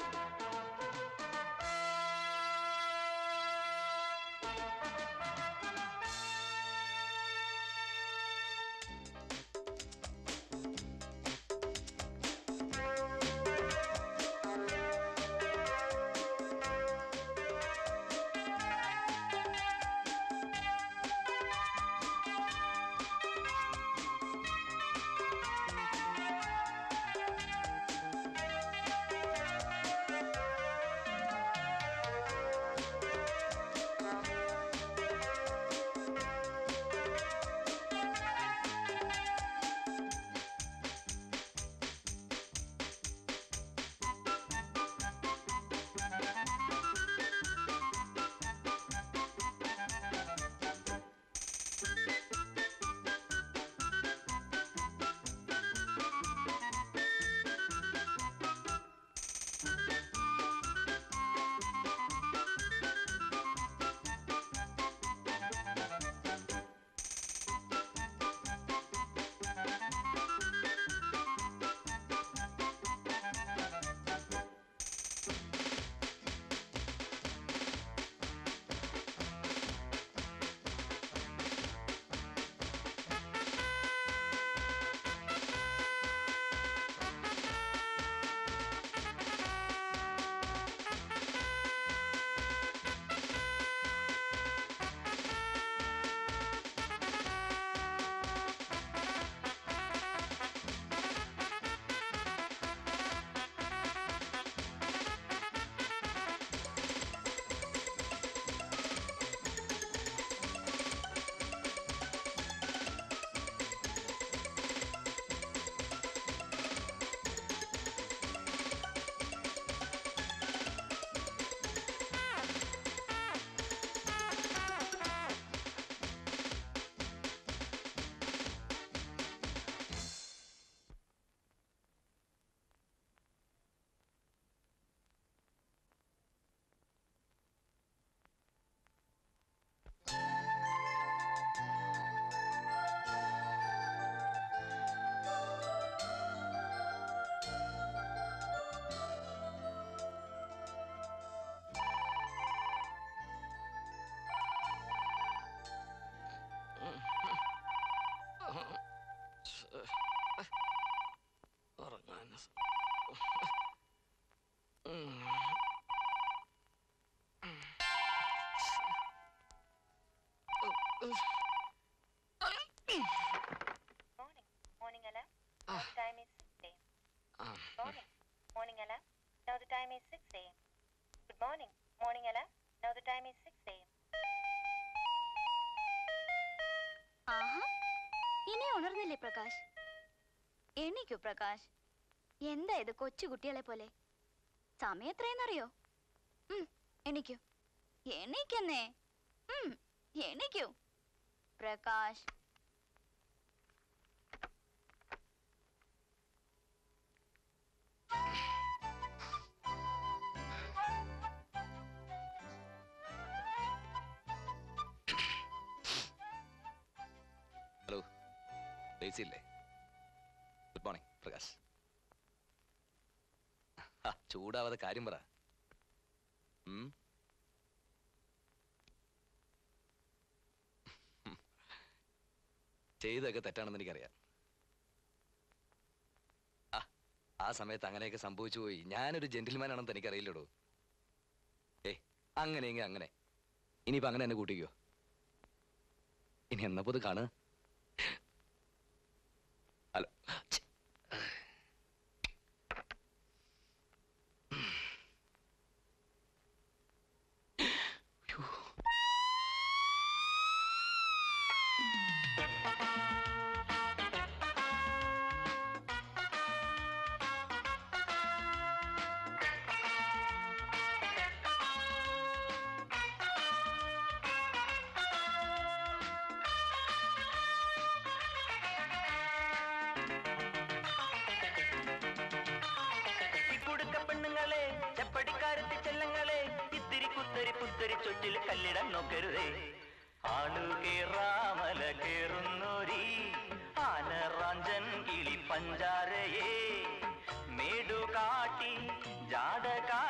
ഉറങ്ങാൻ സ- ഉം. Morning. Morning alarm. Ah. Now the time is 6 a.m. ആ, Morning. Morning alarm. Now the time is 6 a.m. Good morning. Morning alarm. Now the time is 6 a.m. ആഹാ ഇനി ഉണർന്നില്ലേ പ്രകാശ് എണീക്കൂ പ്രകാശ് എന്താ ഇത് കൊച്ചു കുട്ടികളെ പോലെ സമയം എത്രയെന്നറിയോ ഉം, എണീക്കൂ എണീക്കെന്നേ ഉം, എണീക്കൂ പ്രകാശ് ഹലോ ലേസി ഇല്ലേ ഗുഡ് മോർണിംഗ് പ്രകാശ് ആ, ചൂടാവാതെ കാര്യം പറ ഉം? ചെയ്തതൊക്കെ തെറ്റാണെന്ന് എനിക്കറിയാം ആ ആ സമയത്ത് അങ്ങനെയൊക്കെ സംഭവിച്ചു പോയി ഞാനൊരു ജെന്റിൽമാൻ ആണെന്ന് എനിക്കറിയില്ലടോ ഏ അങ്ങനെയെങ്കിൽ അങ്ങനെ ഇനിയിപ്പോ അങ്ങനെ എന്നെ കൂട്ടിക്കോ ഇനി എന്നപ്പോ ഇത് കാണുക ഹലോ ഛെ. യ്യോ. കുടുക്ക പെണ്ണുങ്ങളെ ചെപ്പടിക്കാരത്തി ചെല്ലങ്ങളെ ഇത്തിരി കുത്തരി പുത്തരി ചൊറ്റിൽ കല്ലിടാൻ നോക്കരുതേ ആളു കേറാമല കേറുന്നോരി ആനറാഞ്ചൻ കിളി പഞ്ചാരയെ മേടു കാട്ടി ജാട കാ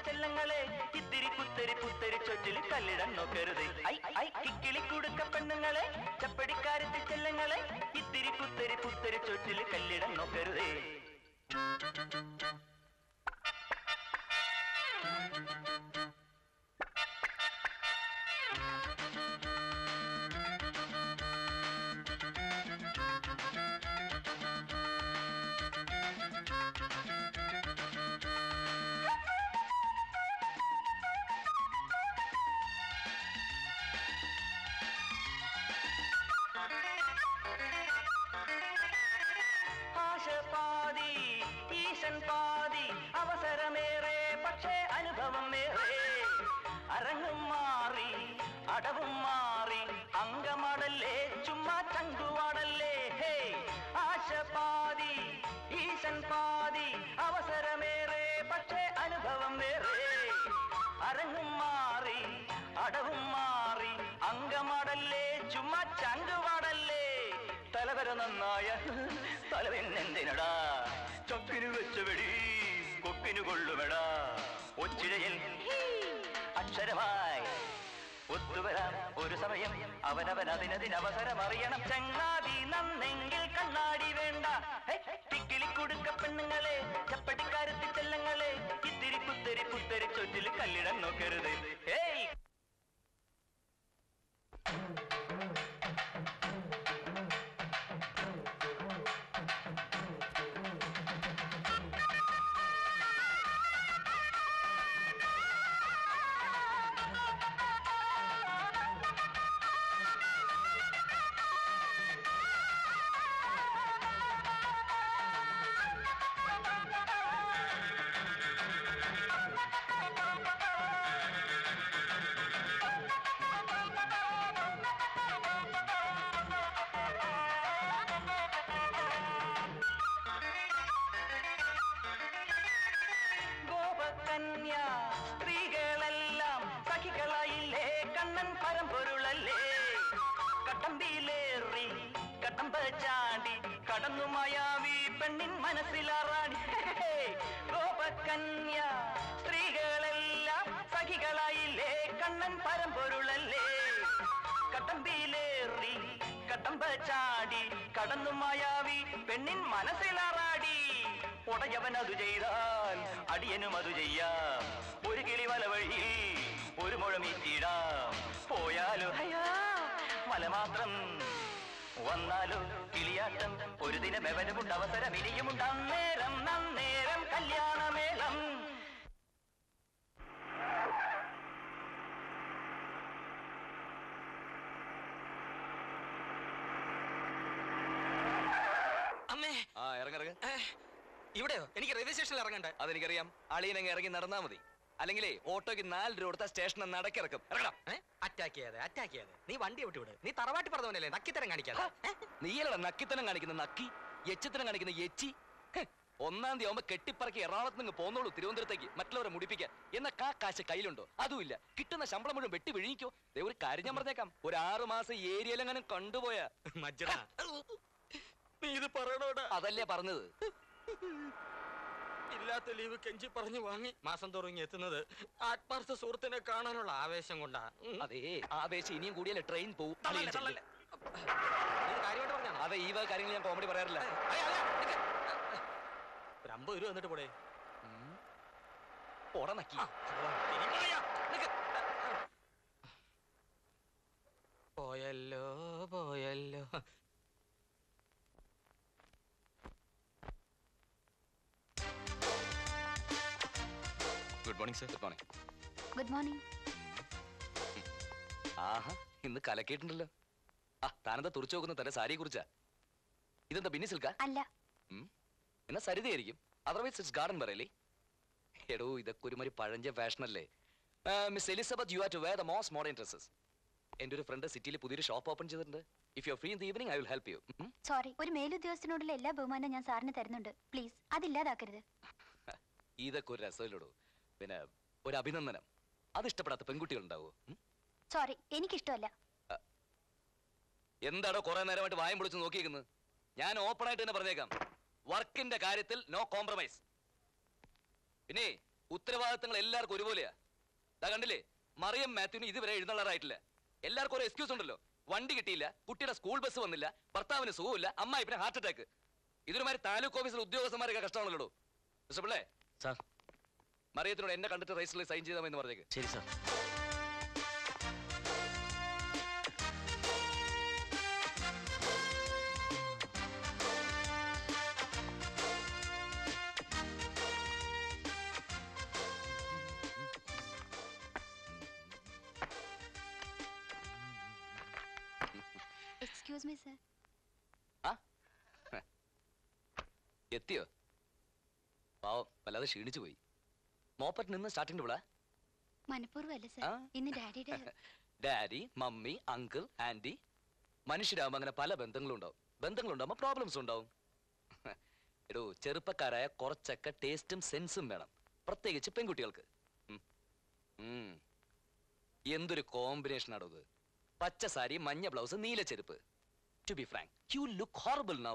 ചെല്ലങ്ങളെ ഇത്തിരി കുത്തരി പുത്തരി ചൊറ്റിൽ കല്ലിടം നോക്കരുത് ഐ ഐ കിക്കിളി കുടുക്ക പെണ്ണുങ്ങളെ ചപ്പടിക്കാരത്തി ചെല്ലങ്ങളെ ഇത്തിരി കുത്തരി പുത്തരി ചൊറ്റിൽ കല്ലിടം നോക്കരുതേ ആശ പാതി ഈശൻ പാതി അവസരമേറെ പക്ഷേ അനുഭവം ഏറെ അരങ്ങും മാറി അടവും മാറി അങ്കമടല്ലേ ചുമ്മാ ചങ്കുവാടല്ലേ ഹേ ആശ പാതി ഈശൻ പാതി അവസരമേറെ പക്ഷേ അനുഭവം വേറെ അരങ്ങും മാറി അടവും മാറി അങ്കമടല്ലേ ചുമ്മാ ചങ്കുവാടല്ലേ തലവര നന്നായ തലവെന്നെന്തിനടാ ചൊക്കിനു വെച്ച വെടി കൊക്കിനു കൊള്ളുമെടാ ഒച്ചിഴയിൽ അക്ഷരമായി ഒത്തുവരാം ഒരു സമയം അവനവൻ അതിനതിനവസരം അറിയണം ചങ്ങാതി നന്നെങ്കിൽ കണ്ണാടി വേണ്ട ഹേ, തിക്കിളി കുടുക്ക പെണ്ണുങ്ങളെ ചപ്പട്ടിക്കാരത്തി ചെല്ലങ്ങളെ ഇത്തിരി കുത്തരി പുത്തരി ചൊറ്റിൽ കല്ലിടം നോക്കരുത് ഏയ് ഗോപകന്യ സ്ത്രീകളെല്ലാം സഖികളായില്ലേ കണ്ണൻ പരമ്പൊരുളല്ലേ കട്ടമ്പിയിലേറി കട്ടമ്പ ചാണ്ടി കടന്നു മായാവി പെണ്ണിൻ മനസ്സിലാറാടി ഹേ, ഗോപകന്യ സ്ത്രീകളെല്ലാം സഖികളായില്ലേ കണ്ണൻ പരമ്പൊരുളല്ലേ കട്ടമ്പിയിലേറി കട്ടമ്പ ചാടി കടന്നു മായാവി പെണ്ണിൻ മനസ്സിലാറാടി ഉടയവൻ അത് ചെയ്താൽ അടിയനും അത് ചെയ്യാം ഒരു കിളി വല വഴി ഒരു മുഴമീറ്റിടാം പോയാലോ ഹയാ മല മാത്രം വന്നാലോ കിളിയാട്ടം ഒരു ദിനം എവനുമുണ്ട് അവസരം ഇനിയുമുണ്ട് അന്നേരം നന്നേരം കല്യാണമേളം അമ്മേ ആ ഇറങ്ങിറങ്ങ ഏ, ഇവിടെയോ എനിക്ക് റെയിൽവേ സ്റ്റേഷനിൽ ഇറങ്ങണ്ടേ അതെനിക്കറിയാം അളിയനങ്ങ് ഇറങ്ങി നടന്നാ മതി അല്ലെങ്കിലേ ഓട്ടോയ്ക്ക് നാല് രൂപ കൊടുത്ത സ്റ്റേഷനിൽ നടക്കിറക്കും ഇറങ്ങണം അറ്റാക്ക് ചെയ്യാതെ അറ്റാക്ക് ചെയ്യാതെ നീ വണ്ടി വിട്ടു വിട് നീ തറവാട്ടി പറഞ്ഞവനല്ലേ നക്കിത്തരം കാണിക്കാതെ ഏ? നീയല്ലടാ നക്കിത്തനം കാണിക്കുന്ന നക്കി എച്ചിത്തനം കാണിക്കുന്ന എച്ചി ഹെ, ഒന്നാം തീയതി ആവുമ്പോ കെട്ടിപ്പറക്കി എറണാകുളത്ത് നിന്ന് പോന്നോളൂ തിരുവനന്തപുരത്തേക്ക് മറ്റുള്ളവരെ മുടിപ്പിക്കാൻ എന്നാ കാ കാശ് കയ്യിലുണ്ടോ അതുമില്ല കിട്ടുന്ന ശമ്പളം മുഴുവൻ വെട്ടി വിഴിഞ്ഞിക്കോ ദേ ഒരു കാര്യം ഞാൻ പറഞ്ഞേക്കാം ഒരു ആറു മാസം ഏരിയയിലെങ്ങനെ കണ്ടുപോയാ മജ്ജടാ നീ ഇത് പറയണോടാ അതല്ലേ പറഞ്ഞത് ഇല്ലാത്ത ലീവ് കെഞ്ചി പറഞ്ഞു വാങ്ങി മാസം തോറും ഇങ്ങ് എത്തുന്നത് ആത്മാർത്ഥ സുഹൃത്തിനെ കാണാനുള്ള ആവേശം കൊണ്ടാ ഉം. അതേ ആവേശം ഇനിയും കൂടിയല്ലേ ട്രെയിൻ പോവും തള്ളല്ലേ, അളിയൻ ചെല്ലും. തള്ളല്ലേ. നീ ഇത് കാര്യമായിട്ട് പറഞ്ഞാണോ? അതെ ഈ വക കാര്യങ്ങൾ ഞാൻ കോമഡി പറയാറില്ല അയ്യ, അയ്യ, നിക്ക്. ഒരു അമ്പത് രൂപ എന്നിട്ട് പോടേ ഉം. പോടാ നക്കി ഇനി പറയാ. നിക്ക്. പോയല്ലോ പോയല്ലോ good morning sir good morning good morning ആഹാ ഇന്ന് കലക്കിയിട്ടുണ്ടല്ലോ ആ താനെന്താ തുറച്ചു നോക്കുന്ന തന്റെ സാരിയെ കുറിച്ചാ ഇതെന്താ ബിന്നി സിൽക്കാ അല്ല എന്നാ സരിതയായിരിക്കും അതർവൈസ് ഇറ്റ്സ് ഗാർഡൻ പറയല്ലേ എടോ ഇതൊക്കെ ഒരുമാതിരി പഴഞ്ച ഫാഷൻ അല്ലേ miss Elizabeth you are to wear the most modern dresses എൻ്റെ ഒരു ഫ്രണ്ട് സിറ്റിയിൽ പുതിയൊരു ഷോപ്പ് ഓപ്പൺ ചെയ്തിട്ടുണ്ട് if you free in the evening I will help you sorry ഒരു മേലുദ്യോഗസ്ഥനോടുള്ള എല്ലാ ബഹുമാനവും ഞാൻ സാറിന് തരുന്നുണ്ട് പ്ലീസ് അതില്ലാതാക്കരുത് ഇതൊക്കെ ഒരു രസമില്ലടോ പിന്നെ ഒരു അഭിനന്ദനം അത് ഇഷ്ടപ്പെടാത്ത പെൺകുട്ടികൾ ഉണ്ടാവോ സോറി എനിക്കിഷ്ടമല്ല എന്താടോ കുറെ നേരമായിട്ട് വായം പൊളിച്ച് നോക്കിയേക്കുന്നത് ഞാൻ ഓപ്പൺ ആയിട്ട് തന്നെ പറഞ്ഞേക്കാം വർക്കിന്റെ കാര്യത്തിൽ നോ കോംപ്രമൈസ് പിന്നെ ഉത്തരവാദിത്തങ്ങൾ എല്ലാവർക്കും ഒരുപോലെയാ ദാ കണ്ടില്ലേ മറിയം മാത്യുവിന് ഇതുവരെ എഴുന്നള്ളാറായിട്ടില്ല എല്ലാവർക്കും ഒരു എക്സ്ക്യൂസ് ഉണ്ടല്ലോ വണ്ടി കിട്ടിയില്ല കുട്ടിയുടെ സ്കൂൾ ബസ് വന്നില്ല ഭർത്താവിന് സുഖമില്ല അമ്മായി പിന്നെ ഹാർട്ട് അറ്റാക്ക് ഇതൊരുമാതിരി താലൂക്ക് ഓഫീസിലെ ഉദ്യോഗസ്ഥന്മാരൊക്കെ കഷ്ടമാണല്ലോ മിസ്റ്റർ പിള്ളേ സാർ മറിയത്തിനോട് എന്നെ കണ്ടിട്ട് രജിസ്റ്ററിൽ സൈൻ ചെയ്താമെന്ന് പറഞ്ഞേക്ക് ശരി സാർ എക്സ്ക്യൂസ് മീ സർ എത്തിയോ പാവം വല്ലാതെ ക്ഷീണിച്ചു പോയി മോപ്പറ്റ് നിന്ന് സ്റ്റാർട്ടിംഗ് വിള മനഃപൂർവ്വം അല്ല സർ ആ? ഇന്ന് ഡാഡിയുടെ ഡാഡി മമ്മി അങ്കിൾ ആന്റി മനുഷ്യരാകുമ്പോൾ അങ്ങനെ പല ബന്ധങ്ങളും ഉണ്ടാവും ബന്ധങ്ങളുണ്ടാവുമ്പോൾ പ്രോബ്ലംസ് ഉണ്ടാവും എടോ ചെറുപ്പക്കാരായ കുറച്ചൊക്കെ ടേസ്റ്റും സെൻസും വേണം പ്രത്യേകിച്ച് പെൺകുട്ടികൾക്ക് ഉം. ഉം. എന്തൊരു കോമ്പിനേഷൻ ആടോ ഇത് പച്ച സാരി മഞ്ഞ ബ്ലൗസ് നീല ചെരുപ്പ് to be frank you look horrible now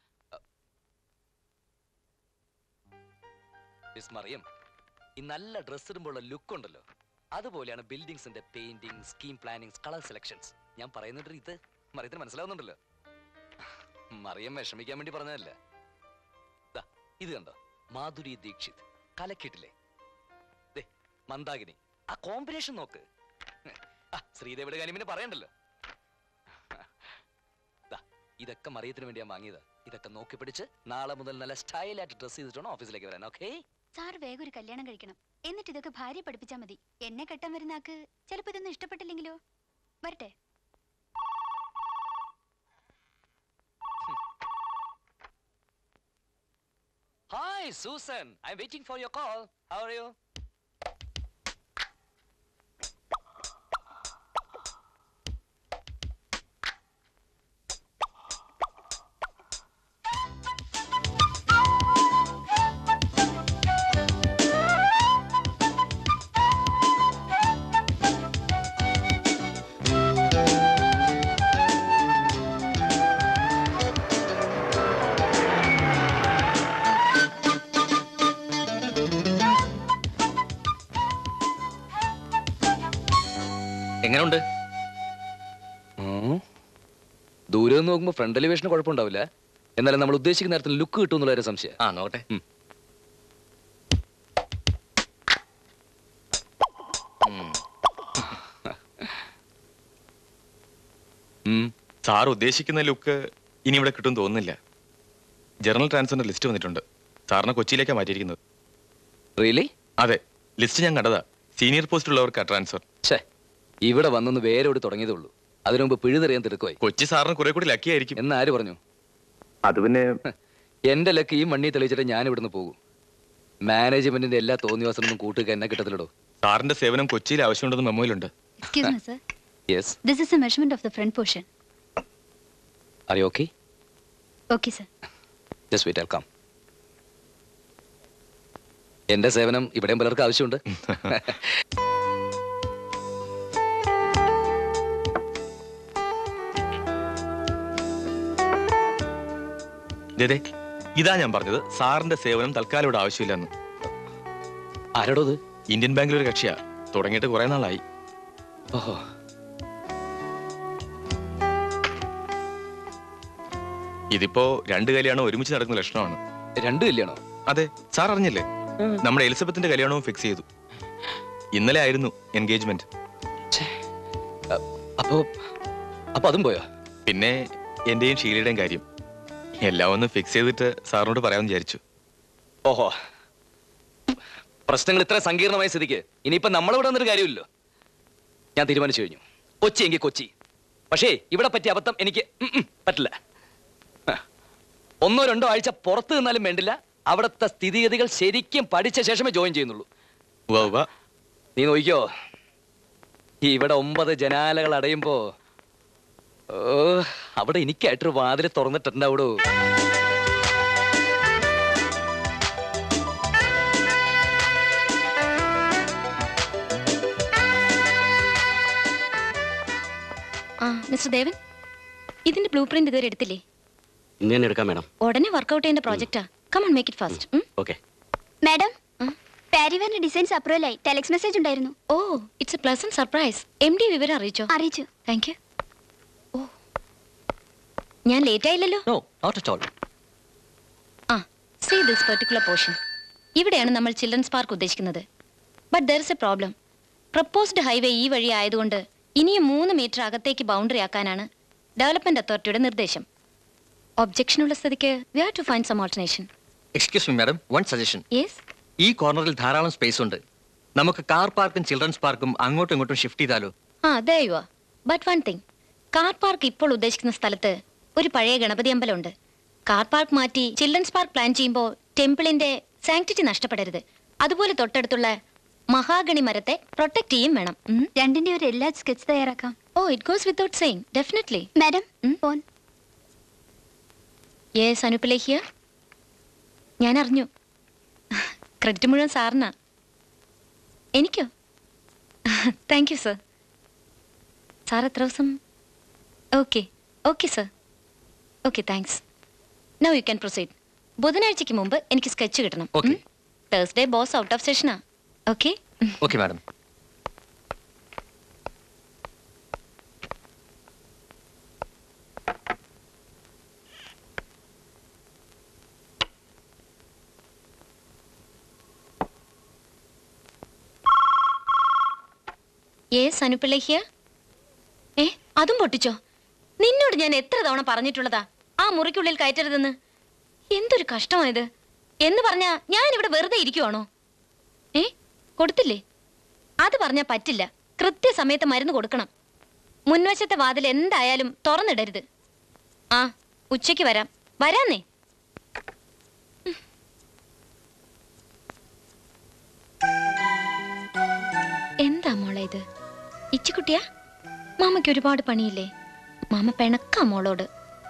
Mariam ഈ നല്ല ഡ്രസ് ഇടുമ്പോഴുള്ള ലുക്ക് ഉണ്ടല്ലോ അതുപോലെയാണ് ബിൽഡിങ്സിന്റെ painting scheme planning colour selections ഞാൻ പറയുന്നുണ്ട് ഇത് മറിയത്തിന് മനസ്സിലാവുന്നുണ്ടല്ലോ മറിയം വിഷമിക്കാൻ വേണ്ടി പറഞ്ഞതല്ല ദാ, ഇത് കണ്ടോ മാധുരി ദീക്ഷിത് കലക്കിട്ടില്ലേ ദേ മന്ദാകിനി ആ കോമ്പിനേഷൻ നോക്ക് ആ ശ്രീദേവിയുടെ കാര്യം പിന്നെ പറയണ്ടല്ലോ ദാ, ഇതൊക്കെ മറിയത്തിന് വേണ്ടി ഞാൻ വാങ്ങിയതാ ഇതൊക്കെ നോക്കി പിടിച്ച് നാളെ മുതൽ നല്ല സ്റ്റൈലായിട്ട് ഡ്രസ് ചെയ്തിട്ടാണ് ഓഫീസിലേക്ക് വരാൻ ഓക്കേ സാർ വേഗം ഒരു കല്യാണം കഴിക്കണം എന്നിട്ട് ഇതൊക്കെ ഭാര്യ പഠിപ്പിച്ചാൽ മതി എന്നെ കെട്ടാൻ വരുന്ന ആക്ക് ചിലപ്പോ ഇതൊന്നും ഇഷ്ടപ്പെട്ടില്ലെങ്കിലോ വരട്ടെ Hi, Susan. I'm waiting for your call. How are you? എങ്ങനെയുണ്ട് ദൂരെ നിന്ന് നോക്കുമ്പോൾ ഫ്രണ്ട് എലിവേഷന് കുഴപ്പമുണ്ടാവില്ല എന്നാലും നമ്മൾ ഉദ്ദേശിക്കുന്ന നേരത്തിൽ ലുക്ക് കിട്ടും എന്നുള്ള ഒരു സംശയം ആ നോട്ടെ ഉം. ഉം. സാർ ഉദ്ദേശിക്കുന്ന ലുക്ക് ഇനി ഇവിടെ കിട്ടും തോന്നുന്നില്ല ജനറൽ ട്രാൻസ്ഫറിന്റെ ലിസ്റ്റ് വന്നിട്ടുണ്ട് സാറിനെ കൊച്ചിയിലേക്കാണ് മാറ്റിയിരിക്കുന്നത് റിയലി അതെ ലിസ്റ്റ് ഞാൻ കണ്ടതാ സീനിയർ പോസ്റ്റ് ഉള്ളവർക്കാ ട്രാൻസ്ഫർ ഛേ ഇവിടെ വന്നൊന്ന് വേരോട് തുടങ്ങിയതേ ഉള്ളൂ അതിനു മുമ്പ് പിഴുതെറിയാൻ തിടുക്കമായി കൊച്ചി സാറിന് കുറെ കൂടി ലക്കി ആയിരിക്കും എന്ന് ആര് പറഞ്ഞു അത് പിന്നെ എന്റെ ലക്ക് ഈ മണ്ണി തെളിയിച്ചിട്ട് ഞാൻ ഇവിടുന്ന് പോകും മാനേജ്മെന്റിന്റെ എല്ലാ തോന്നിവാസനൊന്നും കൂട്ടുക എന്നെ കിട്ടത്തില്ലടോ സാറിന്റെ സേവനം കൊച്ചിയിൽ ആവശ്യമുണ്ടെന്ന് മെമ്മോയിലുണ്ട് excuse me sir yes this is a measurement of the front portion are you okay okay sir just wait come എന്റെ സേവനം ഇവിടെയും പലർക്കും ആവശ്യമുണ്ട് ദേ ഇതാ ഞാൻ പറഞ്ഞത് സാറിന്റെ സേവനം തൽക്കാലം ഇവിടെ ആവശ്യമില്ലെന്ന് ആരോടോ ഇത് ഇന്ത്യൻ ബാങ്കിൽ ഒരു കക്ഷിയാ തുടങ്ങിയിട്ട് കുറെ നാളായി ഓഹോ ഇതിപ്പോ രണ്ട് കല്യാണം ഒരുമിച്ച് നടക്കുന്ന ലക്ഷണമാണ് രണ്ടും ഇല്ലയാണോ അതെ സാർ അറിഞ്ഞില്ലേ നമ്മുടെ എലിസബത്തിന്റെ കല്യാണവും ഫിക്സ് ചെയ്തു ഇന്നലെ ആയിരുന്നു എൻഗേജ്മെന്റ് അപ്പോ അപ്പൊ അതും പോയോ പിന്നെ എന്റെയും ഷീലയുടെയും കാര്യം എല്ലാം ഒന്ന് ഫിക്സ് ചെയ്തിട്ട് സാറിനോട് പറയാമെന്ന് വിചാരിച്ചു ഓഹോ പ്രശ്നങ്ങൾ ഇത്ര സങ്കീർണമായ സ്ഥിതിക്ക് ഇനിയിപ്പോ നമ്മളിവിടെ വന്നൊരു കാര്യമില്ലല്ലോ ഞാൻ തീരുമാനിച്ചു കഴിഞ്ഞു കൊച്ചി എങ്കിൽ കൊച്ചി പക്ഷേ ഇവിടെ പറ്റിയ അബദ്ധം എനിക്ക് ഉം ഉം പറ്റില്ല ഹ. ഒന്നോ രണ്ടോ ആഴ്ച പുറത്ത് നിന്നാലും വേണ്ടില്ല അവിടുത്തെ സ്ഥിതിഗതികൾ ശരിക്കും പഠിച്ച ശേഷമേ ജോയിൻ ചെയ്യുന്നുള്ളൂ ഉവ്വ ഉവ്വ. നീ നോക്കിയോ ഇവിടെ ഒമ്പത് ജനാലകൾ അടയുമ്പോ ഓ അവിടെ എനിക്കായിട്ടൊരു വാതിൽ തുറന്നിട്ടുണ്ടാവിടോ ആ മിസ്റ്റർ ദേവൻ ഇതിന്റെ ബ്ലൂ പ്രിന്റ് ഇതുവരെ എടുത്തില്ലേ ഇന്ന് തന്നെ എടുക്കാം മാഡം ഉടനെ വർക്കൗട്ട് ചെയ്യേണ്ട പ്രോജക്റ്റാ come on make it fast okay madam പാരിവറിന്റെ ഡിസൈൻസ് അപ്രൂവലായി ടെലക്സ് മെസ്സേജ് ഉണ്ടായിരുന്നു oh it's a pleasant surprise M D വിവരം അറിയിച്ചോ അറിയിച്ചു താങ്ക് യു ഓ ഞാൻ ലേറ്റ് ആയില്ലല്ലോ നോ നോട്ട് അറ്റ് ഓൾ ആ സീ ദിസ് പെർട്ടിക്കുലർ പോർഷൻ ഇവിടെയാണ് നമ്മൾ ചിൽഡ്രൻസ് പാർക്ക് ഉദ്ദേശിക്കുന്നത് but there is a problem proposed highway ഈ വഴി ആയതുകൊണ്ട് ഇനിയും മൂന്ന് മീറ്റർ അകത്തേക്ക് ബൗണ്ടറി ആക്കാനാണ് ഡെവലപ്മെന്റ് അതോറിറ്റിയുടെ നിർദ്ദേശം ഒബ്ജക്ഷനുള്ള സ്ഥിതിക്ക് we have to find some alternation excuse me madam one suggestion yes ഈ കോർണറിൽ ധാരാളം സ്പേസ് ഉണ്ട് നമുക്ക് കാർ പാർക്കും ചിൽഡ്രൻസ് പാർക്കും അങ്ങോട്ടും ഇങ്ങോട്ടും ഷിഫ്റ്റ് ചെയ്താലോ ആ ദയവാ but one thing car park ഇപ്പോൾ ഉദ്ദേശിക്കുന്ന സ്ഥലത്ത് ഒരു പഴയ ഗണപതി അമ്പലമുണ്ട് കാർ പാർക്ക് മാറ്റി ചിൽഡ്രൻസ് പാർക്ക് പ്ലാൻ ചെയ്യുമ്പോൾ ടെമ്പിളിന്റെ സാങ്ക്ടിറ്റി നഷ്ടപ്പെടരുത് അതുപോലെ തൊട്ടടുത്തുള്ള മഹാഗണി മരത്തെ പ്രൊട്ടക്ട് ചെയ്യും വേണം ഉം. രണ്ടിന്റെ ഒരു എല്ലാ സ്കെച്ച് തയ്യാറാക്കാം oh it goes without saying definitely madam phone yes അനുപലേഖ്യ ഞാൻ അറിഞ്ഞു ക്രെഡിറ്റ് മുഴുവൻ സാറിനാ എനിക്കോ താങ്ക് യു സർ സാർ എത്ര ദിവസം okay okay sir okay thanks now you can proceed ബുധനാഴ്ചയ്ക്ക് മുമ്പ് എനിക്ക് സ്കെച്ച് കിട്ടണം Okay. Thursday boss out of സെഷനാ ഓക്കെ ഓക്കെ മാഡം യേസ് അനുപിള്ളേഹ്യ ഏ അതും പൊട്ടിച്ചോ നിന്നോട് ഞാൻ എത്ര തവണ പറഞ്ഞിട്ടുള്ളതാ ആ മുറിക്കുള്ളിൽ കയറ്റരുതെന്ന് എന്തൊരു കഷ്ടമായത് എന്ന് പറഞ്ഞാ ഞാൻ ഇവിടെ വെറുതെ ഇരിക്കുവാണോ ഏ കൊടുത്തില്ലേ അത് പറഞ്ഞാ പറ്റില്ല കൃത്യസമയത്ത് മരുന്ന് കൊടുക്കണം മുൻവശത്തെ വാതിൽ എന്തായാലും തുറന്നിടരുത് ആ ഉച്ചയ്ക്ക് വരാം വരാന്നേ എന്താ മോളെ ഇത് ഇച്ചിക്കുട്ടിയാ മാമയ്ക്ക് ഒരുപാട് പണിയില്ലേ മാമ പിണക്കാ മോളോട്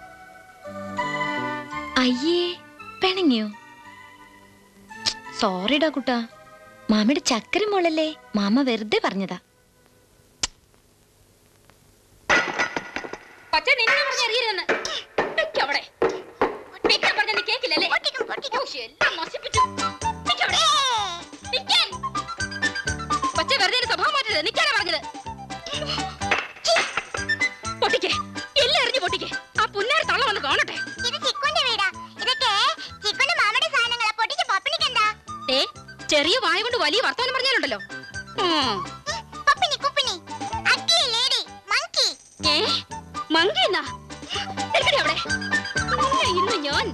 അയ്യേ പിണങ്ങിയോ സോറിടാ കുട്ടാ മാമയുടെ ചക്കര മോളല്ലേ മാമ വെറുതെ പറഞ്ഞതാ പൊട്ടിക്കേ എല്ലാം എറിഞ്ഞു പൊട്ടിക്കേ ആ പുന്നാരി തള്ള വന്ന് കാണട്ടെ ഇത് ചിക്കുന്റെ വീടാ ഇതൊക്കെ ചിക്കുന്റെ മാമയുടെ സാധനങ്ങളാ പൊട്ടിച്ച് പപ്പിനിക്കെന്താ ഏ ചെറിയ വായ കൊണ്ട് വലിയ വർത്തമാനം പറഞ്ഞാലുണ്ടല്ലോ ഉം. പപ്പിനി കുപ്പിനി അക്കി ലേഡി മങ്കി ഏ മങ്കി എന്നാ എടുക്കടി അവിടെ നിന്നെ ഇന്ന് ഞാൻ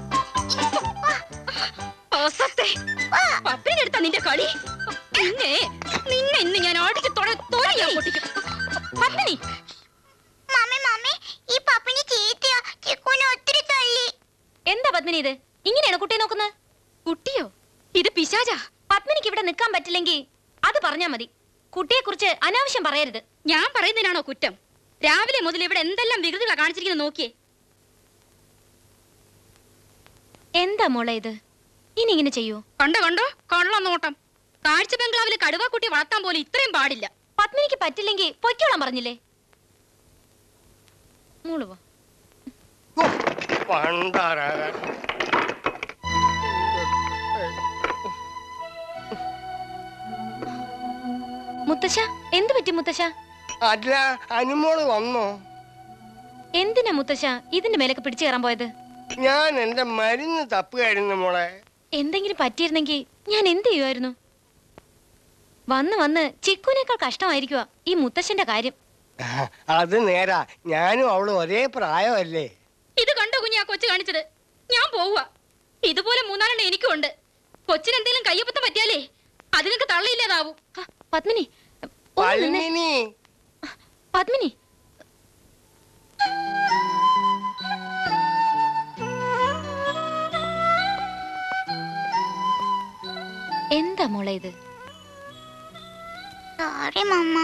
അസത്തെ പപ്പിന്റെ അടുത്താ നിന്റെ കളി നിന്നെ നിന്നെ ഇന്ന് ഞാൻ അടിച്ച് തൊട തോന്നി ഞാൻ പൊട്ടിക്കും പത്മിനി മമ്മി മമ്മി ഈ പപ്പിനി ചീത്തയാ ചിക്കുനെ ഒത്തിരി തള്ളി എന്താ പത്മിനി ഇത് ഇങ്ങനെയാണ് കുട്ടിയെ നോക്കുന്നത് കുട്ടിയോ ഇത് പിശാചാ പത്മിനിക്ക് ഇവിടെ നിൽക്കാൻ പറ്റില്ലെങ്കിൽ അത് പറഞ്ഞാ മതി കുട്ടിയെ കുറിച്ച് അനാവശ്യം പറയരുത് ഞാൻ പറയുന്നതിനാണോ കുറ്റം രാവിലെ മുതൽ ഇവിടെ എന്തെല്ലാം വികൃതികളാ കാണിച്ചിരിക്കുന്നത് നോക്കിയേ എന്താ മോളെ ഇത് ഇനി ഇങ്ങനെ ചെയ്യൂ കണ്ടോ കണ്ടോ കള്ളം നോട്ടം കാഴ്ച ബംഗ്ലാവിൽ കടുവ കുട്ടി വളർത്താൻ പോലും ഇത്രയും പാടില്ല പത്മിനിക്ക് പറ്റില്ലെങ്കിൽ പൊയ്ക്കോളാൻ പറഞ്ഞില്ലേ മോള് വാ മുത്തശ്ശ എന്ത് പറ്റി മുത്തശ്ശ അല്ല അനുമോള് വന്നോ എന്തിനാ മുത്തശ്ശ ഇതിന്റെ മേലൊക്കെ പിടിച്ചു കയറാൻ പോയത് ഞാൻ എന്റെ മരുന്ന് തപ്പുകയായിരുന്നു മോളെ എന്തെങ്കിലും പറ്റിയിരുന്നെങ്കിൽ ഞാൻ എന്ത് ചെയ്യുമായിരുന്നു വന്ന് വന്ന് ചിക്കുനേക്കാൾ കഷ്ടമായിരിക്കുക ഈ മുത്തശ്ശന്റെ കാര്യം അത് നേരാ ഞാനും അവളും ഒരേ പ്രായമല്ലേ ഇത് കണ്ടോ കുഞ്ഞാ കൊച്ചു കാണിച്ചത് ഞാൻ പോവുക ഇതുപോലെ മൂന്നാലെണ്ണം എനിക്കും ഉണ്ട് കൊച്ചിന് എന്തെങ്കിലും കയ്യപ്പത്തം പറ്റിയാലേ അതിനൊക്കെ തള്ളയില്ലാതാവും ആ, പത്മിനി ഒന്ന് നിന്നെ. പത്മിനി പത്മിനി എന്താ മോളെ ഇത് sorry mamma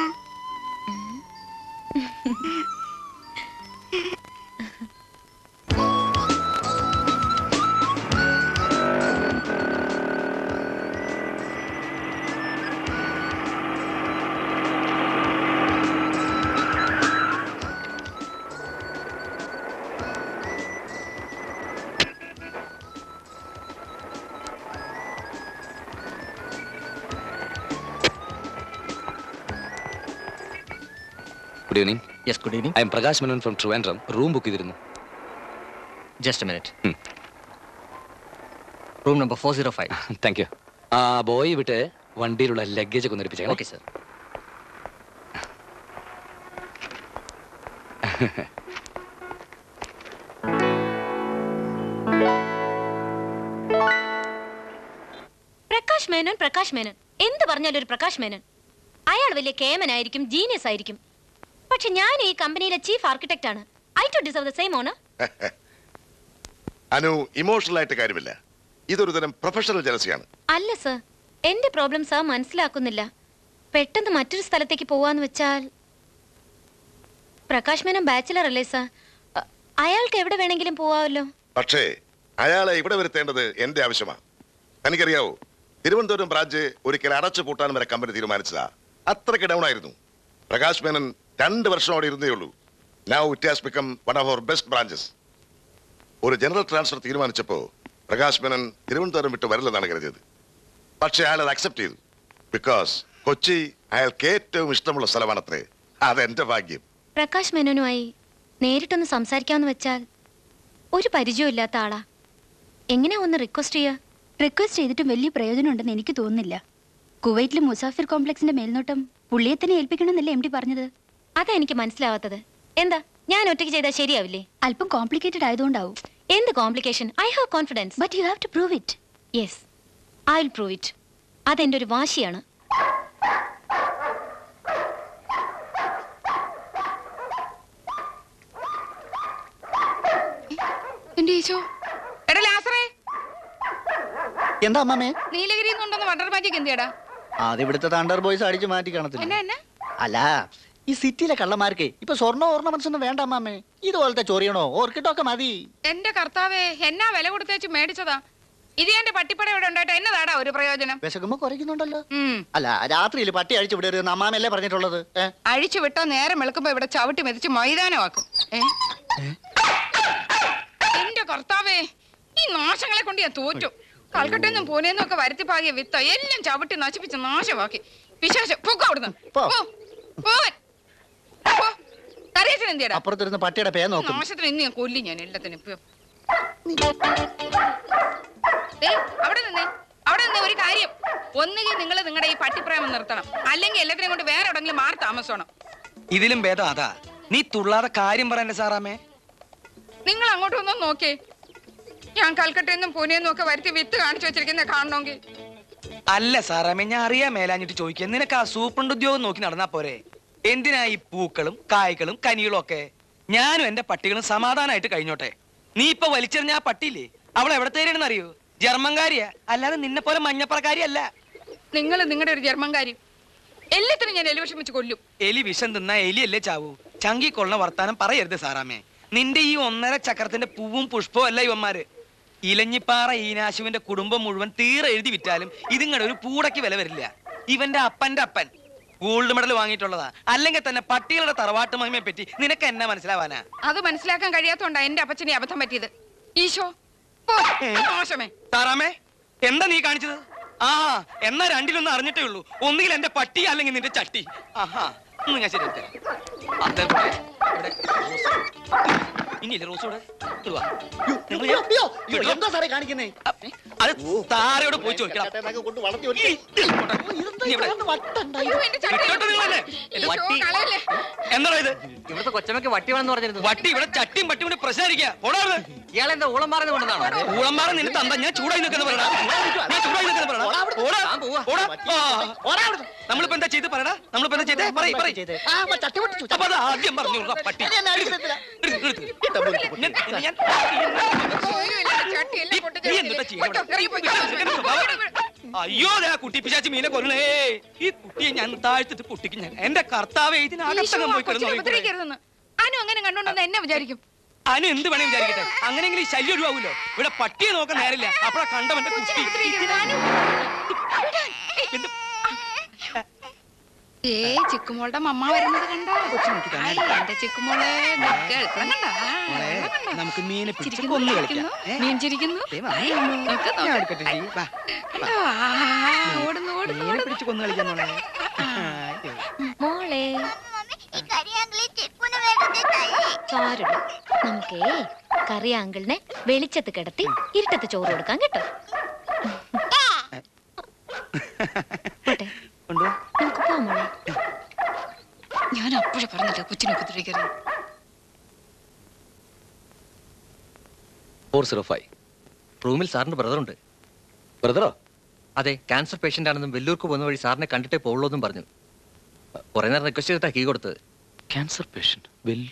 good evening yes good evening I'm Prakash Menon from Trivandrum room book ചെയ്തിരുന്നു just minute Hmm. Room number four zero five thank you ആ ബോയ് വിട്ട് വണ്ടിയിലുള്ള ലഗേജ് ഒക്കെ ഒന്നിരിപ്പിച്ചേ ഓക്കെ സർ പ്രകാശ് മേനോൻ പ്രകാശ് മേനോൻ എന്ത് പറഞ്ഞാലും ഒരു പ്രകാശ് മേനോൻ അയാൾ വലിയ കേമനായിരിക്കും ജീനിയസ് ആയിരിക്കും പക്ഷെ ഞാൻ ഈ കമ്പനിയിലെ ചീഫ് ആർക്കിടെക്ട് ആണ് I to deserve the same honour Anu emotional ആയിട്ട് കാര്യമില്ല ഇതൊരു തരം പ്രൊഫഷണൽ ജലസിയാണ് അല്ല സർ എന്റെ പ്രോബ്ലം സാർ മനസ്സിലാക്കുന്നില്ല പെട്ടെന്ന് മറ്റൊരു സ്ഥലത്തേക്ക് പോവാന്ന് വെച്ചാൽ പ്രകാശ് മേനോൻ ബാച്ചിലർ അല്ലേ സാർ അ- അയാൾക്ക് എവിടെ വേണമെങ്കിലും പോവാമല്ലോ പക്ഷേ അയാളെ ഇവിടെ വരുത്തേണ്ടത് എന്റെ ആവശ്യമാണ് തനിക്കറിയാവോ തിരുവനന്തപുരം ബ്രാഞ്ച് ഒരിക്കൽ അടച്ചു പൂട്ടാൻ വരെ കമ്പനി തീരുമാനിച്ചതാ അത്രയ്ക്ക് ഡൗൺ ആയിരുന്നു പ്രകാശ് മേനൻ രണ്ട് വർഷം അവിടെ ഇരുന്നേ ഉള്ളൂ now it has become one of our best branches ഒരു ജനറൽ ട്രാൻസ്ഫർ തീരുമാനിച്ചപ്പോ പ്രകാശ് മേനൻ തിരുവനന്തപുരം വിട്ട് വരില്ലെന്നാണ് കരുതിയത് പക്ഷേ അയാൾ അത് അക്സെപ്റ്റ് ചെയ്തു ബിക്കോസ് കൊച്ചി അയാൾക്ക് ഏറ്റവും ഇഷ്ടമുള്ള സ്ഥലമാണത്രേ അതെന്റെ ഭാഗ്യം പ്രകാശ് മേനോനുമായി നേരിട്ടൊന്ന് സംസാരിക്കാമെന്ന് വെച്ചാൽ ഒരു പരിചയമില്ലാത്ത ആളാ എങ്ങനെയാ ഒന്ന് റിക്വസ്റ്റ് ചെയ്യുക റിക്വസ്റ്റ് ചെയ്തിട്ടും വലിയ പ്രയോജനം ഉണ്ടെന്ന് എനിക്ക് തോന്നുന്നില്ല കുവൈറ്റിലെ മുസാഫിർ കോംപ്ലക്സിന്റെ മേൽനോട്ടം പുള്ളിയെ തന്നെ ഏൽപ്പിക്കണമെന്നല്ലേ എം ഡി പറഞ്ഞത് അതാ എനിക്ക് മനസ്സിലാവാത്തത് എന്താ ഞാൻ ഒറ്റയ്ക്ക് ചെയ്താൽ ശരിയാവില്ലേ അല്പം കോംപ്ലിക്കേറ്റഡ് ആയതുകൊണ്ടാവും എന്ത് complication I have confidence but you have to prove it yes I will prove it അതെന്റെ ഒരു വാശിയാണ് എന്റെ ഈശോ എടാ ലാസറേ എന്താ അമ്മമ്മേ നീലഗിരി ഉണ്ടെന്ന് വണ്ടർ മാജിക് എന്തിയടാ അത് ഇവിടുത്തെ തണ്ടർ ബോയ്സ് അടിച്ചു മാറ്റി കാണത്തില്ല എന്നാ എന്നാ അല്ല ഈ സിറ്റിയിലെ കള്ളന്മാർക്ക് ഇപ്പൊ സ്വർണ്ണ ഓർണമെന്റ്സ് ഒന്നും വേണ്ട അമ്മമ്മേ ഇതുപോലത്തെ ചൊറിയണോ ഓർക്കിട്ടൊക്കെ മതി എന്റെ കർത്താവേ എന്നാ വില കൊടുത്തേച്ച് മേടിച്ചതാ ഇത് എന്റെ പട്ടിപ്പട ഇവിടെ ഉണ്ടായിട്ട് എന്നതാടാ ഒരു പ്രയോജനം വിശക്കുമ്പോ കുറയ്ക്കുന്നുണ്ടല്ലോ ഉം. അല്ല രാത്രിയിൽ പട്ടി അഴിച്ചു വിടരുതെന്ന് അമ്മാമല്ലേ പറഞ്ഞിട്ടുള്ളത് ഏ? അഴിച്ചു വിട്ടോ നേരം വെളുക്കുമ്പോ ഇവിടെ ചവിട്ടി മെതിച്ച് മൈതാനമാക്കും ഏ? എന്റെ കർത്താവേ ഈ നാശങ്ങളെ കൊണ്ട് ഞാൻ തോറ്റു കൽക്കട്ടൊന്നും പൂനെന്നും ഒക്കെ വരുത്തി പാകിയ വിത്ത എല്ലാം ചവിട്ടി നശിപ്പിച്ച് നാശമാക്കി വിശേഷം പൊക്കോ അവിടുന്ന് പോ. പോ. പോവാൻ. പോ. കറിയച്ചൻ എന്തിയടാ അപ്പുറത്തിരുന്ന് പട്ടിയുടെ പേ നോക്കും നാശത്തിന് ഇന്ന് ഞാൻ കൊല്ലി ഞാൻ എല്ലാത്തിനും ഇപ്പൊ ദേ, അവിടെ നിന്നേ അവിടെ നിന്ന് ഒരു കാര്യം ഒന്നുകിൽ നിങ്ങൾ നിങ്ങളുടെ ഈ പട്ടിപ്രേമം നിർത്തണം അല്ലെങ്കിൽ എല്ലാത്തിനും കൊണ്ട് വേറെ എവിടെങ്കിലും മാറി താമസണം ഇതിലും ഭേദം അതാ നീ തുള്ളാതെ കാര്യം പറയണ്ടേ സാറാമേ നിങ്ങൾ അങ്ങോട്ടൊന്നും നോക്കേ ഞാൻ കൽക്കട്ടയിൽ നിന്നും പൂനെന്നും ഒക്കെ വരുത്തി വിത്ത് കാണിച്ചു വെച്ചിരിക്കുന്ന കാണണമെങ്കിൽ അല്ല സാറാമേ ഞാൻ അറിയാൻ മേലാഞ്ഞിട്ട് ചോദിക്കുക നിനക്ക് ആ സൂപ്രണ്ട് ഉദ്യോഗം നോക്കി നടന്നാ പോരെ എന്തിനാ ഈ പൂക്കളും കായ്കളും കനികളും ഒക്കെ ഞാനും എന്റെ പട്ടികളും സമാധാനമായിട്ട് കഴിഞ്ഞോട്ടെ നീ ഇപ്പൊ വലിച്ചെറിഞ്ഞ ആ പട്ടിയില്ലേ അവൾ എവിടത്തേരെന്ന് അറിയോ ജർമ്മൻകാരിയാ അല്ലാതെ നിന്നെ പോലെ മഞ്ഞപ്പറക്കാരിയല്ല നിങ്ങൾ നിങ്ങളുടെ ഒരു ജർമ്മൻകാരി എല്ലാത്തിനും ഞാൻ എലിവിഷം വെച്ച് കൊല്ലും എലി വിഷം തിന്നാ എലിയല്ലേ ചാവൂ ചങ്കിക്കൊള്ള വർത്താനം പറയരുത് സാറാമേ നിന്റെ ഈ ഒന്നര ചക്രത്തിന്റെ പൂവും പുഷ്പവും അല്ല ഇവന്മാര് ഇലഞ്ഞിപ്പാറ ഈനാശുവിന്റെ കുടുംബം മുഴുവൻ തീരെ എഴുതി വിറ്റാലും ഇതിങ്ങടെ ഒരു പൂടയ്ക്ക് വില വരില്ല ഇവന്റെ അപ്പന്റെ അപ്പൻ ഗോൾഡ് മെഡൽ വാങ്ങിയിട്ടുള്ളതാ അല്ലെങ്കിൽ തന്നെ പട്ടികളുടെ തറവാട്ട് മഹിമയെ പറ്റി നിനക്ക് എന്നാ മനസ്സിലാവാനാ അത് മനസ്സിലാക്കാൻ കഴിയാത്തോണ്ടാ എന്റെ അപ്പച്ചനെ അബദ്ധം പറ്റിയത് ഈശോ പോ, മോശമേ താറാമേ എന്താ നീ കാണിച്ചത് ആ എന്നാ രണ്ടിലൊന്നും അറിഞ്ഞിട്ടേ ഉള്ളൂ ഒന്നുകിൽ എന്റെ പട്ടി അല്ലെങ്കിൽ നിന്റെ ചട്ടി ആഹാ ഒന്ന് ഞാൻ ശരി ഇനിയില്ലേ റോസ് ഇവിടെ ഇത് വാ. നിങ്ങൾ അയ്യോ, അയ്യോ, അയ്യോ, എന്താ സാറേ കാണിക്കുന്നേ അത് താരയോട് പോയി ചോദിക്കണം ചേട്ടനൊക്കെ കൊണ്ട് വളർത്തി ഒരു- നീ ഇവിടെ. അയ്യോ, എന്റെ ചട്ടി. ഇട്ടോട്ട് നിങ്ങളല്ലേ? ഈശോ, വട്ടി. കളയല്ലേ. എന്താ ഇത് ഇവിടുത്തെ കൊച്ചമ്മക്ക് വട്ടി വേണമെന്ന് പറഞ്ഞിരുന്നു വട്ടി ഇവിടെ ചട്ടിയും പട്ടിയും കൂടി പ്രശ്നമായിരിക്കുക ഓടാ ഇയാളെന്താ ഊളം മാറുന്നത് കൊണ്ടെന്നാണോ ഊളന്മാരെ നിന്നെ തന്ത ഞാൻ ചൂടായി നിൽക്കുന്ന പറയടാ ഞാൻ ചൂടായി നിൽക്കുന്ന പറയടാ ഓടാ ഞാൻ പോവാ. ഓടാ ആ. നമ്മളിപ്പോ എന്താ ചെയ്ത് പറയടാ നമ്മളിപ്പോ എന്താ ചെയ്തേ പറയ് പറയ് ആ, അമ്മ ചട്ടി പൊട്ടിച്ചു. അപ്പൊ അത് ആദ്യം പറഞ്ഞു പട്ടി എന്നെ എന്നെ അടിക്കത്തില്ല. എടുത്ത്, എടുത്ത്. ഇതാ പോയി, പോയി. ഞാൻ- ഞാൻ- ചോരമില്ലാത്ത ചട്ടി എല്ലാം നീ പൊട്ടിച്ച് നീ എന്തുട്ടാ ചെയ്യുന്നത് വിട്ടോ, ഇറങ്ങി പോയി. ഇവിടെ? സ്വഭാവം. അയ്യോ ദേ ആ കുട്ടി പിശാച്ച് മീനെ കൊല്ലണേ ഈ കുട്ടിയെ ഞാൻ താഴ്ത്തിട്ട് പൊട്ടിക്കും ഞാൻ എന്റെ കർത്താവ് ഈശോ, ഇതിനകത്തകം ആ പോയി കൊച്ചിനെ കിടന്നു ഉപദ്രവിക്കരുതെന്ന്. അനു അങ്ങനെ കണ്ടോണ്ടെന്ന് എന്നെ വിചാരിക്കും അനു എന്ത് വേണേ വിചാരിക്കട്ടെ അങ്ങനെയെങ്കിലും ഈ ശല്യം ഒഴിവാകുമല്ലോ ഇവിടെ പട്ടിയെ നോക്കാൻ നേരില്ല അപ്പഴാ കണ്ടവന്റെ കുട്ടി ഉപദ്രവിക്കരുത്, അനു. എന്ത്- ഏ ചിക്കുമോളുടെ മമ്മ വരുന്നത് കണ്ടോ ഐ, എന്റെ ചിക്കുമോളെ ദേ കേൾക്കണം കണ്ടോ? ആ, കണ്ടോ? നമുക്ക് മീനെ പിടിച്ച് ചിരിക്കുന്നു, കൊന്നു കളിക്കാം ചിരിക്കുന്നു, ഏ? മീൻ ചിരിക്കുന്നു ദേ വാ. നോക്ക്, ഞാൻ നോക്ക്. എടുക്കട്ടെ ചേച്ചി. വാ. കണ്ടോ? ആ, ഓടുന്നു ഓടുന്നു മീനെ പിടിച്ച് കൊന്നു കളിക്കാൻ മോളെ മോളെ സാരമില്ല നമുക്കേ കറി അങ്കിളിനെ വെളിച്ചത്ത് കിടത്തി ഇരുട്ടത്ത് ചോറ് കൊടുക്കാം കേട്ടോ പോട്ടെ നമുക്ക് പോവാം മോളെ ഞാൻ അപ്പോഴേ പറഞ്ഞില്ല കൊച്ചിനെ ഉപദ്രവിക്കരുത് ഫോർ സീറോ ഫൈവ് റൂമിൽ സാറിന്റെ ബ്രദർ ഉണ്ട് ബ്രദറോ അതെ ക്യാൻസർ പേഷ്യന്റ് ആണെന്നും വെല്ലൂർക്ക് പോകുന്ന വഴി സാറിനെ കണ്ടിട്ടേ പോകുള്ളൂ എന്നും പറഞ്ഞു കുറെ നേരം റിക്വസ്റ്റ് ചെയ്തിട്ടാ കീ കൊടുത്തത് ക്യാൻസർ പേഷ്യന്റ് വെല്ലൂർ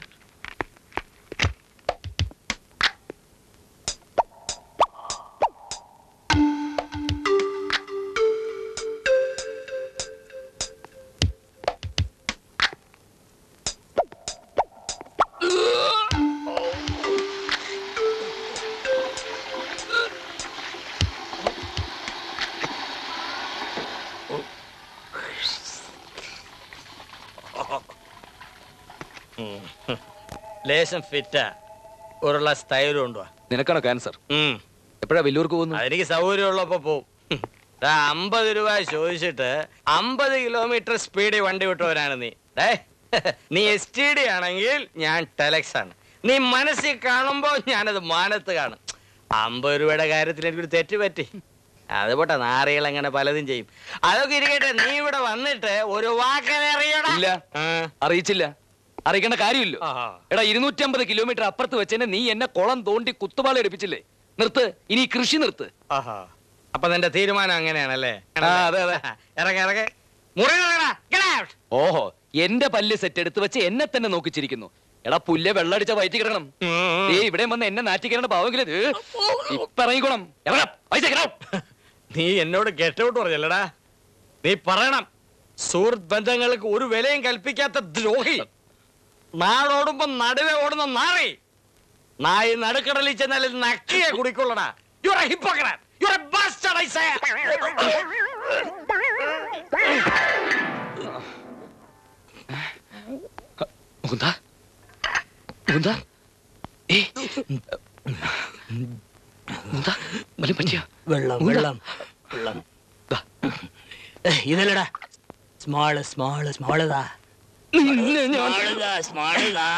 ലേശം ഫിറ്റാ ഒരു ഗ്ലാസ് തൈര് കൊണ്ടുവാ നിനക്കാണോ ക്യാൻസർ എപ്പോഴാ വെല്ലൂർക്ക് പോകുന്നു എനിക്ക് സൗകര്യമുള്ളപ്പോ പോവും ദാ അമ്പത് രൂപ ചോദിച്ചിട്ട് അമ്പത് കിലോമീറ്റർ സ്പീഡിൽ വണ്ടി വിട്ടവരാണ് നീ ഡേ നീ എസ് ടി ഡി ആണെങ്കിൽ ഞാൻ ടെലക്സ് ആണ് നീ മനസ്സിൽ കാണുമ്പോ ഞാനത് മാനത്ത് കാണും അമ്പത് രൂപയുടെ കാര്യത്തിൽ എനിക്കൊരു തെറ്റ് പറ്റി അത് പോട്ടെ നാറികൾ അങ്ങനെ പലതും ചെയ്യും അതൊക്കെ ഇരിക്കട്ടെ നീ ഇവിടെ വന്നിട്ട് ഒരു വാക്കനറിയടാ ഇല്ല അറിയിച്ചില്ല അറിയിക്കേണ്ട കാര്യമില്ലോ എടാ ഇരുന്നൂറ്റി അമ്പത് കിലോമീറ്റർ അപ്പുറത്ത് വെച്ചെന്നെ നീ എന്നെ കുളം തോണ്ടി കുത്തുപാള എടുപ്പിച്ചില്ലേ നിർത്ത് ഇനി ഈ കൃഷി നിർത്ത് ആഹാ അപ്പൊ നിന്റെ തീരുമാനം അങ്ങനെയാണല്ലേ ആ, അതെ, അതെ. ഇറങ്ങ ഇറങ്ങ മുറി ഓഹോ എന്റെ പല്ല് സെറ്റ് എടുത്ത് വെച്ച് എന്നെ തന്നെ നോക്കിച്ചിരിക്കുന്നു എടാ പുല്ലെ വെള്ളടിച്ച വയറ്റി കിടക്കണം ഏ ഇവിടെ വന്ന് എന്നെ നാറ്റിക്കേണ്ട പാവെങ്കിലും ഇപ്പൊ ഇറങ്ങിക്കോണം ഇറങ്ങാം പൈസ കിടണം നീ എന്നോട് ഗെറ്റ് ഔട്ട് പറഞ്ഞല്ലടാ നീ പറയണം സുഹൃത്ത് ബന്ധങ്ങൾക്ക് ഒരു വിലയും കൽപ്പിക്കാത്ത ദ്രോഹി നാടോടുമ്പോ നടുവെ ഓടുന്ന നാറി നായി നടുക്കടലിൽ ചെന്നാൽ ഇത് നക്കിയെ കുടിക്കൊള്ളടാ your hypocrite your bastard I say Mukunda Mukunda ഏ മുകുന്ദ വല്ലതും പറ്റിയോ വെള്ളം മുകുന്ദ. വെള്ളം വെള്ളം ഇതല്ലടാ സ്മാള് സ്മാള് സ്മാളുതാ നിന്നെ ഞാൻ സ്മാളുതാ സ്മാളുതാ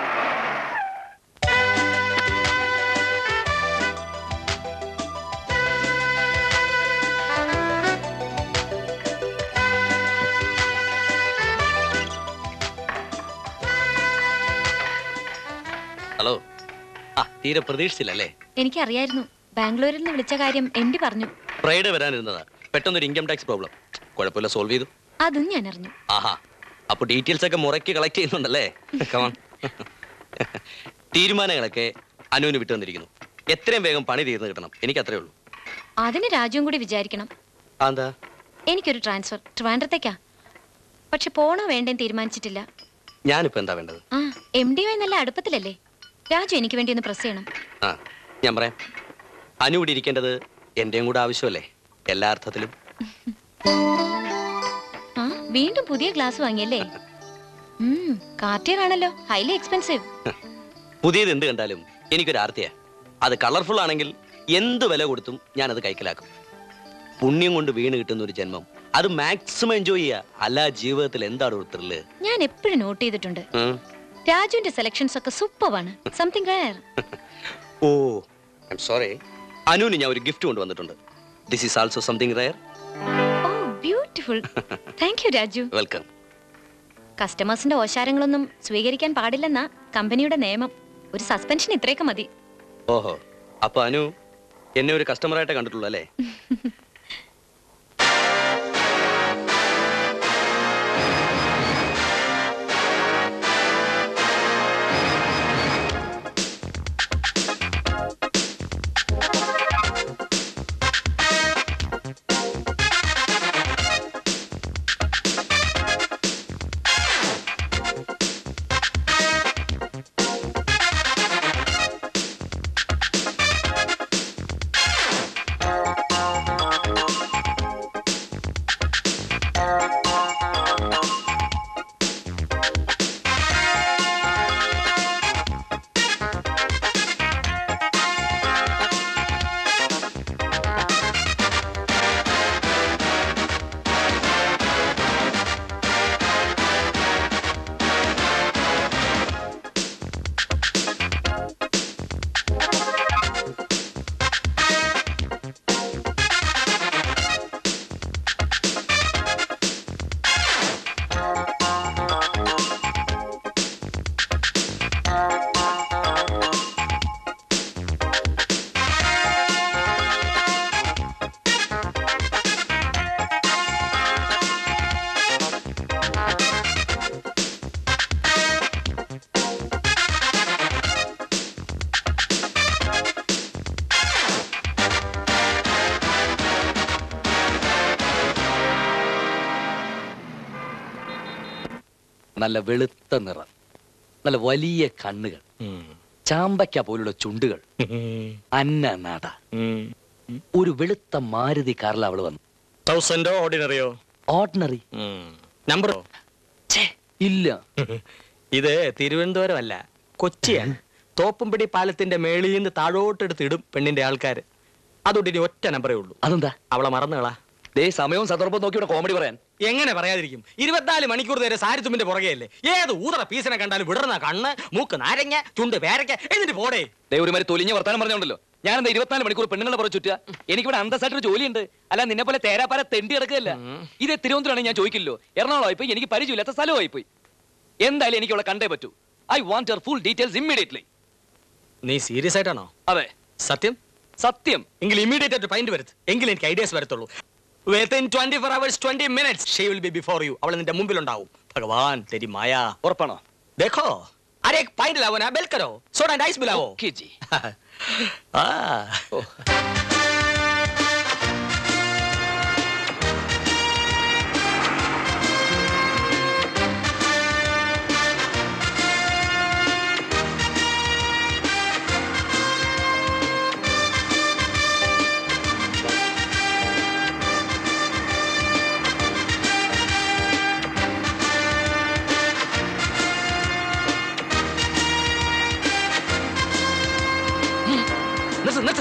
ഹലോ ആ തീരെ പ്രതീക്ഷിച്ചില്ലല്ലേ എനിക്കറിയായിരുന്നു ബാംഗ്ലൂരിൽ നിന്ന് വിളിച്ച കാര്യം എംഡി പറഞ്ഞു ഫ്രൈഡേ വരാനിരുന്നതാ പെട്ടെന്നൊരു ഇൻകം ടാക്സ് പ്രോബ്ലം കുഴപ്പമില്ല സോൾവ് ചെയ്തു അതും ഞാൻ അറിഞ്ഞു ആഹാ അപ്പൊ ഡീറ്റെയിൽസ് ഒക്കെ മുറയ്ക്ക് കളക്ട് ചെയ്യുന്നുണ്ടല്ലേ കമാൺ തീരുമാനങ്ങളൊക്കെ അനുവിന് വിട്ടു തന്നിരിക്കുന്നു എത്രയും വേഗം പണി തീർന്നു കിട്ടണം എനിക്ക് അത്രേ ഉള്ളൂ അതിന് രാജുവും കൂടി വിചാരിക്കണം ആ, എന്താ എനിക്കൊരു ട്രാൻസ്ഫർ ട്രിവാൻഡ്രത്തേക്കാ പക്ഷെ പോണോ വേണ്ടേന്ന് തീരുമാനിച്ചിട്ടില്ല ഞാനിപ്പോ എന്താ വേണ്ടത് ആ എം ഡിയുമായി നല്ല അടുപ്പത്തിലല്ലേ രാജു എനിക്ക് വേണ്ടി ഒന്ന് പ്രസ് ചെയ്യണം ആ ഞാൻ പറയാം അനു ഇവിടെ ഇരിക്കേണ്ടത് എന്റെയും കൂടെ ആവശ്യമല്ലേ എല്ലാ അർത്ഥത്തിലും ആ വീണ്ടും പുതിയ ഗ്ലാസ് വാങ്ങിയല്ലേ ഉം കാർട്ടിയർ ആണല്ലോ ഹൈലി എക്സ്പെൻസീവ് പുതിയത് എന്ത് കണ്ടാലും എനിക്കൊരു ആർത്തിയാ അത് കളർഫുൾ ആണെങ്കിൽ എന്ത് വില കൊടുത്തും ഞാനത് കൈക്കലാക്കും പുണ്യം കൊണ്ട് വീണ് കിട്ടുന്ന ഒരു ജന്മം അത് മാക്സിമം എൻജോയ് ചെയ്യുക അല്ല ജീവിതത്തിൽ എന്താണ് ഒരു ത്രില്ല് ഞാൻ എപ്പോഴും നോട്ട് ചെയ്തിട്ടുണ്ട് രാജുവിന്റെ സെലക്ഷൻസ് ഒക്കെ സൂപ്പറാണ് something rare oh I'm sorry അനുവിന് ഞാൻ ഒരു ഗിഫ്റ്റ് കൊണ്ടുവന്നിട്ടുണ്ട് this is also something rare oh beautiful thank you Raju welcome കസ്റ്റമേഴ്സിന്റെ ഓശാരങ്ങളൊന്നും സ്വീകരിക്കാൻ പാടില്ലെന്നാ കമ്പനിയുടെ നിയമം ഒരു സസ്പെൻഷൻ ഇത്രയൊക്കെ മതി ഓഹോ അപ്പൊ അനു എന്നെ ഒരു കസ്റ്റമറായിട്ട് കണ്ടിട്ടുള്ളൂ അല്ലേ നല്ല വെളുത്ത നിറം നല്ല വലിയ കണ്ണുകൾ ചാമ്പയ്ക്ക പോലുള്ള ചുണ്ടുകൾ അന്ന നട ഒരു വെളുത്ത മാരുതി കാറിൽ അവള് വന്നു തൗസൻഡോ ഓർഡിനറിയോ ഓർഡിനറി നമ്പറോ ഇല്ല ഇത് തിരുവനന്തപുരം അല്ല കൊച്ചിയാണ് തോപ്പുംപിടി പാലത്തിന്റെ മേളിൽ നിന്ന് താഴോട്ടെടുത്ത് ഇടും പെണ്ണിന്റെ ആൾക്കാർ അതുകൊണ്ട് ഇനി ഒറ്റ നമ്പറേ ഉള്ളൂ അതെന്താ അവളെ മറന്നുകളാ ദേ സമയവും സന്ദർഭവും നോക്കി ഇവിടെ കോമഡി പറയാൻ എങ്ങനെ പറയാതിരിക്കും ഇരുപത്തിനാല് മണിക്കൂർ നേരെ സാരിത്തുമ്പിന്റെ പുറകെയല്ലേ ഏത് ഊതറ പീസിനെ കണ്ടാലും വിടർന്ന കണ്ണ് മൂക്ക് നാരങ്ങ ചുണ്ട് പേരയ്ക്ക എന്നിട്ട് പോടേ ദേ ഒരു മാതിരി തൊലിഞ്ഞ വർത്താനം പറഞ്ഞോണ്ടല്ലോ ഞാൻ എന്താ ഇരുപത്തിനാല് മണിക്കൂർ പെണ്ണുങ്ങളെ പുറത്ത് ചുറ്റുക എനിക്കിവിടെ അന്തസ്സായിട്ടൊരു ജോലിയുണ്ട് അല്ല നിന്നെ പോലെ തേരാപ്പാര തെണ്ടി കിടക്കുകയല്ല ഇത് തിരുവനന്തപുരമാണ് ഞാൻ ചോദിക്കില്ലോ എറണാകുളം പോയി എനിക്ക് പരിചയമില്ലാത്ത സ്ഥലമായി പോയി എന്തായാലും എനിക്ക് അവളെ കണ്ടേ പറ്റൂ I want her full details immediately നീ സീരിയസ് ആയിട്ടാണോ അതെ സത്യം സത്യം എങ്കിൽ ഇമ്മീഡിയറ്റ് ആയിട്ട് പൈൻറ്റ് വരുത്ത് എങ്കിൽ എനിക്ക് ഐഡിയാസ് വരത്തുള്ളൂ within twenty four hours twenty minutes she will be before you അവൾ നിന്റെ മുമ്പിലുണ്ടാവും ഭഗവാൻ തെരി മായ ഉറപ്പാണോ देखो अरे एक पाइंट लाओ ना बेल करो सोडा एंड आइस मिलाओ ओके जी आ നിർത്ത് നിർത്ത്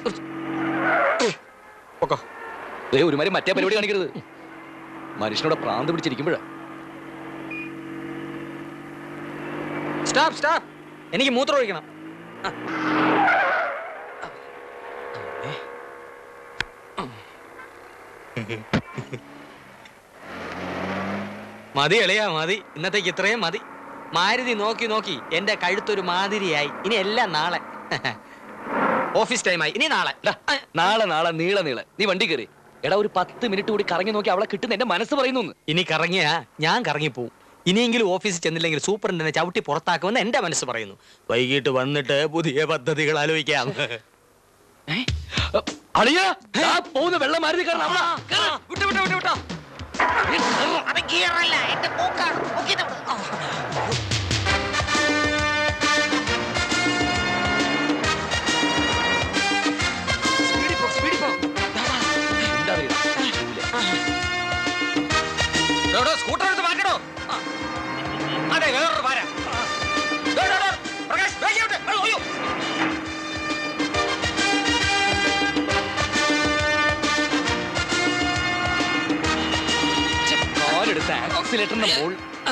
പൊക്കോ ദേ ഒരുമാതിരി മറ്റേ പരിപാടി കാണിക്കരുത് മനുഷ്യനോട് പ്രാന്ത് പിടിച്ചിരിക്കുമ്പോഴാ സ്റ്റോപ്പ് സ്റ്റോപ്പ് എനിക്ക് മൂത്രം ഒഴിക്കണം ആ. മതി എളിയാ മതി ഇന്നത്തേക്ക് ഇത്രയും മതി മാരുതി നോക്കി നോക്കി എന്റെ കഴുത്തൊരു മാതിരിയായി ഇനി എല്ലാം നാളെ ഓഫീസ് ടൈമായി ഇനി നാളെ ഡാ, നാളെ നാളെ നീളെ നീളെ നീ വണ്ടി കയറി എടാ ഒരു പത്ത് മിനിറ്റ് കൂടി കറങ്ങി നോക്കി അവളെ കിട്ടുന്ന എന്റെ മനസ്സ് പറയുന്നു ഇനി കറങ്ങിയാ ഞാൻ കറങ്ങിപ്പോവും ഇനിയെങ്കിലും ഓഫീസിൽ ചെന്നില്ലെങ്കിൽ സൂപ്രണ്ടിനെ ചവിട്ടി പുറത്താക്കുമെന്ന് എന്റെ മനസ്സ് പറയുന്നു വൈകിട്ട് വന്നിട്ട് പുതിയ പദ്ധതികൾ ആലോചിക്കാം അളിയാ ദാ പോകുന്ന വെള്ളം മാരുതി കാരണം അവളാ വിട്ടോ വിട്ടോ വിട്ടോ വിട്ടോ സ്പീഡിൽ പോ സ്പീഡിൽ പോ എന്താ അറിയടാ? എടോ, സ്കൂട്ടർ എടുത്ത് മാറ്റടോ ആ. അതെ വേറൊരു പാര ഡോ, ഡോ, ഡോ. പ്രകാശ് വേഗം ഇങ്ങോട്ട്. അയ്യോ, അയ്യോ. ഛെ, കാലെടുത്ത് ആക്സിലേറ്ററിന്റെ മോൾ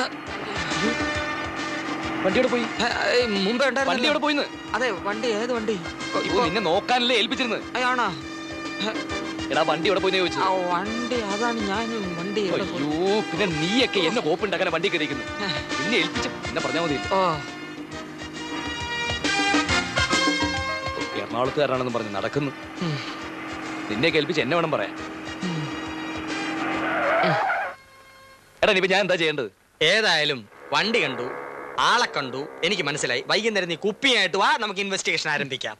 വണ്ടിയോടെ പോയി ഏ, ഏ, മുമ്പേ വണ്ടി ഉണ്ടായിരുന്നു എവിടെ പോയിന്ന് അതെ വണ്ടി ഏത് വണ്ടി ഇപ്പൊ നിന്നെ നോക്കാനല്ലേ ഏൽപ്പിച്ചിരുന്നത് ആണോ എടാ വണ്ടി എവിടെ പോയി ചോദിച്ചു ആ വണ്ടി അതാണ് ഞാൻ വണ്ടി എവിടെ പോയി? അയ്യോ പിന്നെ നീയൊക്കെ എന്നെ കോപ്പുണ്ടാക്കാൻ വണ്ടി കയറിയിരിക്കുന്നു നിന്നെ ഏൽപ്പിച്ച എന്നെ പറഞ്ഞാൽ മതി ഓ എറണാകുളത്തുകാരാണെന്ന് പറഞ്ഞ് നടക്കുന്നു ഉം. നിന്നെ കേൾപ്പിച്ച് എന്നെ വേണം പറയാൻ എടാ ഇനിയിപ്പോ ഞാൻ എന്താ ചെയ്യേണ്ടത് ഏതായാലും വണ്ടി കണ്ടു ആളെ കണ്ടു എനിക്ക് മനസ്സിലായി വൈകുന്നേരം നീ കുപ്പിയായിട്ട് വാ നമുക്ക് ഇൻവെസ്റ്റിഗേഷൻ ആരംഭിക്കാം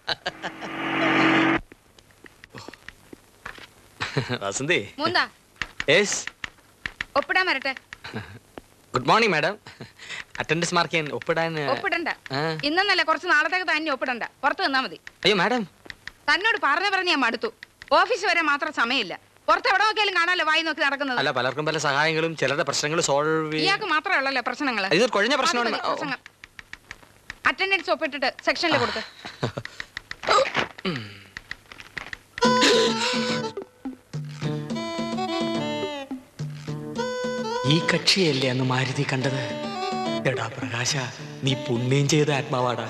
വസന്തി മൂന്നാ യെസ് ഒപ്പിടാൻ വരട്ടെ good morning madam attendance mark ചെയ്യാൻ ഒപ്പിടാൻ ഒപ്പിടണ്ട ആ. ഇന്നല്ല കുറച്ച് നാളത്തേക്ക് തന്നെ ഒപ്പിടണ്ട പുറത്ത് നിന്നാ മതി അയ്യോ മാഡം തന്നോട് പറഞ്ഞു പറഞ്ഞ് ഞാൻ മടുത്തു ഓഫീസ് വരെ മാത്രം സമയമില്ല പുറത്ത് എവിടെ നോക്കിയാലും കാണാലോ വായി നോക്കി നടക്കുന്നത് അല്ല പലർക്കും പല സഹായങ്ങളും ചിലരുടെ പ്രശ്നങ്ങൾ സോൾവ് ഇയാൾക്ക് മാത്രമേ ഉള്ളല്ലേ പ്രശ്നങ്ങൾ ഇതൊരു കുഴഞ്ഞ പ്രശ്നമാണ് അറ്റൻഡൻസ് ഒപ്പിട്ടിട്ട് സെക്ഷനിൽ കൊടുത്ത് ഈ കക്ഷിയല്ലേ അന്ന് മാരുതി കണ്ടത് എടാ പ്രകാശ നീ പുണ്യം ചെയ്ത ആത്മാവാടാ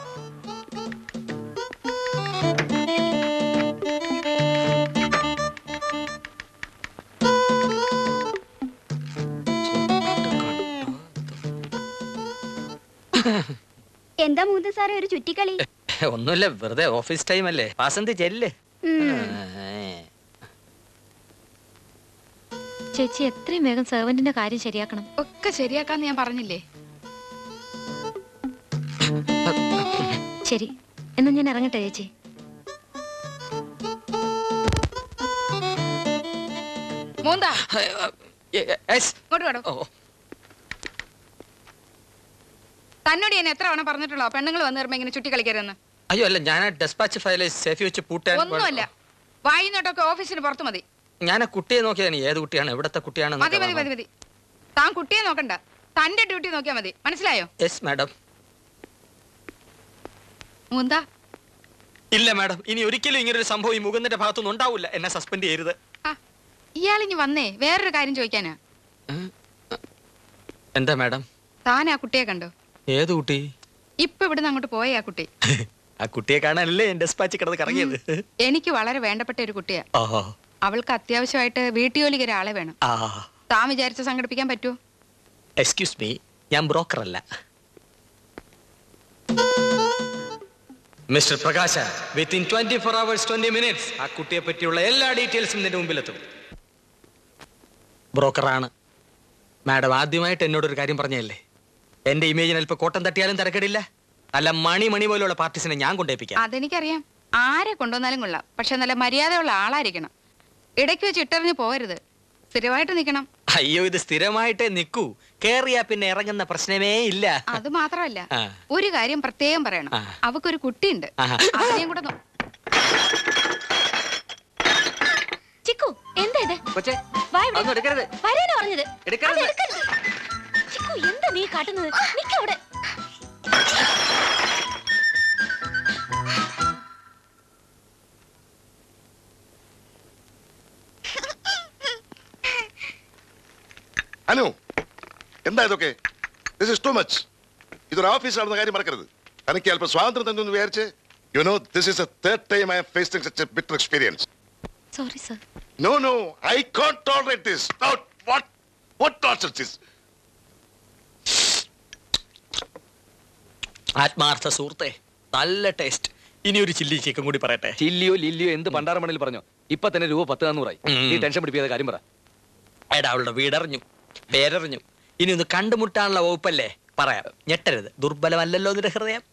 എന്താ മൂന്ന് സാറേ ഒരു ചുറ്റിക്കളി ഒന്നുമില്ല വെറുതെ ഓഫീസ് ടൈം അല്ലേ വാസന്തി ചെല്ല് ചേച്ചി എത്രയും വേഗം സെർവന്റിന്റെ കാര്യം ശരിയാക്കണം ഒക്കെ ശരിയാക്കാന്ന് ഞാൻ പറഞ്ഞില്ലേ ശരി എന്നാ ഞാൻ ഇറങ്ങട്ടെ ചേച്ചി മൂന്നാ യെസ് ഇങ്ങോട്ട് വേണം തന്നോട് ഞാൻ എത്ര തവണ പറഞ്ഞിട്ടുള്ളോ പെണ്ണുങ്ങൾ വന്ന് കയറുമ്പോ ഇങ്ങനെ ചുറ്റി കളിക്കരുതെന്ന് അയ്യോ അല്ല ഞാൻ ആ ഡെസ്പാച്ച് ഫയൽ സേഫി വെച്ച് പൂട്ടാൻ ഒന്നുമല്ല വായിന്നോട്ടൊക്കെ ഓഫീസിന് പുറത്തു മതി ഞാൻ ആ കുട്ടിയെ നോക്കിയാണ് ഏത് കുട്ടിയാണ് എവിടത്തെ കുട്ടിയാണ് മതി മതി മതി മതി താൻ കുട്ടിയെ നോക്കണ്ട തന്റെ ഡ്യൂട്ടി നോക്കിയാ മതി മനസ്സിലായോ യെസ് മാഡം മുന്താ ഇല്ല മാഡം ഇനി ഒരിക്കലും ഇങ്ങനെ ഒരു സംഭവം ഈ മുകുന്ദന്റെ ഭാഗത്തുനിന്ന് ഉണ്ടാവില്ല എന്നെ സസ്പെൻഡ് ചെയ്യരുത് ഇയാളിഞ്ഞ് വന്നേ വേറൊരു കാര്യം ചോദിക്കാനാ എന്താ മാഡം താൻ ആ കുട്ടിയെ കണ്ടോ ഏത് കുട്ടി ഇപ്പൊ ഇവിടുന്ന് അങ്ങോട്ട് പോയ ആ കുട്ടി ആ കുട്ടിയെ കാണാനല്ലേ എന്റെ ഡെസ്പാച്ച് കിടന്ന് കറങ്ങിയത് എനിക്ക് വളരെ വേണ്ടപ്പെട്ട ഒരു കുട്ടിയാ ആഹാ അവൾക്ക് അത്യാവശ്യമായിട്ട് വീട്ടുജോലിക്ക് ഒരാളെ വേണം ആ താൻ വിചാരിച്ച സംഘടിപ്പിക്കാൻ പറ്റുമോ എക്സ്ക്യൂസ് മീ ഞാൻ ബ്രോക്കർ അല്ല mister Prakash within twenty four hours twenty minutes ആ കുട്ടിയെ പറ്റിയുള്ള എല്ലാ ഡീറ്റെയിൽസും നിന്റെ മുമ്പിലെത്തും ബ്രോക്കറാണ് മാഡം ആദ്യമായിട്ട് എന്നോടൊരു കാര്യം പറഞ്ഞതല്ലേ എന്റെ ഇമേജിന് അല്പം കോട്ടം തട്ടിയാലും തിരക്കടില്ല അല്ല മണി മണി പോലുള്ള പാർട്ടീസിനെ ഞാൻ കൊണ്ടേപ്പിക്കാം അതെനിക്കറിയാം ആരെ കൊണ്ടുവന്നാലും കൊള്ളാം പക്ഷെ നല്ല മര്യാദയുള്ള ആളായിരിക്കണം ഇടയ്ക്ക് വെച്ച് ഇട്ടെറിഞ്ഞ് പോകരുത് സ്ഥിരമായിട്ട് നിൽക്കണം അയ്യോ ഇത് സ്ഥിരമായിട്ടേ നിൽക്കൂ കേറിയാ പിന്നെ ഇറങ്ങുന്ന പ്രശ്നമേ ഇല്ല അത് മാത്രമല്ല ആ. ഒരു കാര്യം പ്രത്യേകം പറയണം ആ. അവക്കൊരു കുട്ടിയുണ്ട് ആഹാ. അതിനെയും കൂടെ നോ- ചിക്കു എന്താ ഇത് കൊച്ചേ വാ ഇവിടെ. അതൊന്നും എടുക്കരുത്. വരാനാ പറഞ്ഞത് എടുക്കരുത്. അത് എടുക്കരുത്. ചിക്കു എന്താ നീ കാട്ടുന്നത് നിക്കവിടെ അനു എന്താ ഇതൊക്കെ ദിസ് ഇസ് ടു മച്ച് ഇതൊരു ഓഫീസാണെന്ന കാര്യം മറക്കരുത് തനിക്ക് അല്പം സ്വാതന്ത്ര്യം തന്നെ എന്ന് വിചാരിച്ച് you know this is a third time I facing such a bitter experience sorry sir no no I can't tolerate this what what torture this ആത്മാർത്ഥ സുഹൃത്തെ നല്ല ടേസ്റ്റ് ഇനി ഒരു ചില്ലി ചിക്കൻ കൂടി പറയട്ടെ ചില്ലിയോ ലില്ലിയോ എന്ത് പണ്ടാറമണിൽ പറഞ്ഞോ ഇപ്പൊ തന്നെ രൂപ പത്ത് നാന്നൂറായി ഉം. നീ ടെൻഷൻ പിടിപ്പിക്കാതെ കാര്യം പറ എടാ അവളുടെ വീടറിഞ്ഞു പേരറിഞ്ഞു ഇനി ഒന്ന് കണ്ടുമുട്ടാനുള്ള വകുപ്പല്ലേ പറയാം ഞെട്ടരുത് ദുർബലമല്ലല്ലോ നിന്റെ ഹൃദയം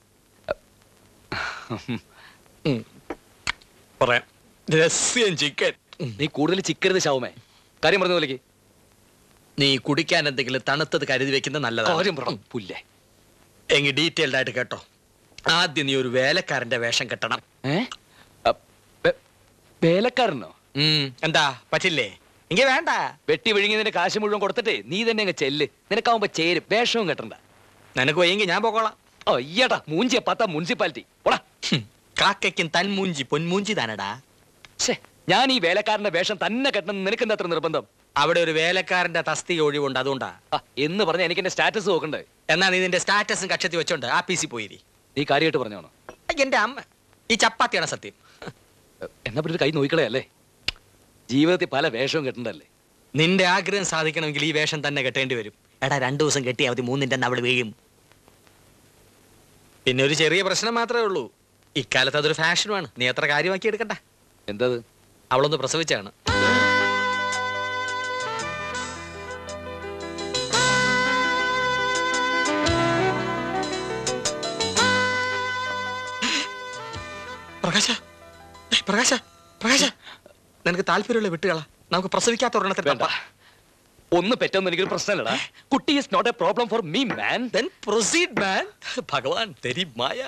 ഉം. പറയാം രസ്യം ചിക്കൻ നീ കൂടുതൽ ചിക്കരുത് ശവമേ കാര്യം പറഞ്ഞ പോലേക്ക് നീ കുടിക്കാൻ എന്തെങ്കിലും തണുത്തത് കരുതി വെക്കുന്നത് നല്ലതാണ് കാര്യം പറ പുല്ലേ എങ്കിൽ ഡീറ്റെയിൽഡ് ആയിട്ട് കേട്ടോ ആദ്യം നീ ഒരു വേലക്കാരന്റെ വേഷം കെട്ടണം ഏ അ, വേ- വേലക്കാരനോ ഉം, എന്താ പറ്റില്ലേ എങ്കിൽ വേണ്ട വെട്ടി വിഴുങ്ങിയതിന്റെ കാശ് മുഴുവൻ കൊടുത്തിട്ടേ നീ തന്നെ അങ്ങ് ചെല്ല് നിനക്കാവുമ്പോ ചേരും വേഷവും കെട്ടണ്ട നിനക്ക് വയ്യെങ്കിൽ ഞാൻ പോക്കോളാം ഓ ഈയടാ മൂഞ്ചിയ പത്ത മുനിസിപ്പാലിറ്റി ഓടാ ഹും, കാക്കയ്ക്കും തൻമൂഞ്ചി പൊന്മൂഞ്ചി താനടാ ഛേ ഞാൻ ഈ വേലക്കാരന്റെ വേഷം തന്നെ കെട്ടണം നിനക്ക് എന്താ അത്ര നിർബന്ധം അവിടെ ഒരു വേലക്കാരന്റെ തസ്തിക ഒഴിവുണ്ട് അതുകൊണ്ടാ ആ, എന്ന് പറഞ്ഞ എനിക്ക് എന്റെ സ്റ്റാറ്റസ് നോക്കണ്ടേ എന്നാ നീ നിന്റെ സ്റ്റാറ്റസും കക്ഷത്തി വെച്ചോണ്ട് ആ പി സി പോയിരി നീ കാര്യമായിട്ട് പറഞ്ഞോണോ എന്റെ അമ്മ ഈ ചപ്പാത്തിയാണ് സത്യം എന്നാ പിന്നെ ഒരു കൈ നോക്കിക്കളയല്ലേ ജീവിതത്തിൽ പല വേഷവും കെട്ടണ്ടല്ലേ നിന്റെ ആഗ്രഹം സാധിക്കണമെങ്കിൽ ഈ വേഷം തന്നെ കെട്ടേണ്ടി വരും എടാ രണ്ടു ദിവസം കെട്ടിയാൽ മതി മൂന്നിന്റെ അന്ന് അവള് വീഴും പിന്നെ ഒരു ചെറിയ പ്രശ്നം മാത്രമേ ഉള്ളൂ ഇക്കാലത്ത് അതൊരു ഫാഷനുമാണ് നീ എത്ര കാര്യമാക്കി എടുക്കണ്ട എന്തത് അവളൊന്ന് പ്രസവിച്ചാണ് പ്രകാശ ഏയ് പ്രകാശ പ്രകാശ നിനക്ക് താല്പര്യമുള്ള വിട്ടുകളാ നമുക്ക് പ്രസവിക്കാത്ത ഒരെണ്ണത്തിൽ വേണ്ട ഒന്ന് പെറ്റൊന്നും എനിക്കൊരു പ്രശ്നമല്ലടാ കുട്ടി is not a problem for me man then proceed man ഭഗവാൻ തെരി മായ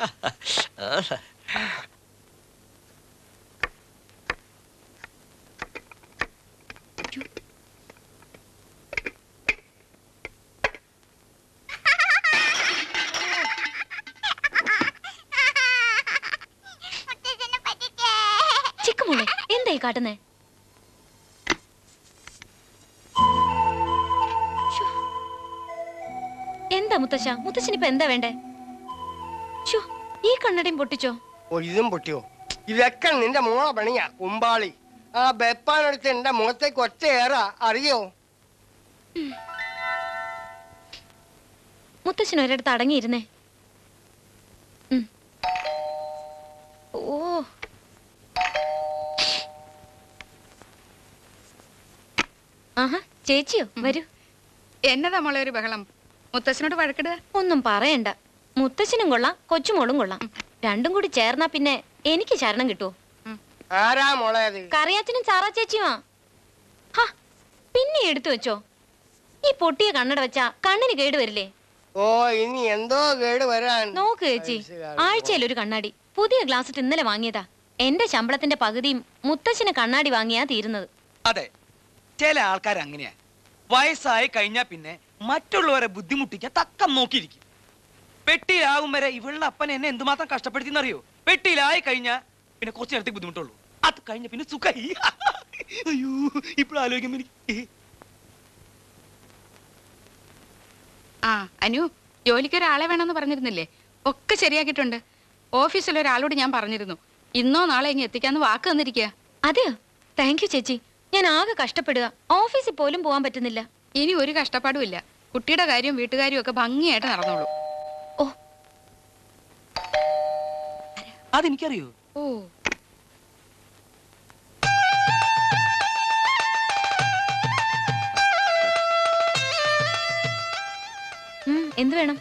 ചിക്കുമോളെ എന്തായി കാട്ടുന്നേ ശ്ശോ. എന്താ മുത്തശ്ശ മുത്തശ്ശനിപ്പോ എന്താ വേണ്ടേ ശ്ശോ, ഈ കണ്ണടയും പൊട്ടിച്ചോ ഓ ഇതും പൊട്ടിയോ ഇതൊക്കെ നിന്റെ മോളെ പണിയാ കുമ്പാളി ആ ബെപ്പാനെടുത്ത് എന്റെ മുഖത്തേക്ക് ഒറ്റയേറാ അറിയോ മുത്തശ്ശൻ ഒരിടത്ത് അടങ്ങിയിരുന്നേ ഉം. ഓ ആഹാ ചേച്ചിയോ വരൂ എന്നതാ മോളെ ഒരു ബഹളം മുത്തശ്ശനോട് വഴക്കിടുക ഒന്നും പറയണ്ട മുത്തശ്ശനും കൊള്ളാം കൊച്ചുമോളും കൊള്ളാം രണ്ടും കൂടി ചേർന്നാ പിന്നെ എനിക്ക് ശരണം കിട്ടുമോ ആരാ മോളെ അത് കറിയാച്ചനും സാറാ ചേച്ചിയുമാ ഹാ പിന്നെ എടുത്തു വെച്ചോ ഈ പൊട്ടിയ കണ്ണട വെച്ചാ കണ്ണിന് കേട് വരില്ലേ ഓ ഇനി എന്തോ കേട് വരാൻ നോക്ക് ചേച്ചി ആഴ്ചയിൽ ഒരു കണ്ണാടി പുതിയ ഗ്ലാസ് ഇട്ട് ഇന്നലെ വാങ്ങിയതാ എന്റെ ശമ്പളത്തിന്റെ പകുതിയും മുത്തശ്ശിന് കണ്ണാടി വാങ്ങിയാ തീരുന്നത് അതെ ചില ആൾക്കാർ അങ്ങനെയാ വയസ്സായി കഴിഞ്ഞാ പിന്നെ മറ്റുള്ളവരെ ബുദ്ധിമുട്ടിക്കാൻ തക്കം നോക്കിയിരിക്കും പെട്ടിയിലാകും വരെ ഇവളുടെ അപ്പൻ എന്നെ എന്തുമാത്രം കഷ്ടപ്പെടുത്തിന്നറിയോ പെട്ടിയിലായി കഴിഞ്ഞാ പിന്നെ കുറച്ച് നേരത്തേക്ക് ബുദ്ധിമുട്ടുള്ളൂ അത് കഴിഞ്ഞ പിന്നെ സുഖായി അയ്യോ ഇപ്പോൾ ആലോചിക്കുമ്പോ എനിക്ക് ആ അനു ജോലിക്ക് ഒരാളെ വേണമെന്ന് പറഞ്ഞിരുന്നില്ലേ ഒക്കെ ശരിയാക്കിയിട്ടുണ്ട് ഓഫീസിൽ ഒരാളോട് ഞാൻ പറഞ്ഞിരുന്നു ഇന്നോ നാളെ ഇങ്ങ് എത്തിക്കാന്ന് വാക്ക് തന്നിരിക്കുക അതെയോ താങ്ക് യു ചേച്ചി ഞാൻ ആകെ കഷ്ടപ്പെടുക ഓഫീസിൽ പോലും പോകാൻ പറ്റുന്നില്ല ഇനി ഒരു കഷ്ടപ്പാടും ഇല്ല കുട്ടിയുടെ കാര്യവും വീട്ടുകാര്യവും ഒക്കെ ഭംഗിയായിട്ട് നടന്നോളൂ അതെനിക്കറിയോ ഓ ഉം, എന്ത് വേണം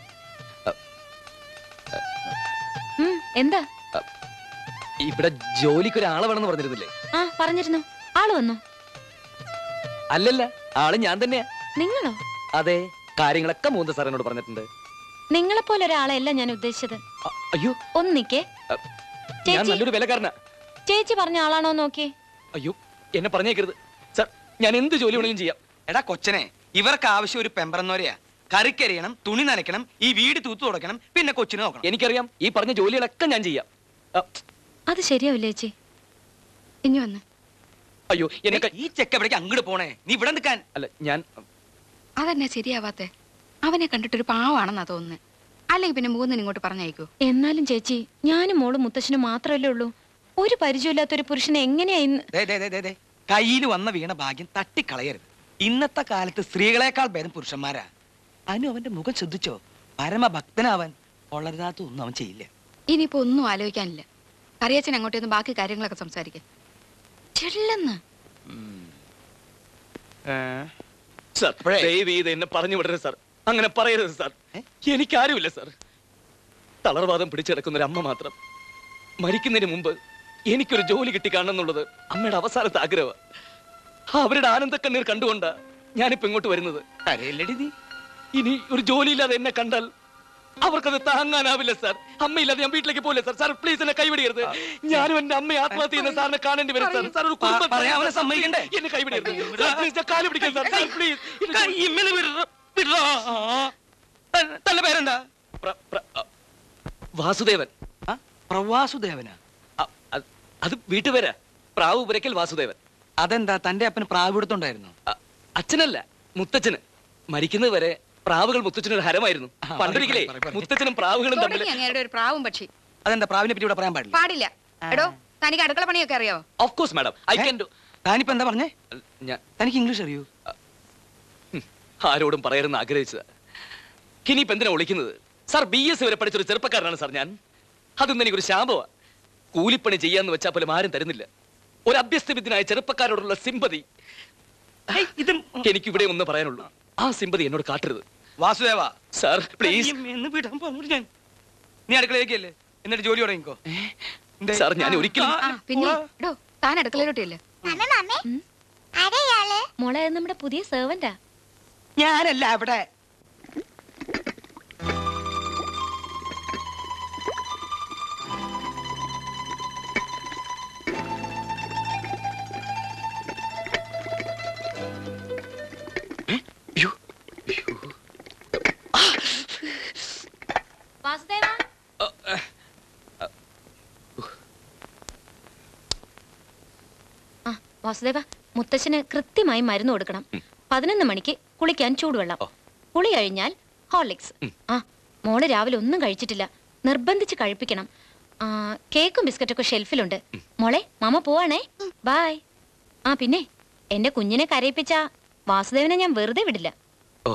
ഉം, എന്താ ഇവിടെ ജോലിക്ക് ഒരാളെ വേണമെന്ന് പറഞ്ഞിരുന്നില്ലേ ആ പറഞ്ഞിരുന്നു ആള് വന്നു അല്ലല്ല ആള് ഞാൻ തന്നെയാ നിങ്ങളോ അതെ കാര്യങ്ങളൊക്കെ മൂന്ന് സാർ എന്നോട് പറഞ്ഞിട്ടുണ്ട് നിങ്ങളെ പോലെ ഒരാളെയല്ല ഞാൻ ഉദ്ദേശിച്ചത് അയ്യോ ഒന്നിക്കേ ഞാൻ ചേച്ചി നല്ലൊരു വിലക്കാരനാ ചേച്ചി പറഞ്ഞ ആളാണോ നോക്കിയേ അയ്യോ എന്നെ പറഞ്ഞേക്കരുത് സാർ ഞാൻ എന്ത് ജോലി വേണമെങ്കിലും ചെയ്യാം എടാ കൊച്ചനെ ഇവർക്ക് ആവശ്യം ഒരു പെമ്പറന്നോരെയാ കറിക്കരിയണം തുണി നനയ്ക്കണം ഈ വീട് തൂത്തു തുടക്കണം പിന്നെ കൊച്ചിനെ നോക്കണം എനിക്കറിയാം ഈ പറഞ്ഞ ജോലികളൊക്കെ ഞാൻ ചെയ്യാം അ, അത് ശരിയാവില്ല ചേച്ചി ഇനി വന്ന് അയ്യോ എന്നെ ക- ഈ ചെക്ക എവിടേക്ക് അങ്ങോട്ട് പോണേ നീ ഇവിടെ നിൽക്കാൻ അല്ല ഞാൻ അതെന്നാ ശരിയാവാത്തെ അവനെ കണ്ടിട്ടൊരു പാവാണെന്നാ തോന്നുന്നത് അല്ലെങ്കിൽ പിന്നെ മൂന്നിന് ഇങ്ങോട്ട് പറഞ്ഞയക്കൂ എന്നാലും ചേച്ചി ഞാനും മോളും മുത്തശ്ശനും മാത്രമല്ലേ ഉള്ളൂ ഒരു പരിചയമില്ലാത്തൊരു പുരുഷനെ എങ്ങനെയാ ഇന്ന് ദേ, ദേ, ദേ, ദേ, ദേ. കയ്യിൽ വന്ന വീണ ഭാഗ്യം തട്ടിക്കളയരുത് ഇന്നത്തെ കാലത്ത് സ്ത്രീകളെക്കാൾ ഭേദം പുരുഷന്മാരാ അനു അവന്റെ മുഖം ശ്രദ്ധിച്ചോ പരമഭക്തനാവൻ വളരുതാത്ത ഒന്നും അവൻ ചെയ്യില്ല ഇനിയിപ്പോ ഒന്നും ആലോചിക്കാനില്ല കറിയച്ചൻ അങ്ങോട്ടേന്ന് ബാക്കി കാര്യങ്ങളൊക്കെ സംസാരിക്കാം ചെല്ലെന്ന് സാർ ദയവ് ചെയ്ത് എന്നെ പറഞ്ഞു വിടരുത് സാർ അങ്ങനെ പറയരുത് സാർ എനിക്കാരുമില്ല സാർ തളർവാദം പിടിച്ചെടുക്കുന്ന ഒരു അമ്മ മാത്രം മരിക്കുന്നതിന് മുമ്പ് എനിക്കൊരു ജോലി കിട്ടി കാണണമെന്നുള്ളത് അമ്മയുടെ അവസാനത്തെ ആഗ്രഹം അവരുടെ ആനന്ദക്കണ്ണീർ കണ്ടുകൊണ്ടാ ഞാനിപ്പോ ഇങ്ങോട്ട് വരുന്നത് കരയില്ലടി നീ ഇനി ഒരു ജോലിയില്ലാതെ എന്നെ കണ്ടാൽ അവർക്കത് താങ്ങാനാവില്ല സാർ അമ്മയില്ലാതെ ഞാൻ വീട്ടിലേക്ക് പോകില്ല സാർ സാർ പ്ലീസ് എന്നെ കൈവിടരുത് ഞാനും എന്റെ അമ്മയെ ആത്മഹത്യ ചെയ്യുന്ന സാറിനെ കാണേണ്ടി വരും സാർ സാർ ഒരു കുടുംബം പ- പറയാൻ അവനെ സമ്മതിക്കണ്ടേ? എന്നെ കൈവിടരുത് സാർ, please, ഞാൻ കാല് പിടിക്കാം സാർ സാർ പ്ലീസ് ഇമ്മനെ വിടറ- വിടറാ. ത- തന്റെ പേരെന്താ വാസുദേവൻ ആ? പ്രവാസുദേവനാ അ- അത്- അത് വീട്ടുപേരാ പ്രാവ് പുരക്കൽ വാസുദേവൻ അതെന്താ തന്റെ അപ്പന് പ്രാവിടുത്തുണ്ടായിരുന്നു അ- അച്ഛനല്ല മുത്തച്ഛന് മരിക്കുന്നത് വരെ പ്രാവുകൾ മുത്തച്ഛനൊരു ഹരമായിരുന്നു പണ്ടൊരിക്കലേ പറയ്, പറയ്. മുത്തച്ഛനും പ്രാവുകളും തമ്മിൽ തുടങ്ങി അങ്ങയുടെ ഒരു പ്രാവും പക്ഷി അതെന്താ പ്രാവിനെ പറ്റി ഇവിടെ പറയാൻ പാടില്ല പാടില്ല എടോ തനിക്ക് അടുക്കള പണിയൊക്കെ അറിയാവോ of course madam I can do താനിപ്പോ എന്താ പറഞ്ഞേ ഞാൻ തനിക്ക് ഇംഗ്ലീഷ് അറിയൂ ആരോടും പറയരുന്ന് ആഗ്രഹിച്ചത് ഇനിയിപ്പോ എന്തിനാ വിളിക്കുന്നത് സാർ ബി എസ് വരെ പഠിച്ചൊരു ചെറുപ്പക്കാരനാണ് സാർ ഞാൻ അതൊന്നും എനിക്കൊരു ശാപമാ കൂലിപ്പണി ചെയ്യാന്ന് വെച്ചാൽ പോലും ആരും തരുന്നില്ല ഒരു അഭ്യസ്തവിദ്യനായ ചെറുപ്പക്കാരോടുള്ള സിമ്പതി ഇതും എനിക്ക് ഇവിടെ ഒന്ന് പറയാനുള്ളൂ ആ സിമ്പതി എന്നോട് കാട്ടരുത് വാസുദേവ സാർ പ്ലീസ് എന്ന് വിടാൻ പറഞ്ഞു ഞാൻ നീ അടുക്കളയിലേക്കല്ലേ എന്നിട്ട് ജോലി തുടങ്ങിക്കോ എന്തേ? സാർ ഞാൻ ഒരിക്കലും ആ പിന്നെ എടോ താൻ അടുക്കളയിലോട്ടില്ലേ മോളെ അത് നമ്മുടെ പുതിയ സെർവന്റാ ഞാനല്ല അവിടെ വാസുദേവ ആ വാസുദേവ മുത്തശ്ശന് കൃത്യമായി മരുന്ന് കൊടുക്കണം പതിനൊന്ന് മണിക്ക് കുളിക്കാൻ ചൂടുവെള്ളം കുളി കഴിഞ്ഞാൽ ഹോർലിക്സ് ആ മോള് രാവിലെ ഒന്നും കഴിച്ചിട്ടില്ല നിർബന്ധിച്ച് കഴിപ്പിക്കണം ആ കേക്കും ബിസ്ക്കറ്റൊക്കെ ഷെൽഫിലുണ്ട് മോളെ മാമ പോവാണേ ബായ് ആ പിന്നെ എന്റെ കുഞ്ഞിനെ കരയിപ്പിച്ച വാസുദേവനെ ഞാൻ വെറുതെ വിടില്ല ഓ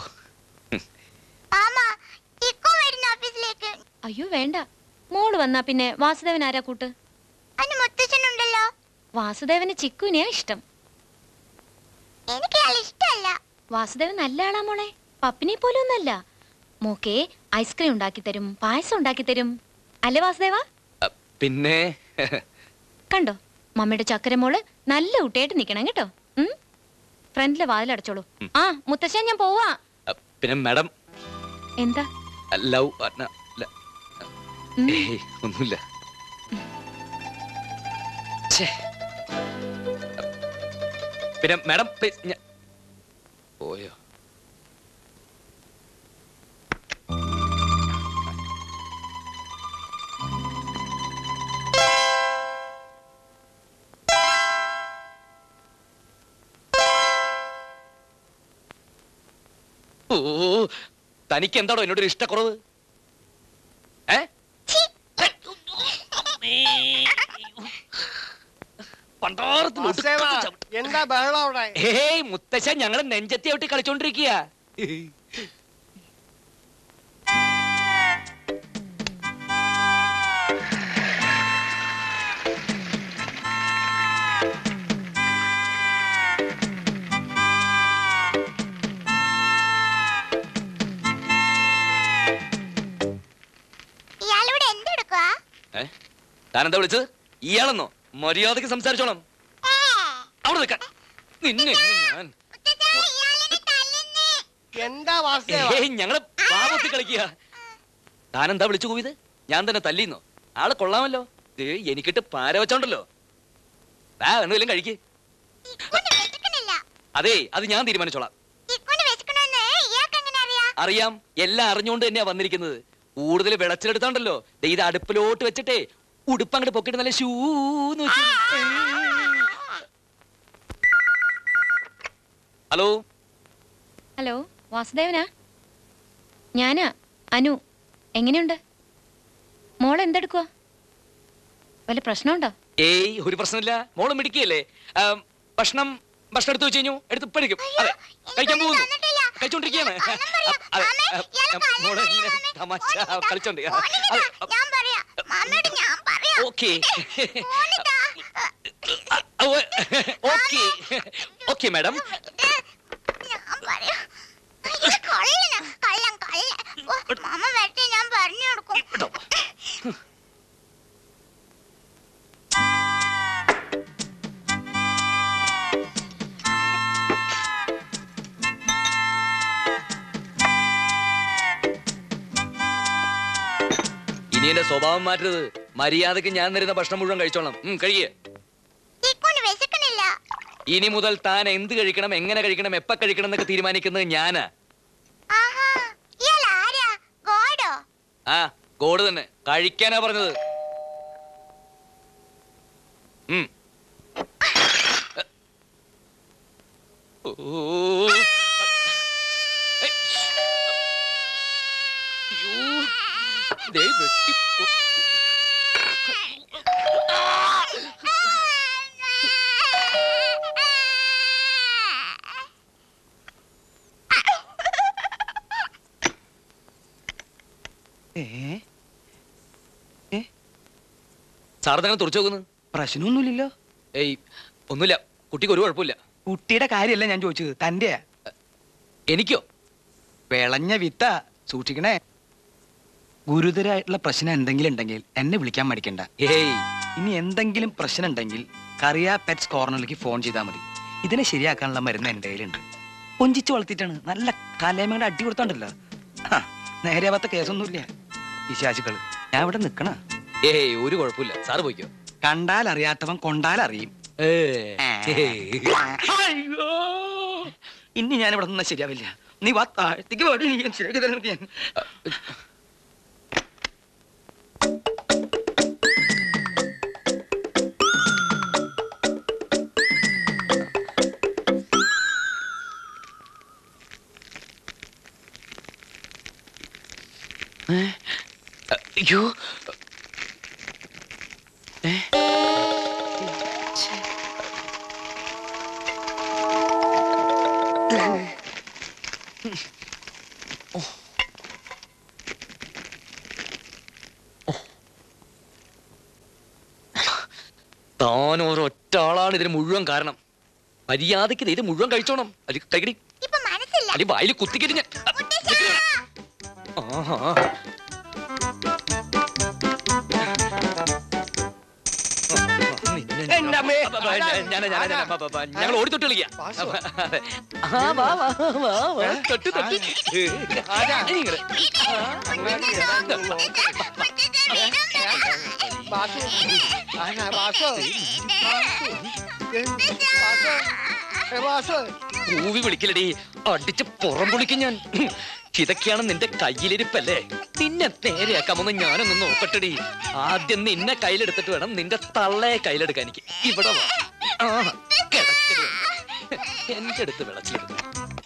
ഓഫീസിലേക്ക് അയ്യോ വേണ്ട മോള് വന്നാ പിന്നെ വാസുദേവൻ ആരാ കൂട്ട് അതിന് മുത്തച്ഛനുണ്ടല്ലോ വാസുദേവന് ചിക്കുനെയാ ഇഷ്ടം എനിക്ക് അയാൾ ഇഷ്ടമല്ല വാസുദേവൻ നല്ല ആളാ മോളെ പപ്പിനെ പോലും ഒന്നല്ല മോക്കെ ഐസ്ക്രീം ഉണ്ടാക്കി തരും പായസം ഉണ്ടാക്കി തരും അല്ലേ വാസുദേവ പിന്നെ കണ്ടോ മമ്മയുടെ ചക്കര മോള് നല്ല കുട്ടിയായിട്ട് നിക്കണം കേട്ടോ ഉം? ഫ്രണ്ടിലെ വാതിലടച്ചോളൂ ആ മുത്തശ്ശൻ ഞാൻ പോവാ പിന്നെ മാഡം എന്താ ലവ് ഏയ് ഒന്നുമില്ല ഛേ. പിന്നെ മാഡം പ്ലീസ് ഞാൻ പോയോ ഓ തനിക്ക് എന്താണോ എന്നോടൊരു ഇഷ്ടക്കുറവ് ഏ പണ്ടാരത്തിന് വാസുദേവ, ഒടുക്കത്തെ ചവിട്ട്. എന്താ ബഹളം അവിടെ ഏയ് മുത്തശ്ശ ഞങ്ങള് നെഞ്ചത്തി ഔട്ടി കളിച്ചോണ്ടിരിക്കുക ഇയാളിവിടെ എന്തെടുക്കുവാ ഏ താനെന്താ വിളിച്ചത് ഇയാളെന്നോ മര്യാദക്ക് സംസാരിച്ചോണം അവിടെ നിൽക്കാൻ നിന്നെ ഇന്ന് ഞാൻ എന്താ വാസുദേവ ഏയ് ഞങ്ങള് പാപത്തി കളിക്കുക താനെന്താ വിളിച്ചു പോയത് ഞാൻ തന്നെ തല്ലിന്നോ ആള് കൊള്ളാമല്ലോ ദേ എനിക്കിട്ട് പാര വെച്ചോണ്ടല്ലോ ആ എന്തെങ്കിലും കഴിക്ക് അതെ അത് ഞാൻ തീരുമാനിച്ചോളാം ഇക്കൊണ്ട് വിശക്കണമെന്ന് ഇയാൾക്ക് എങ്ങനെ അറിയാം അറിയാം എല്ലാം അറിഞ്ഞുകൊണ്ട് തന്നെയാ വന്നിരിക്കുന്നത് കൂടുതൽ വിളച്ചിലെടുത്തോണ്ടല്ലോ ദേ ഇത് അടുപ്പിലോട്ട് വെച്ചിട്ടേ ഉടുപ്പ് അങ്ങോട്ട് പൊക്കിട്ട് നല്ല ഷൂന്ന് വെച്ച് ഹലോ ഹലോ വാസുദേവനാ ഞാനാ അനു എങ്ങനെയുണ്ട് മോൾ എന്തെടുക്കുക വല്ല പ്രശ്നമുണ്ടോ ഏയ് ഒരു പ്രശ്നമില്ല മോള് മിടിക്കുകയല്ലേ ആം, ഭക്ഷണം ഭക്ഷണം എടുത്തു വെച്ച് കഴിഞ്ഞു എടുത്ത് പഠിക്കും അതെ കഴിക്കാൻ പോകുന്നു കഴിച്ചോണ്ടിരിക്കുകയാണ് അതെ ആ, മോള് ഇങ്ങനെ തമാശ കളിച്ചോണ്ട് ഓക്കെ ഓക്കെ ഓക്കെ മാഡം കള്ളം കള്ളം കള്ളം ഓ, മാമ വരട്ടെ ഞാൻ പറഞ്ഞു കൊടുക്കും ഇനി എന്റെ സ്വഭാവം മാറ്റരുത് മര്യാദക്ക് ഞാൻ തരുന്ന ഭക്ഷണം മുഴുവൻ കഴിച്ചോളാം ഉം, കഴിയേ ഇക്കൊണ്ട് വിശക്കണില്ല ഇനി മുതൽ താൻ എന്ത് കഴിക്കണം എങ്ങനെ കഴിക്കണം എപ്പ കഴിക്കണം എന്നൊക്കെ തീരുമാനിക്കുന്നത് ഞാനാ ആഹാ ഇയാൾ ആരാ ഗോഡോ ആ ഗോഡ് തന്നെ കഴിക്കാനാ പറഞ്ഞത് ഉം. ഓ. ഏയ്. അയ്യോ. ദേ വെട്ടി കൊ- സാർ തന്നെ തുറച്ചു നോക്കുന്നു പ്രശ്നമൊന്നുമില്ലല്ലോ ഏയ് ഒന്നുമില്ല കുട്ടിക്ക് ഒരു കുഴപ്പമില്ല കുട്ടിയുടെ കാര്യമല്ല ഞാൻ ചോദിച്ചത് തന്റെ എനിക്കോ വിളഞ്ഞ വിത്ത സൂക്ഷിക്കണേ ഗുരുതരമായിട്ടുള്ള പ്രശ്നം എന്തെങ്കിലും ഉണ്ടെങ്കിൽ എന്നെ വിളിക്കാൻ മടിക്കണ്ട ഏയ് ഇനി എന്തെങ്കിലും പ്രശ്നം ഉണ്ടെങ്കിൽ കറിയ പെറ്റ്സ് കോർണറിലേക്ക് ഫോൺ ചെയ്താൽ മതി ഇതിനെ ശരിയാക്കാനുള്ള മരുന്ന് എൻ്റെ കയ്യിലുണ്ട് കൊഞ്ചിച്ച് വളർത്തിയിട്ടാണ് നല്ല കലേമയുടെ അടി കൊടുത്തോണ്ടല്ലോ ആ, നേരെയാവാത്ത കേസൊന്നുമില്ല വിശാചുക്കള് ഞാൻ ഇവിടെ നിക്കണ ഏയ് ഒരു കുഴപ്പമില്ല സാറ് പോയിക്കോ കണ്ടാൽ അറിയാത്തവൻ കൊണ്ടാൽ അറിയും അയ്യോ ഇനി ഞാൻ ഇവിടെ നിന്നാ ശരിയാവില്ല നീ വാ താഴത്തേക്ക് പാടി നീ ഞാൻ ശരിയാക്കി തരാം ഞാൻ അയ്യോ താൻ ഒരൊറ്റ ആളാണ് ഇതിന് മുഴുവൻ കാരണം മര്യാദയ്ക്ക് ദേ ഇത് മുഴുവൻ കഴിച്ചോണം അല്ലെ കൈകടി ഇപ്പൊ മനസ്സില്ല അല്ലെ വായിൽ കുത്തിക്കിട്ട് ഞാൻ ആഹാ നിന്നെ എന്റെ അമ്മേ. ഞങ്ങൾ ഓടിത്തൊട്ട് കളിക്കാം വാസു. അതെ. ആ, വാ, വാ, വാ, വാ. തൊട്ട് തൊട്ട് ആരാ? ഇങ്ങട്. ബാസു ആരാ ബാസു ബാസു ബാസു ഏ, ബാസു കൂവി വിളിക്കലടി അടിച്ച് പുറം പൊളിക്കും ഞാൻ ഇതൊക്കെയാണ് നിന്റെ കയ്യിലിരിപ്പല്ലേ നിന്നെ നേരെയാക്കാമെന്ന് ഞാനൊന്ന് നോക്കട്ടെടി ആദ്യം നിന്നെ കയ്യിലെടുത്തിട്ട് വേണം നിന്റെ തള്ളയെ കയ്യിലെടുക്കാൻ എനിക്ക് ഇവിടെ വാ ആ, കിടക്കടി. എന്റെ അടുത്ത് വിളച്ചിരുന്നു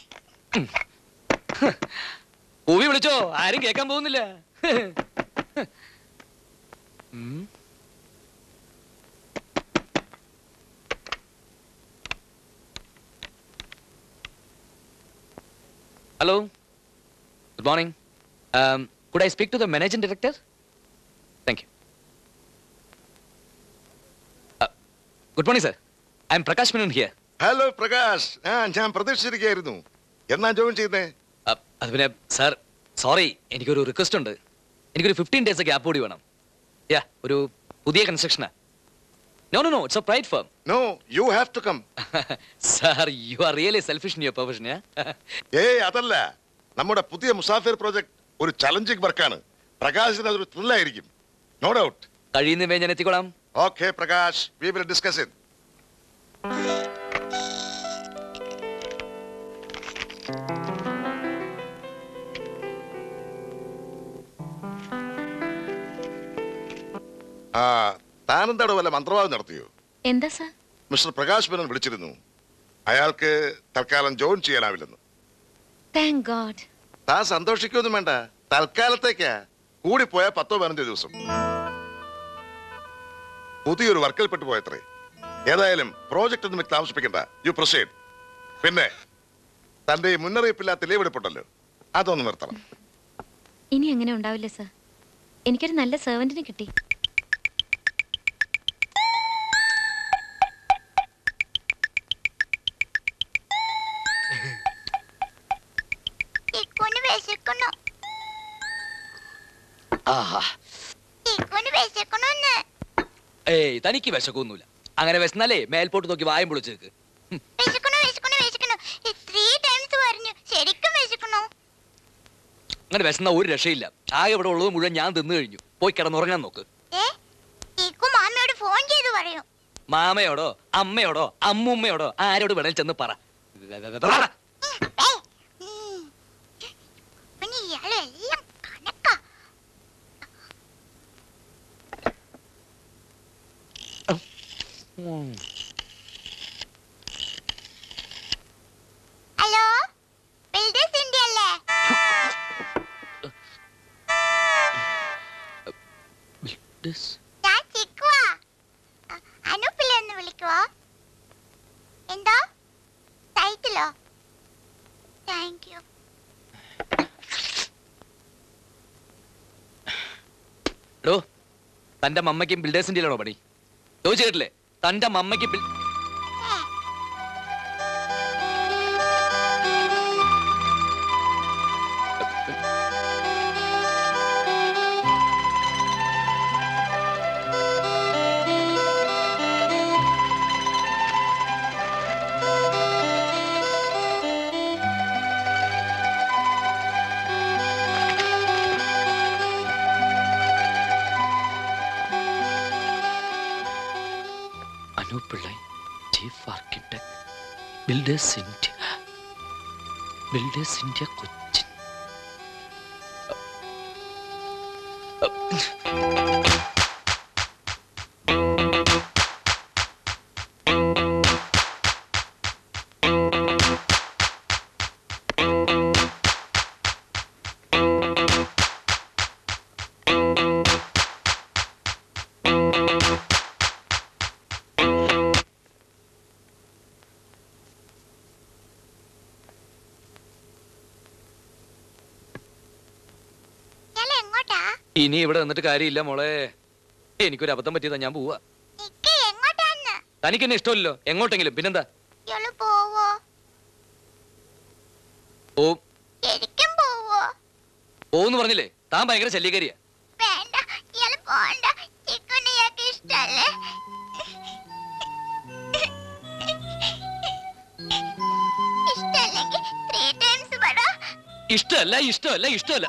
കൂവി വിളിച്ചോ ആരും കേൾക്കാൻ പോകുന്നില്ല ഉം. Hello good morning could I speak to the managing director thank you good morning sir I'm Prakash Menon here hello Prakash ആ ഞാൻ പ്രതീക്ഷിച്ചിരിക്കുകയായിരുന്നു എന്നാ ജോയിൻ ചെയ്തേ അത് പിന്നെ സാർ സോറി എനിക്കൊരു റിക്വസ്റ്റ് ഉണ്ട് എനിക്കൊരു ഫിഫ്റ്റീൻ ഡേയ്സ് ഗ്യാപ്പ് കൂടി വേണം യാ ഒരു പുതിയ കൺസ്ട്രക്ഷനാ no no no it's a pride firm no you have to come sir you are really selfish in your profession ഏയ് അതല്ല നമ്മുടെ പുതിയ മുസാഫിർ പ്രോജക്ട് ഒരു ചലഞ്ചിങ് വർക്കാണ് പ്രകാശിന് അതൊരു ത്രില്ലായിരിക്കും നോ ഡൗട്ട് കഴിയുന്നവേ ഞാൻ എത്തിക്കോളാം okay Prakash we will discuss it ആ താനെന്താടോ വല്ല മന്ത്രവാദം നടത്തിയോ എന്താ സാർ മിസ്റ്റർ പ്രകാശ് മേനോൻ വിളിച്ചിരുന്നു അയാൾക്ക് തൽക്കാലം ജോയിൻ ചെയ്യാനാവില്ലെന്ന് താങ്ക് ഗോഡ് താൻ സന്തോഷിക്കൊന്നും വേണ്ട തൽക്കാലത്തേക്കാ കൂടിപ്പോയ പത്തോ പതിനഞ്ചോ ദിവസം പുതിയൊരു വർക്കിൽ പെട്ടുപോയത്രേ ഏതായാലും പ്രോജക്റ്റ് ഒന്നും വെച്ച് താമസിപ്പിക്കണ്ട യു പ്രൊസീഡ് പിന്നെ തന്റെ ഈ മുന്നറിയിപ്പില്ലാത്ത ലീവ് എടുപ്പുണ്ടല്ലോ അതൊന്ന് നിർത്തണം ഇനി അങ്ങനെ ഉണ്ടാവില്ല സാർ എനിക്കൊരു നല്ല സെർവന്റിനെ കിട്ടി ഇക്കുന് വിശക്കണു ആഹാ ഇക്കുന് വിശക്കണുന്ന് ഏയ് തനിക്ക് വിശക്കൊന്നുമില്ല അങ്ങനെ വിശന്നാലേ മേൽപോട്ട് നോക്കി വായം പൊളിച്ച് നിൽക്ക് വിശക്കണു വിശക്കണു വിശക്കണു ത്രീ ടൈംസ് പറഞ്ഞു ശരിക്കും വിശക്കണു അങ്ങനെ വിശന്ന ഒരു രക്ഷയില്ല ആകെ ഇവിടെ ഉള്ളത് മുഴുവൻ ഞാൻ തിന്നു കഴിഞ്ഞു പോയി കിടന്നുറങ്ങാൻ നോക്ക് ഏ ഇക്കു മാമിയോട് ഫോൺ ചെയ്ത് പറയൂ മാമയോടോ അമ്മയോടോ അമ്മുമ്മയോടോ ആരോട് വേണേലും ചെന്ന് പറ പറ. പിന്നെ ഇയാളെല്ലാം കണക്കാ ഹലോ ബിൽഡേഴ്സ് ഇന്ത്യ അല്ലേ ഞാൻ ചിക്കുവാ അ- അനൂപിലെ ഒന്ന് വിളിക്കുവോ എന്തോ സൈറ്റിലോ താങ്ക് യു എടോ തന്റെ മമ്മയ്ക്കും ബിൽഡേഴ്സിന്റെ ആണോ പണി ചോദിച്ചു കേട്ടില്ലേ തന്റെ മമ്മയ്ക്ക് ബിൽ Anoop Pillai chief architect builders India builders India Cochin ഇയാൾ എങ്ങോട്ടാ ഇനി ഇവിടെ നിന്നിട്ട് കാര്യമില്ല മോളെ എനിക്കൊരു അബദ്ധം പറ്റിയതാ ഞാൻ പോവാ ഇക്ക എങ്ങോട്ടാന്ന് തനിക്ക് എന്നെ ഇഷ്ടമല്ലോ എങ്ങോട്ടെങ്കിലും പിന്നെന്താ ഇയാള് പോവോ ഓ ശരിക്കും പോവോ പോന്ന് പറഞ്ഞില്ലേ താൻ ഭയങ്കര ശല്യക്കാരിയാ വേണ്ട ഇയാള് പോണ്ട ചിക്കുന് ഇയാൾക്ക് ഇഷ്ടല്ലേ ഇഷ്ടമല്ല ഇഷ്ടമല്ല ഇഷ്ടമല്ല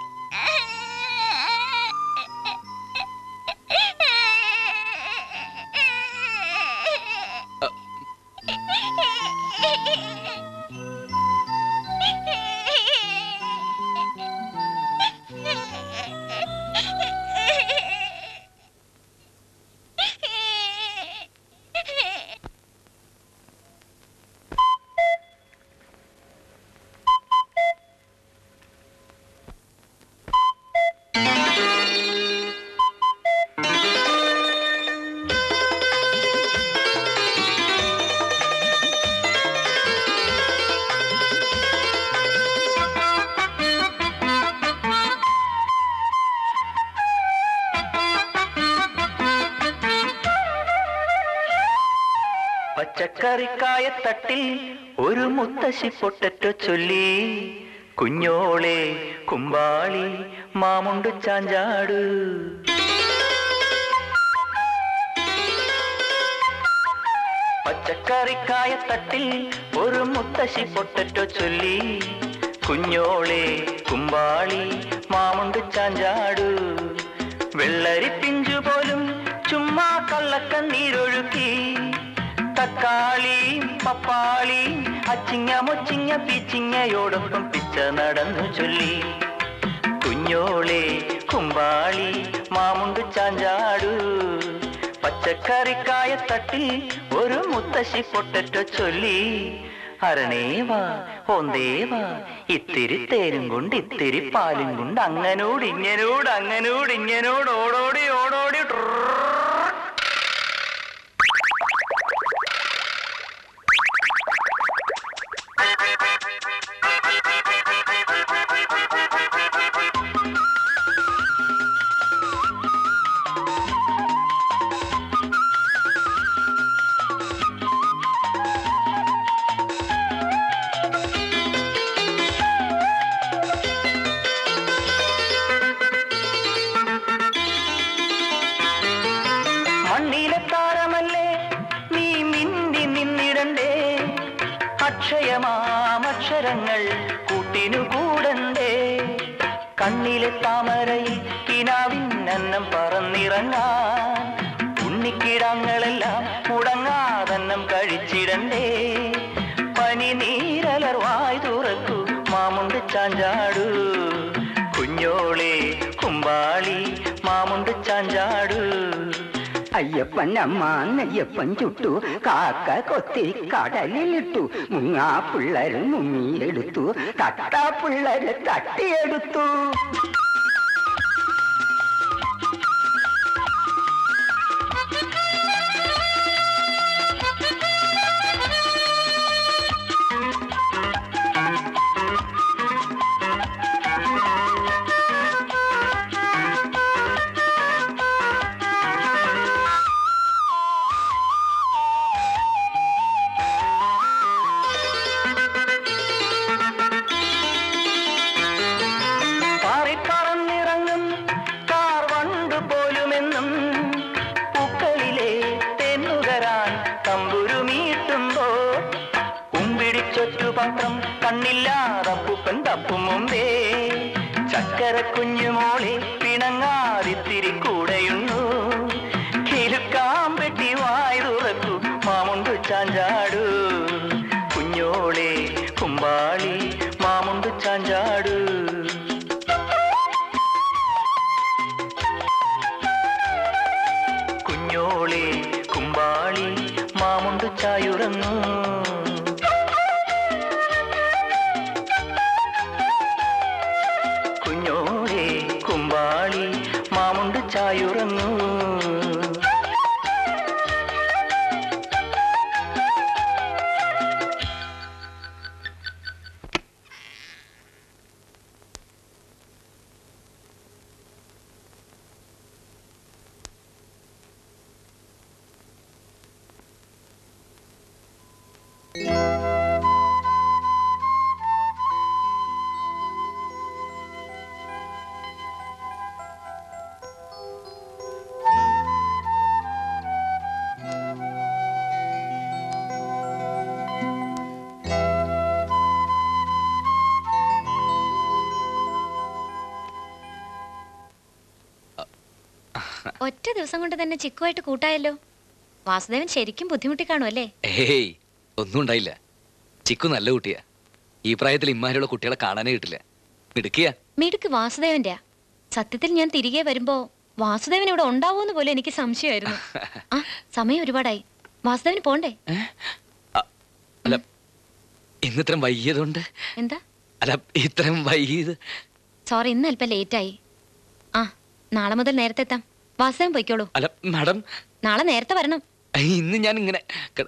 പച്ചക്കറിക്കായത്തട്ടിൽ ഒരു മുത്തശ്ശി പൊട്ടറ്റോ ചൊല്ലി കുഞ്ഞോളെ കുമ്പാളി മാമുണ്ട് ചാഞ്ചാട് പച്ചക്കറിക്കായത്തട്ടിൽ ഒരു മുത്തശ്ശി പൊട്ടറ്റോ ചൊല്ലി കുഞ്ഞോളെ കുമ്പാളി മാമുണ്ട് ചാഞ്ചാട് വെള്ളരി പിഞ്ചു പോലും ചുമ്മാ കള്ളക്കണ്ണീരൊഴുക്കി തക്കാളി പപ്പാളി അച്ചിങ്ങ മൊച്ചിങ്ങ പീച്ചിങ്ങയോടൊപ്പം പിച്ച നടന്നു ചൊല്ലി കുഞ്ഞോളെ കുമ്പാളി മാമുണ്ട് ചാഞ്ചാടു പച്ചക്കറിക്കായ തട്ടിൽ ഒരു മുത്തശ്ശി പൊട്ടറ്റോ ചൊല്ലി അരണേവാ ഓന്തേവാ ഇത്തിരി തേനും കൊണ്ട് ഇത്തിരി പാലും കൊണ്ട് അങ്ങനോട് ഇങ്ങനോട് അങ്ങനോട് ഇങ്ങനോട് ഓടോടി ഓടോടി ട്രർ മണ്ണിലെ താരമല്ലേ നീ മിന്നി നിന്നിടണ്ടേ അക്ഷയമാമക്ഷരങ്ങൾ കൂട്ടിനു കൂടണ്ടേ കണ്ണിലെ താമരയിൽ കിനാവിൻ അന്നം പറന്നിറങ്ങാൻ ഉണ്ണിക്കിടങ്ങളെല്ലാം മുടങ്ങാതന്നം കഴിച്ചിടണ്ടേ പനി നീരലർവായി തുറക്കൂ മാമുണ്ട് ചാഞ്ചാടു കുഞ്ഞോളെ കുമ്പാളി മാമുണ്ട് ചാഞ്ചാടു അയ്യപ്പൻ അമ്മ നെയ്യപ്പൻ ചുട്ടു കാക്ക കൊത്തി കടലിലിട്ടു മുങ്ങാ പിള്ളേര് മുങ്ങിയെടുത്തു തട്ടാ പിള്ളേര് തട്ടിയെടുത്തു പാറിപ്പറന്നിറങ്ങും കാർ വണ്ടു പോലുമെന്നും പൂക്കളിലെ തെന്നുകരാൻ തമ്പുരുമീട്ടുമ്പോ ഉമ്പിടിച്ചൊറ്റു പത്രം കണ്ണില്ലാതപ്പുപ്പൻ തപ്പും മുമ്പേ ചക്കര കുഞ്ഞുമോളെ പിണങ്ങാതിത്തിരി കൂടെയുണ്ണു കിലുക്കാമ്പെട്ടി വായ് തുറക്കു മാമുണ്ട് ചാഞ്ചാടു കുഞ്ഞോളെ കുമ്പാളി മാമുണ്ട് ചാഞ്ചാടു കുഞ്ഞോളെ കുമ്പാളി മാമുണ്ട് ചായുറങ്ങൂ കുഞ്ഞോളെ കുമ്പാളി മാമുണ്ട് ചായുറങ്ങൂ ഒറ്റ ദിവസം കൊണ്ട് തന്നെ ചിക്കുമായിട്ട് കൂട്ടായല്ലോ വാസുദേവൻ ശരിക്കും ബുദ്ധിമുട്ടി കാണും അല്ലേ ഏയ് ഒന്നും ഉണ്ടായില്ല ചിക്കു നല്ല കുട്ടിയാ ഈ പ്രായത്തിൽ ഇമ്മാരിയുള്ള കുട്ടികളെ കാണാനേ കിട്ടില്ല മിടുക്കിയ മിടുക്ക് വാസുദേവന്റെ സത്യത്തിൽ ഞാൻ തിരികെ വരുമ്പോ വാസുദേവൻ ഇവിടെ ഉണ്ടാവോന്ന് പോലും എനിക്ക് സംശയമായിരുന്നു ആ സമയം ഒരുപാടായി വാസുദേവന് പോണ്ടേ അല്ല ഇന്നിത്രയും വൈകിയതുകൊണ്ട് എന്താ അല്ല ഇത്രയും വൈകിയത് സോറി ഇന്ന് അല്പം ലേറ്റായി ആ നാളെ മുതൽ നേരത്തെ എത്താം വാസുദേവൻ പൊയ്ക്കോളൂ അല്ല മാഡം നാളെ നേരത്തെ വരണം ഇന്ന് ഞാൻ ഇങ്ങനെ ക-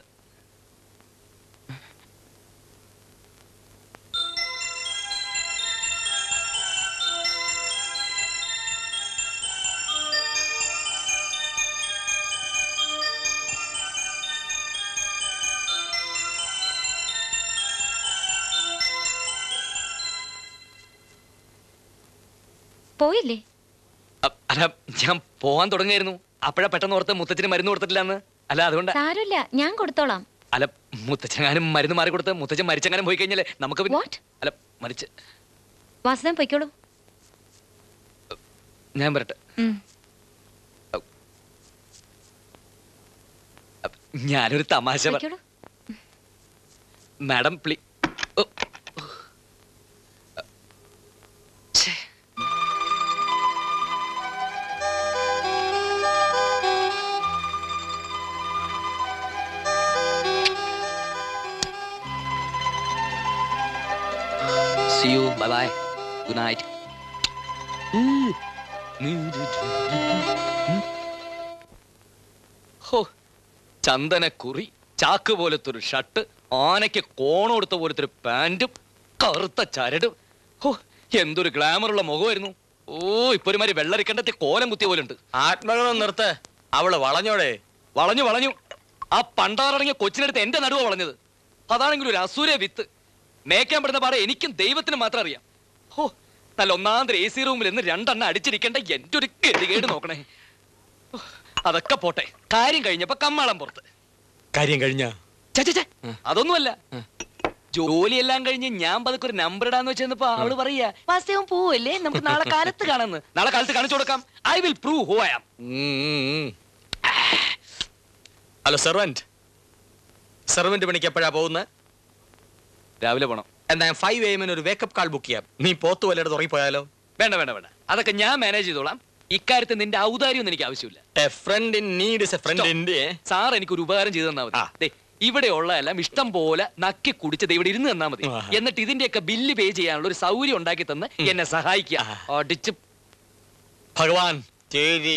പോയില്ലേ അ- അല്ല ഞാൻ പോവാൻ തുടങ്ങിയായിരുന്നു അപ്പോഴാ പെട്ടെന്ന് ഓർത്ത് മുത്തച്ഛന് മരുന്ന് കൊടുത്തിട്ടില്ലെന്ന് അല്ല അതുകൊണ്ട് സാരമില്ല ഞാൻ കൊടുത്തോളാം അല്ല മുത്തച്ഛനാനും മരുന്ന് മാറി കൊടുത്ത് മുത്തച്ഛൻ മരിച്ചെങ്ങാനും പോയി കഴിഞ്ഞാലേ നമുക്ക് പിന്നെ- അല്ല മരിച്ച് വാസുദേവൻ പൊയ്ക്കോളൂ ഞാൻ വരട്ടെ ഉം. ഞാനൊരു തമാശ പറ- പൊയ്ക്കോളൂ മാഡം പ്ലീ ഓ. ഛേ. See you. Bye bye. Good night. ഹോ ചന്ദനക്കുറി ചാക്ക് പോലത്തെ ഒരു ഷർട്ട് ആനയ്ക്ക് കോണം കൊടുത്ത പോലത്തെ ഒരു പാന്റും കറുത്ത ചരടും ഹോ എന്തൊരു ഗ്ലാമറുള്ള മുഖമായിരുന്നു ഓ ഇപ്പൊ ഒരുമാതിരി വെള്ളരിക്കണ്ടത്തെ കോലം കുത്തിയ പോലെ ഉണ്ട് ആത്മകഥം നിർത്ത് അവള് വളഞ്ഞോടെ വളഞ്ഞു വളഞ്ഞു ആ പണ്ടാറടങ്ങിയ കൊച്ചിനടുത്ത് എന്റെ നടുവ വളഞ്ഞത് അതാണെങ്കിൽ ഒരു അസൂര വിത്ത് മേക്കാൻ പെടുന്ന പാടെ എനിക്കും ദൈവത്തിനും മാത്രം അറിയാം ഹോ നല്ല ഒന്നാന്തര എ സി റൂമിൽ നിന്ന് രണ്ടെണ്ണം അടിച്ചിരിക്കേണ്ട എന്റെ ഒരു ഗതികേട് നോക്കണേ ഹോ, അതൊക്കെ പോട്ടെ കാര്യം കഴിഞ്ഞപ്പോ കമ്മാളം പുറത്ത് കാര്യം കഴിഞ്ഞ ഛെ, ഛെ, ഛെ, അതൊന്നുമല്ല ജോലിയെല്ലാം കഴിഞ്ഞ് ഞാൻ പതുക്കെ ഒരു നമ്പർ ഇടാന്ന് വെച്ചപ്പോ അവള് പറയാ വാസ്തവം പോവല്ലേ നമുക്ക് നാളെ കാലത്ത് കാണാന്ന് നാളെ കാലത്ത് കാണിച്ചു കൊടുക്കാം I will prove who I am hello servant servant പണിക്ക് എപ്പോഴാ പോകുന്നത് രാവിലെ പോണം എന്താ ഫൈവ് എ എമ്മിന് ഒരു വേക്കപ്പ് കാൾ ബുക്ക് ചെയ്യാം നീ പോത്തു വല്ലയിടത്ത് ഉറങ്ങിപ്പോയാലോ വേണ്ട വേണ്ട വേണ്ട അതൊക്കെ ഞാൻ മാനേജ് ചെയ്തോളാം ഇക്കാര്യത്തിൽ നിന്റെ ഔദാര്യമൊന്നും എനിക്ക് ആവശ്യമില്ല a friend in need is a friend in sir എനിക്ക് ഒരു ഉപകാരം ചെയ്തു തന്നാ മതി ദേ, ഇവിടെ ഉള്ളതെല്ലാം ഇഷ്ടം പോലെ നക്കി കുടിച്ചത് ഇവിടെ ഇരുന്ന് തന്നാ മതി ആഹാ. എന്നിട്ട് ഇതിന്റെയൊക്കെ ബില്ല് പേ ചെയ്യാനുള്ള ഒരു സൗകര്യം ഉണ്ടാക്കി തന്ന് എന്നെ സഹായിക്കുക അടിച്ച് ഭഗവാൻ ചേരി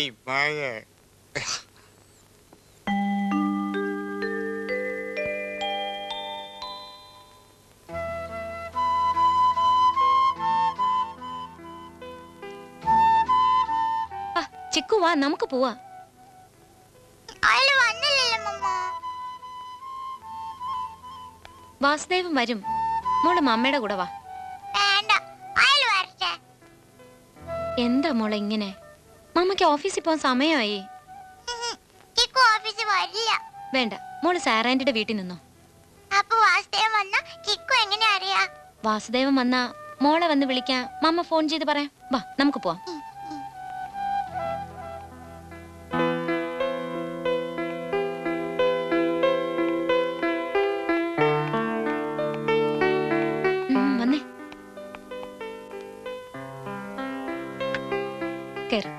ആ, ചിക്കു വാ നമുക്ക് പോവാ അയാള് വന്നില്ലല്ലോ മമ്മ വാസുദേവൻ വരും മോള് മമ്മയുടെ കൂടെ വാ വേണ്ട അയാള് വരട്ടെ എന്താ മോളെ ഇങ്ങനെ മമ്മയ്ക്ക് ഓഫീസിൽ പോകാൻ സമയമായി ചിക്കു ഓഫീസിൽ വരില്ല വേണ്ട മോള് സാറാൻറ്റിയുടെ വീട്ടിൽ നിന്നോ അപ്പൊ വാസ്തവം വന്ന ചിക്കു എങ്ങനെ അറിയാ വാസുദേവൻ വന്നാ മോളെ വന്ന് വിളിക്കാൻ മമ്മ ഫോൺ ചെയ്ത് പറയാം വാ നമുക്ക് പോവാം ഉം, വന്നേ കേറ്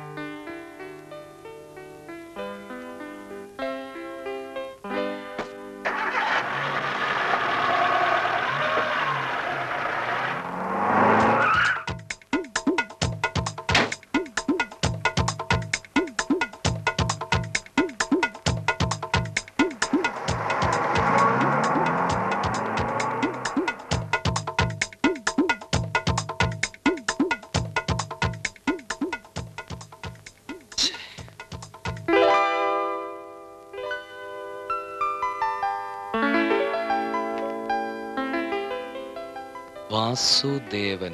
വാസുദേവൻ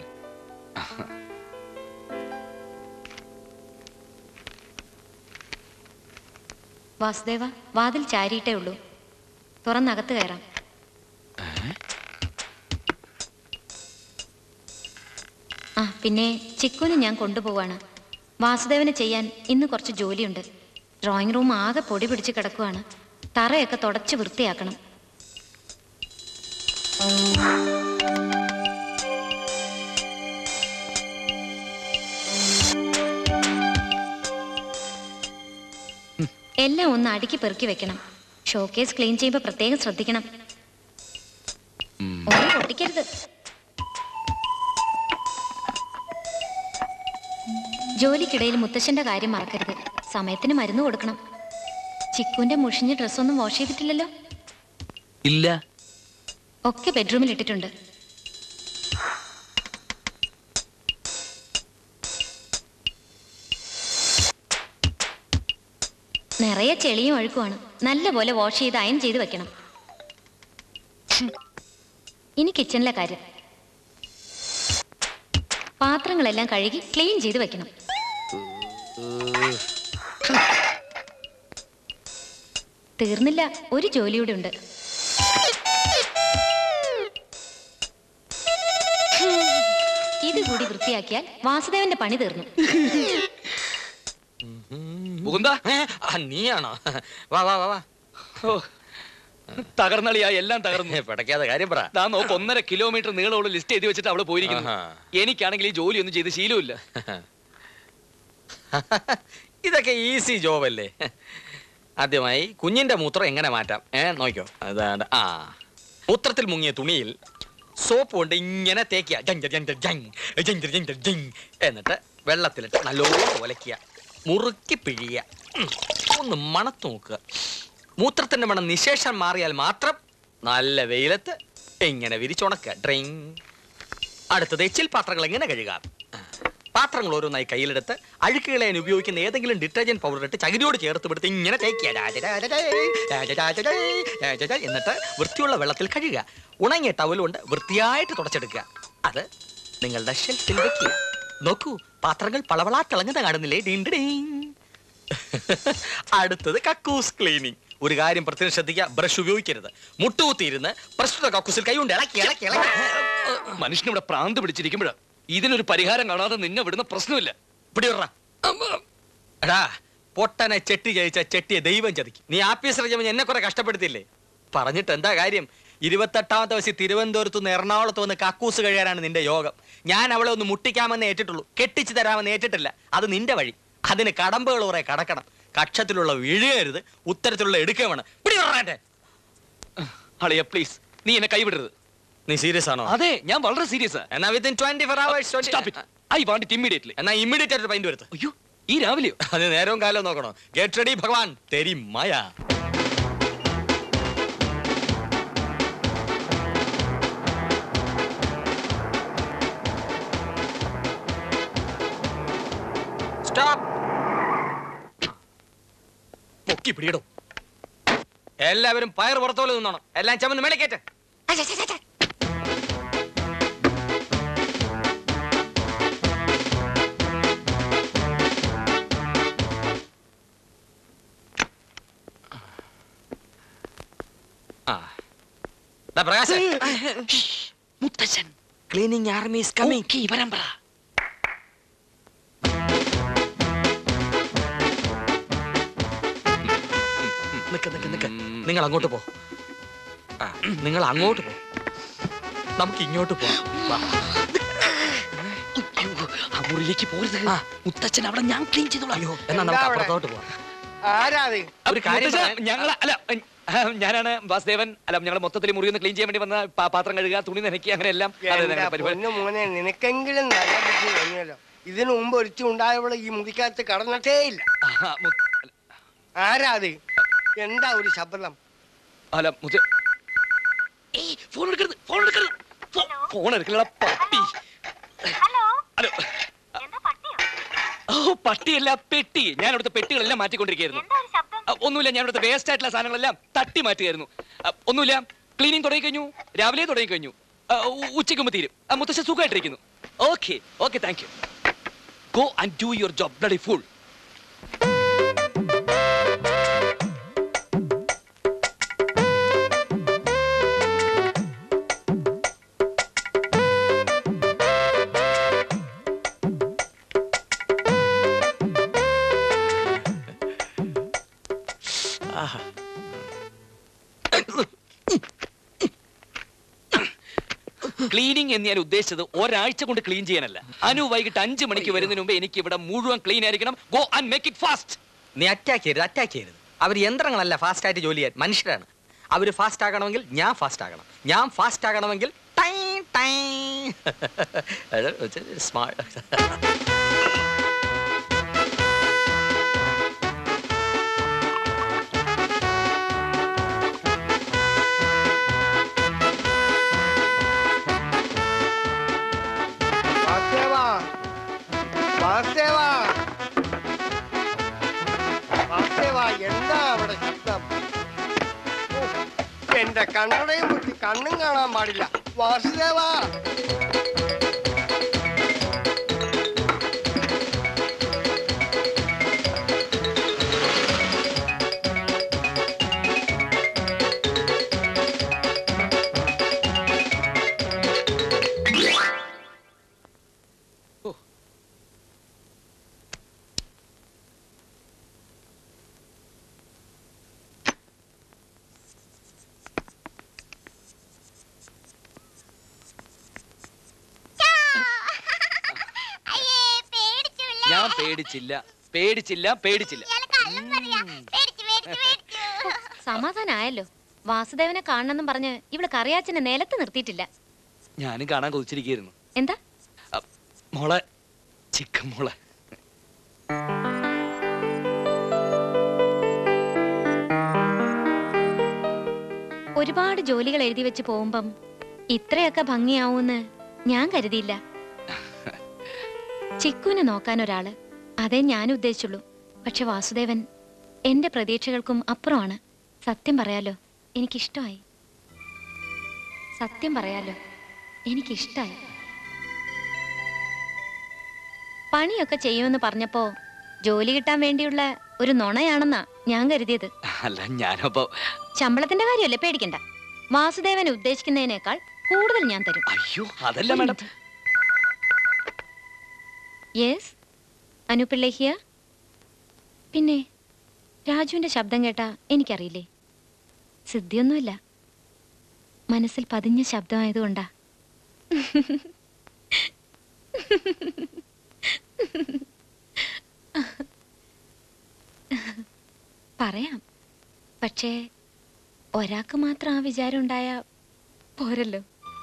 വാസുദേവ വാതിൽ ചാരിയിട്ടേ ഉള്ളൂ തുറന്നകത്ത് കയറാം ആ പിന്നെ ചിക്കുന് ഞാൻ കൊണ്ടുപോവാണ് വാസുദേവന് ചെയ്യാൻ ഇന്ന് കുറച്ച് ജോലിയുണ്ട് ഡ്രോയിങ് റൂം ആകെ പൊടി പിടിച്ച് കിടക്കുവാണ് തറയൊക്കെ തുടച്ച് വൃത്തിയാക്കണം എല്ലാം ഒന്ന് അടുക്കി പെറുക്കി വെക്കണം ഷോക്കേസ് ക്ലീൻ ചെയ്യുമ്പോൾ പ്രത്യേകം ശ്രദ്ധിക്കണം ഒന്നും പൊട്ടിക്കരുത് ജോലിക്കിടയിൽ മുത്തശ്ശന്റെ കാര്യം മറക്കരുത് സമയത്തിന് മരുന്ന് കൊടുക്കണം ചിക്കുവിന്റെ മുഷിഞ്ഞ ഡ്രസ്സൊന്നും വാഷ് ചെയ്തിട്ടില്ലല്ലോ ഇല്ല ഒക്കെ ബെഡ്റൂമിൽ ഇട്ടിട്ടുണ്ട് നിറയെ ചെളിയും അഴുക്കുമാണ് നല്ലപോലെ വാഷ് ചെയ്ത് അയൺ ചെയ്ത് വെക്കണം ഹും. ഇനി കിച്ചണിലെ കാര്യം പാത്രങ്ങളെല്ലാം കഴുകി ക്ലീൻ ചെയ്ത് വെക്കണം തീർന്നില്ല ഒരു ജോലിയൂടെ ഉണ്ട് ഇത് കൂടി വൃത്തിയാക്കിയാൽ വാസുദേവന്റെ പണി തീർന്നു മുകുന്ദ നീയാണോ വാ വാ വാ വാ തകർന്നളിയാ എല്ലാം തകർന്നു പിടയ്ക്കാതെ കാര്യം പറ ദാ നോക്ക് ഒന്നര കിലോമീറ്റർ നീളമുള്ള ലിസ്റ്റ് എഴുതി വെച്ചിട്ട് അവള് പോയിരിക്കുന്നു ആഹാ. എനിക്കാണെങ്കിൽ ഈ ജോലി ഒന്നും ചെയ്ത് ശീലമില്ല ഇതൊക്കെ ഈസി ജോബല്ലേ ആദ്യമായി കുഞ്ഞിന്റെ മൂത്രം എങ്ങനെ മാറ്റാം ഏ നോക്കിയോ അതാണ് ആ മൂത്രത്തിൽ മുങ്ങിയ തുണിയിൽ സോപ്പ് കൊണ്ട് ഇങ്ങനെ തേക്കുക ജഞ്ചർ ജഞ്ചർ ജങ് ജഞ്ചർ ജഞ്ചർ ജങ് എന്നിട്ട് വെള്ളത്തിലിട്ട് നല്ലോണം ഒലക്കുക മുറുക്കി പിഴിയുക ഉം. ഒന്ന് മണത്ത് നോക്കുക മൂത്രത്തിന്റെ മണം നിശേഷം മാറിയാൽ മാത്രം നല്ല വെയിലത്ത് ഇങ്ങനെ വിരിച്ചുണക്കുക ഡ്രിങ് അടുത്തത് എച്ചിൽ പാത്രങ്ങൾ എങ്ങനെ കഴുകാം പാത്രങ്ങൾ ഓരോന്നായി കയ്യിലെടുത്ത് അഴുക്ക് കളയാൻ ഉപയോഗിക്കുന്ന ഏതെങ്കിലും ഡിറ്റർജന്റ് പൗഡർ ഇട്ട് ചകിരിയോട് ചേർത്ത് പിടുത്ത് ഇങ്ങനെ തേക്കുക രാജരാജരായ്, രാജരാജരായ്, രാജരാജ് എന്നിട്ട് വൃത്തിയുള്ള വെള്ളത്തിൽ കഴുകുക ഉണങ്ങിയ ടവൽ കൊണ്ട് വൃത്തിയായിട്ട് തുടച്ചെടുക്കുക അത് നിങ്ങളുടെ ഷെൽഫിൽ വെക്കുക നോക്കൂ പാത്രങ്ങൾ പളവളാ തിളങ്ങുന്ന കാണുന്നില്ലേ ഡീൻ ഡീൻ. അടുത്തത് കക്കൂസ് ക്ലീനിങ് ഒരു കാര്യം പ്രത്യേകം ശ്രദ്ധിക്കുക ബ്രഷ് ഉപയോഗിക്കരുത് മുട്ടുകുത്തിയിരുന്ന് പ്രസ്തുത കക്കൂസിൽ കൈകൊണ്ട് ഇളക്കി ഇളക്കി ഇളക്കി മനുഷ്യനിവിടെ പ്രാന്ത് പിടിച്ചിരിക്കുമ്പോഴാ ഇതിനൊരു പരിഹാരം കാണാതെ നിന്നെ വിടുന്ന പ്രശ്നമില്ല പിടി വിടറാ. എടാ പൊട്ടനെ ചെട്ടി ജയിച്ച ചെട്ടിയെ ദൈവം ചതിക്കും നീ ആഫീസർ ചെയ്യുമ്പോൾ എന്നെ കുറെ കഷ്ടപ്പെടുത്തില്ലേ പറഞ്ഞിട്ട് എന്താ കാര്യം ഇരുപത്തെട്ടാമത്തെ വയസ്സിൽ തിരുവനന്തപുരത്ത് നിന്ന് എറണാകുളത്ത് വന്ന് കക്കൂസ് കഴിയാനാണ് നിന്റെ യോഗം ഞാൻ അവളെ ഒന്ന് മുട്ടിക്കാമെന്ന് ഏറ്റിട്ടുള്ളൂ കെട്ടിച്ചു തരാമെന്ന് ഏറ്റിട്ടില്ല അത് നിന്റെ വഴി അതിന് കടമ്പകൾ കുറെ കടക്കണം കക്ഷത്തിലുള്ള വീഴുകരുത് ഉത്തരത്തിലുള്ള എടുക്കുകയാണ് പിടി വിടറാ എന്നെ. അളിയ പ്ലീസ് നീ എന്നെ കൈവിടരുത് നീ സീരിയസ് ആണോ അതെ ഞാൻ വളരെ സീരിയസ് എന്നാ within twenty four hours I want it immediately എന്നാ ഇമ്മീഡിയറ്റ് ആയിട്ട് പൈൻറ്റ് വരുത്ത് അയ്യോ ഈ രാവിലെയോ അത് നേരവും കാലവും നോക്കണോ ഗെറ്റ് റെഡി ഭഗവാൻ തെരി മായ സ്റ്റോപ്പ് പൊക്കി പിടിയിടും എല്ലാവരും പയർ പുറത്തോലെ നിന്നോണം എല്ലാം ചമന്ന് മേളിക്കേറ്റ് ആ ദാ പ്രകാശ് മുത്തച്ഛൻ ക്ലീനിങ് ആർമി ഈസ് കമ്മിങ് വരാൻ പറ നിക്ക് നിക്ക് നിക്ക് നിങ്ങൾ അങ്ങോട്ട് പോ ആ, നിങ്ങൾ അങ്ങോട്ട് പോ നമുക്ക് ഇങ്ങോട്ട് പോ വാ. ആ മുറിയിലേക്ക് പോരുത് മുത്തച്ഛൻ അവിടെ ഞാൻ ക്ലീൻ ചെയ്തോളാം അയ്യോ എന്നാ നമുക്ക് അപ്പുറത്തോട്ട് പോവാം ആരാത് ഒരു കാര്യം മുത്തച്ഛാ, പറയാൻ- ഞങ്ങള് അല്ല ആ, ഞാനാണ് വാസുദേവൻ അല്ല ഞങ്ങൾ മൊത്തത്തിൽ മുറി ഒന്ന് ക്ലീൻ ചെയ്യാൻ വേണ്ടി വന്ന പാ- പാത്രം കഴുകുക തുണി നനയ്ക്കുക അങ്ങനെ എല്ലാം അതെ, അതെ, എന്റെ അങ്ങനെ പരിപാടി പൊന്നു മോനെ നിനക്കെങ്കിലും നല്ല ബുദ്ധി തോന്നിയല്ലോ ഇതിനു മുമ്പ് ഒരുത്തി ഉണ്ടായവൾ ഈ മുറിക്കകത്ത് കടന്നിട്ടേ ഇല്ല ആഹാ, മു- ആരാ അത് എന്താ ഒരു ശബ്ദം അല്ല മുത്ത ഏയ് ഫോൺ എടുക്കരുത് ഫോൺ എടുക്കരുത് ഫോ- ഫോൺ എടുക്കലടാ പട്ടി ഹലോ ഓ പട്ടിയല്ല പെട്ടി ഞാൻ ഇവിടുത്തെ പെട്ടികളെല്ലാം മാറ്റിക്കൊണ്ടിരിക്കുകയായിരുന്നു ആ, ഒന്നുമില്ല ഞാൻ ഇവിടുത്തെ വേസ്റ്റ് ആയിട്ടുള്ള സാധനങ്ങളെല്ലാം തട്ടി മാറ്റുകയായിരുന്നു ആ, ഒന്നുമില്ല ക്ലീനിങ് തുടങ്ങി കഴിഞ്ഞു രാവിലെ തുടങ്ങി കഴിഞ്ഞു ആ, ഉ- ഉച്ചയ്ക്ക് മുമ്പ് തീരും ആ, മുത്തശ്ശ സുഖമായിട്ടിരിക്കുന്നു okay okay thank you go and do your job bloody full cleaning എന്ന് ഞാൻ ഉദ്ദേശിച്ചത് ഒരാഴ്ച കൊണ്ട് ക്ലീൻ ചെയ്യാനല്ല അനു വൈകിട്ട് അഞ്ചു മണിക്ക് വരുന്നതിന് മുമ്പ് എനിക്ക് ഇവിടെ മുഴുവൻ ക്ലീൻ ആയിരിക്കണം go and make it fast നീ അറ്റാക്ക് ചെയ്യരുത് അറ്റാക്ക് ചെയ്യരുത് അവർ യന്ത്രങ്ങളല്ല ഫാസ്റ്റ് ആയിട്ട് ജോലി ചെയ്യാൻ മനുഷ്യരാണ് അവർ ഫാസ്റ്റ് ആകണമെങ്കിൽ ഞാൻ ഫാസ്റ്റ് ആകണം ഞാൻ ഫാസ്റ്റ് ആകണമെങ്കിൽ tie tie smart Vasudeva Vasudeva Vasudeva എന്താ അവിടെ ശബ്ദം ഓ, എന്റെ കണ്ണടയും കുത്തി കണ്ണും കാണാൻ പാടില്ല വാസുദേവാ ഞാൻ പേടിച്ചില്ല പേടിച്ചില്ല പേടിച്ചില്ല സമാധാനായല്ലോ വാസുദേവനെ കാണണമെന്നും പറഞ്ഞ് ഇവള് കറിയാച്ചനെ നിലത്ത് നിർത്തിയിട്ടില്ല ഞാനും കാണാൻ കൊതിച്ചിരിക്കുന്നു എന്താ മോളെ ചിക്കൻ മോളെ ഒരുപാട് ജോലികൾ എഴുതി വെച്ച് പോകുമ്പം ഇത്രയൊക്കെ ഭംഗിയാവൂന്ന് ഞാൻ കരുതിയില്ല ചിക്കുവിനെ നോക്കാൻ ഒരാള് അതേ ഞാൻ ഉദ്ദേശിച്ചുള്ളൂ പക്ഷെ വാസുദേവൻ എന്റെ പ്രതീക്ഷകൾക്കും അപ്പുറമാണ് സത്യം പറയാലോ എനിക്കിഷ്ടമായി സത്യം പറയാലോ എനിക്കിഷ്ടായി പണിയൊക്കെ ചെയ്യുമെന്ന് പറഞ്ഞപ്പോ ജോലി കിട്ടാൻ വേണ്ടിയുള്ള ഒരു നുണയാണെന്നാ ഞാൻ കരുതിയത് അല്ല ഞാനപ്പോ ശമ്പളത്തിന്റെ കാര്യമല്ലേ പേടിക്കണ്ട വാസുദേവൻ ഉദ്ദേശിക്കുന്നതിനേക്കാൾ കൂടുതൽ ഞാൻ തരും അയ്യോ അതല്ല മാഡം യെസ് അനുപിള്ള ഹിയർ പിന്നെ രാജുവിന്റെ ശബ്ദം കേട്ടാ എനിക്കറിയില്ലേ സിദ്ധിയൊന്നുമില്ല മനസ്സിൽ പതിഞ്ഞ ശബ്ദമായതുകൊണ്ടാ പറയാം പക്ഷേ ഒരാൾക്ക് മാത്രം ആ വിചാരം ഉണ്ടായ പോരല്ലോ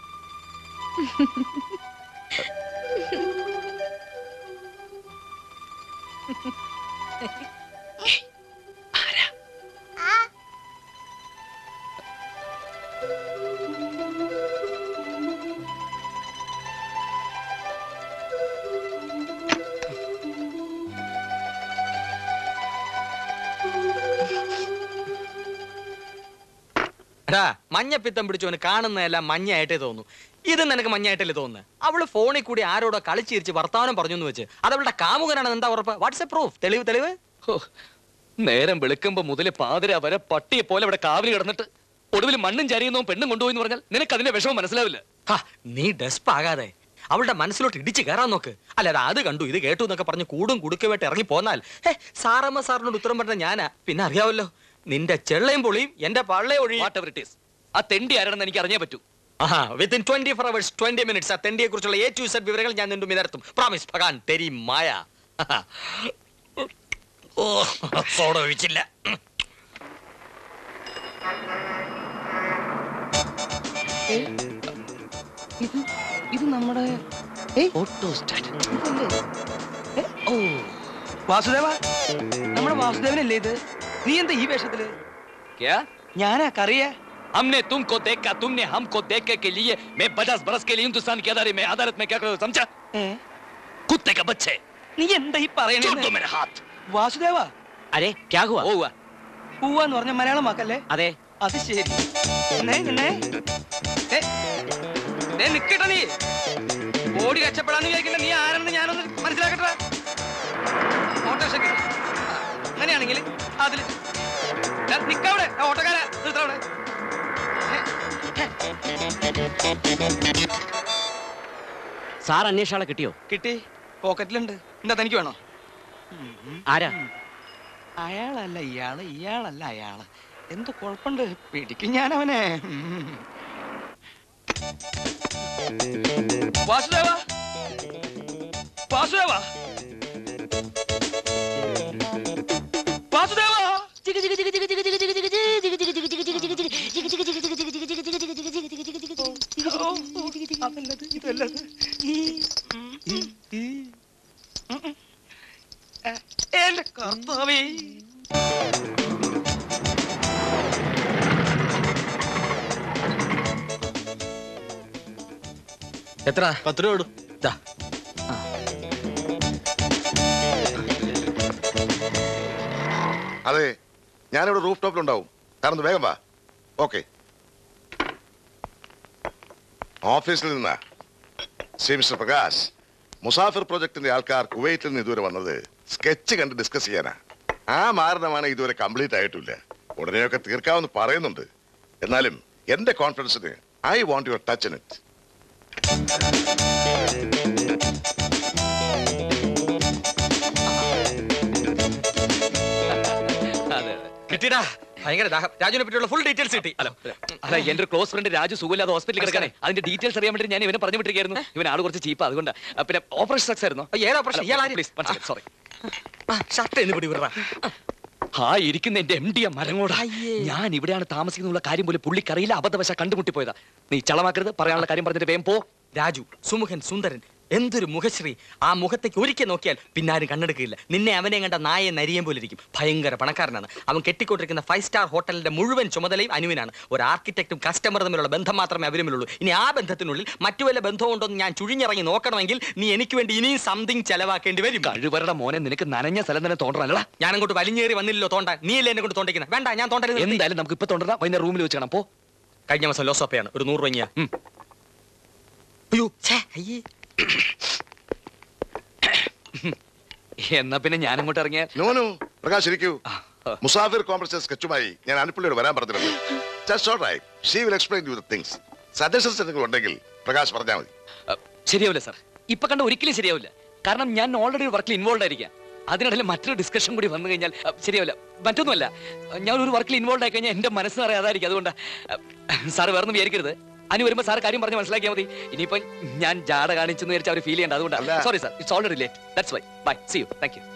എടാ മഞ്ഞപ്പിത്തം പിടിച്ചവന് കാണുന്നതെല്ലാം മഞ്ഞയായിട്ടേ തോന്നു ഇത് നിനക്ക് മഞ്ഞായിട്ടല്ലേ തോന്നുന്നത് അവള് ഫോണിൽ കൂടി ആരോടോ കളിച്ചിരിച്ച് വർത്തമാനം പറഞ്ഞു എന്ന് വെച്ച് അത് അവളുടെ കാമുകനാണെന്ന് എന്താ ഉറപ്പ് വാട്സ് എ പ്രൂഫ് തെളിവ് തെളിവ് നേരം വെളുക്കുമ്പോ മുതല് പാതിര വരെ പട്ടിയെ പോലെ ഇവിടെ കാവലി കിടന്നിട്ട് ഒടുവിൽ മണ്ണും ചരിയുന്നതും പെണ്ണും കൊണ്ടുപോയി എന്ന് പറഞ്ഞാൽ നിനക്ക് അതിന്റെ വിഷമം മനസ്സിലാവില്ല ഹാ, നീ ഡെസ്പ് ആകാതെ അവളുടെ മനസ്സിലോട്ട് ഇടിച്ച് കയറാൻ നോക്ക് അല്ലാതെ അത് കണ്ടു ഇത് കേട്ടു എന്നൊക്കെ പറഞ്ഞ് കൂടും കുടുക്കുമായിട്ട് ഇറങ്ങി പോന്നാൽ ഹേ സാറമ്മ സാറിനോട് ഉത്തരം പറഞ്ഞ ഞാനാ പിന്നെ അറിയാവല്ലോ നിന്റെ ചെള്ളയും പൊളിയും എന്റെ പള്ളയെ ഒഴിയും വാട്ട് എവർ ഇറ്റ് ഈസ് ആ തെണ്ടി ആരാണെന്ന് എനിക്ക് അറിഞ്ഞേ പറ്റൂ ആഹാ within twenty four hours twenty minutes ആ തെണ്ടിയെ കുറിച്ചുള്ള എ ടു സെഡ് വിവരങ്ങൾ ഞാൻ നിന്നും ഇതർത്തും പ്രോമിസ് ഭഗാൻ തെരി മായ ഓ സോഡ ഒഴിച്ചില്ല ഇത് നമ്മുടെ ഓട്ടോ സ്റ്റാറ്റ് ഓ വാസുദേവ നമ്മുടെ വാസുദേവനല്ലേ ഇത് നീ എന്താ ഈ വേഷത്തില് क्या ഞാനാ കറിയ हमने तुमको देखा तुमने हमको देखे के लिए मैं पचास बरस के लिए हिंदुस्तान की अदालत में अदालत में क्या करो समझा कुत्ते का बच्चे നീ എന്താ ഈ പറയണേ छोड़ दो मेरे हाथ വാസുദേവ അരെ ക്യാ ഹുവാ हुआ പൂവാന്ന് പറഞ്ഞ മലയാളം വാക്കല്ലേ അതെ അത് ശരി നിന്നെ, നിന്നെ. ഏ, ദേ നിക്കട്ടെ നീ ഓടി രക്ഷപ്പെടാന്ന് വിചാരിക്കില്ല നീ ആരാണെന്ന് ഞാനൊന്ന് മനസ്സിലാക്കട്ടെ ഓട്ടോറിക്ഷയ്ക്ക് അങ്ങനെയാണെങ്കിൽ അതില് ദാ നിക്കവിടെ ആ ഓട്ടോക്കാരാ നിർത്തവിടെ സാർ അന്വേഷാളെ കിട്ടിയോ കിട്ടി പോക്കറ്റിലുണ്ട് എന്താ തനിക്ക് വേണോ ആരാ അയാളല്ല ഇയാള് ഇയാളല്ല അയാള് എന്ത് കുഴപ്പമുണ്ട് പിടിക്കും ഞാൻ അവനെ ഉം. വാസുദേവ വാസുദേവ വാസുദേവ എന്റെ കർത്താവേ എത്ര പത്ത് രൂപ ഇടും അതെ ഞാനിവിടെ റൂഫ് ടോപ്പിലുണ്ടാവും കാരണം ഒന്ന് വേഗം വാ ഓക്കെ ഓഫീസിൽ നിന്നാ ശ്രീ മിസ്റ്റർ പ്രകാശ് മുസാഫിർ പ്രൊജക്ടിന്റെ ആൾക്കാർ കുവൈറ്റിൽ നിന്ന് ഇതുവരെ വന്നത് സ്കെച്ച് കണ്ട് ഡിസ്കസ് ചെയ്യാനാ ആ മാരണമാണ് ഇതുവരെ കംപ്ലീറ്റ് ആയിട്ടില്ല ഉടനെയൊക്കെ തീർക്കാമെന്ന് പറയുന്നുണ്ട് എന്നാലും എന്റെ കോൺഫിഡൻസിന് I want your touch in it അതെ കിട്ടിടാ ഭയങ്കര ദാഹം രാജുവിനെ പറ്റിയുള്ള ഫുൾ ഡീറ്റെയിൽസ് കിട്ടി ഹലോ അല്ല എന്റെ ഒരു ക്ലോസ് ഫ്രണ്ട് രാജു സുഖമില്ലാതെ ഹോസ്പിറ്റലിൽ കിടക്കാനേ അതിന്റെ ഡീറ്റെയിൽസ് അറിയാൻ വേണ്ടി ഞാൻ ഇവനെ പറഞ്ഞു വിട്ടിരിക്കുന്നു ഇവൻ ആള് കുറച്ച് ചീപ്പ് അതുകൊണ്ട് പിന്നെ ഓപ്പറേഷൻ സക്സസ് ആയിരുന്നു ഏതാ ഓപ്പറേഷൻ ഇയാൾ പ്ലീസ് സോറി ഷർട്ട് എന്ന് പിടി വിടറാ ആ ഇരിക്കുന്ന എന്റെ എം ഡി എ മരങ്ങോട് ഞാൻ ഇവിടെയാണ് താമസിക്കുന്നുള്ള കാര്യം പോലും പുള്ളിക്കറിയില്ല അബദ്ധവശ കണ്ടുമുട്ടിപ്പോയതാ നീ ചളമാക്കരുത് പറയാനുള്ള കാര്യം പറഞ്ഞിട്ട് വേഗം പോ രാജു സുമുഖൻ സുന്ദരൻ എന്തൊരു മുഖശ്രീ ആ മുഖത്തേക്ക് ഒരിക്കൽ നോക്കിയാൽ പിന്നാരും കണ്ണെടുക്കില്ല നിന്നെ അവനെ കണ്ട നായെ നരിയം പോലെ ഇരിക്കും ഭയങ്കര പണക്കാരനാണ് അവൻ കെട്ടിക്കൊണ്ടിരിക്കുന്ന ഫൈവ് സ്റ്റാർ ഹോട്ടലിന്റെ മുഴുവൻ ചുമതലയും അനുവിനാണ് ഒരു ആർക്കിടെക്റ്റും കസ്റ്റമർ തമ്മിലുള്ള ബന്ധം മാത്രമേ അവരുമില്ലുള്ളൂ ഇനി ആ ബന്ധത്തിനുള്ളിൽ മറ്റു വല്ല ബന്ധവും ഉണ്ടോ എന്ന് ഞാൻ ചുഴിഞ്ഞിറങ്ങി നോക്കണമെങ്കിൽ നീ എനിക്ക് വേണ്ടി ഇനിയും സംതിങ് ചെലവാക്കേണ്ടി വരും കഴിവരുടെ മോനെ നിനക്ക് നനഞ്ഞ സ്ഥലം തന്നെ തോന്നണല്ലോ ഞാൻ അങ്ങോട്ട് വലിഞ്ഞേറി വന്നില്ലല്ലോ തോണ്ടാൻ നീ അല്ലേ എന്നെ കൊണ്ട് തോണ്ടിക്കുന്നത് വേണ്ട ഞാൻ തോണ്ടരുത് എന്തായാലും നമുക്ക് ഇപ്പൊ തോന്നണം വൈകുന്നേരം റൂമിൽ വെച്ച് കാണാം പോ കഴിഞ്ഞ മാസം ലോസോപ്പയാണ് ഒരു നൂറ് രൂപ അയ്യോ ഛേ, അയ്യേ എന്നാ പിന്നെ ഞാൻ അങ്ങോട്ട് ഇറങ്ങിയാൽ നോനു പ്രകാശ് ഇരിക്കൂ മുസാഫിർ കോൺഫറൻസ് സ്കെച്ചുമായി ഞാൻ അനുപ്പള്ളിയോട് വരാൻ പറഞ്ഞിട്ടുണ്ട് just all right she will explain you the things suggestions എന്തെങ്കിലും ഉണ്ടെങ്കിൽ പ്രകാശ് പറഞ്ഞാൽ മതി ശരിയാവില്ല സാർ ഇപ്പൊ കണ്ട ഒരിക്കലും ശരിയാവില്ല കാരണം ഞാൻ ഓൾറെഡി ഒരു വർക്കിൽ ഇൻവോൾവ് ആയിരിക്കാം അതിനിടയിൽ മറ്റൊരു ഡിസ്കഷൻ കൂടി വന്നു കഴിഞ്ഞാൽ അഹ്, ശരിയാവില്ല മറ്റൊന്നുമല്ല ഞാൻ ഒരു വർക്കിൽ ഇൻവോൾവ് ആയി കഴിഞ്ഞാൽ എന്റെ മനസ്സ് നിറയെ അതായിരിക്കും അതുകൊണ്ട് സാർ വേറൊന്നും വിചാരിക്കരുത് അനു വരുമ്പോൾ സാർ കാര്യം പറഞ്ഞ് മനസ്സിലാക്കിയാൽ മതി ഇനിയിപ്പോ ഞാൻ ജാട കാണിച്ചെന്ന് വിചാരിച്ച് അവർ ഫീൽ ചെയ്യേണ്ട അതുകൊണ്ട് sorry sir it's already late that's why bye see you thank you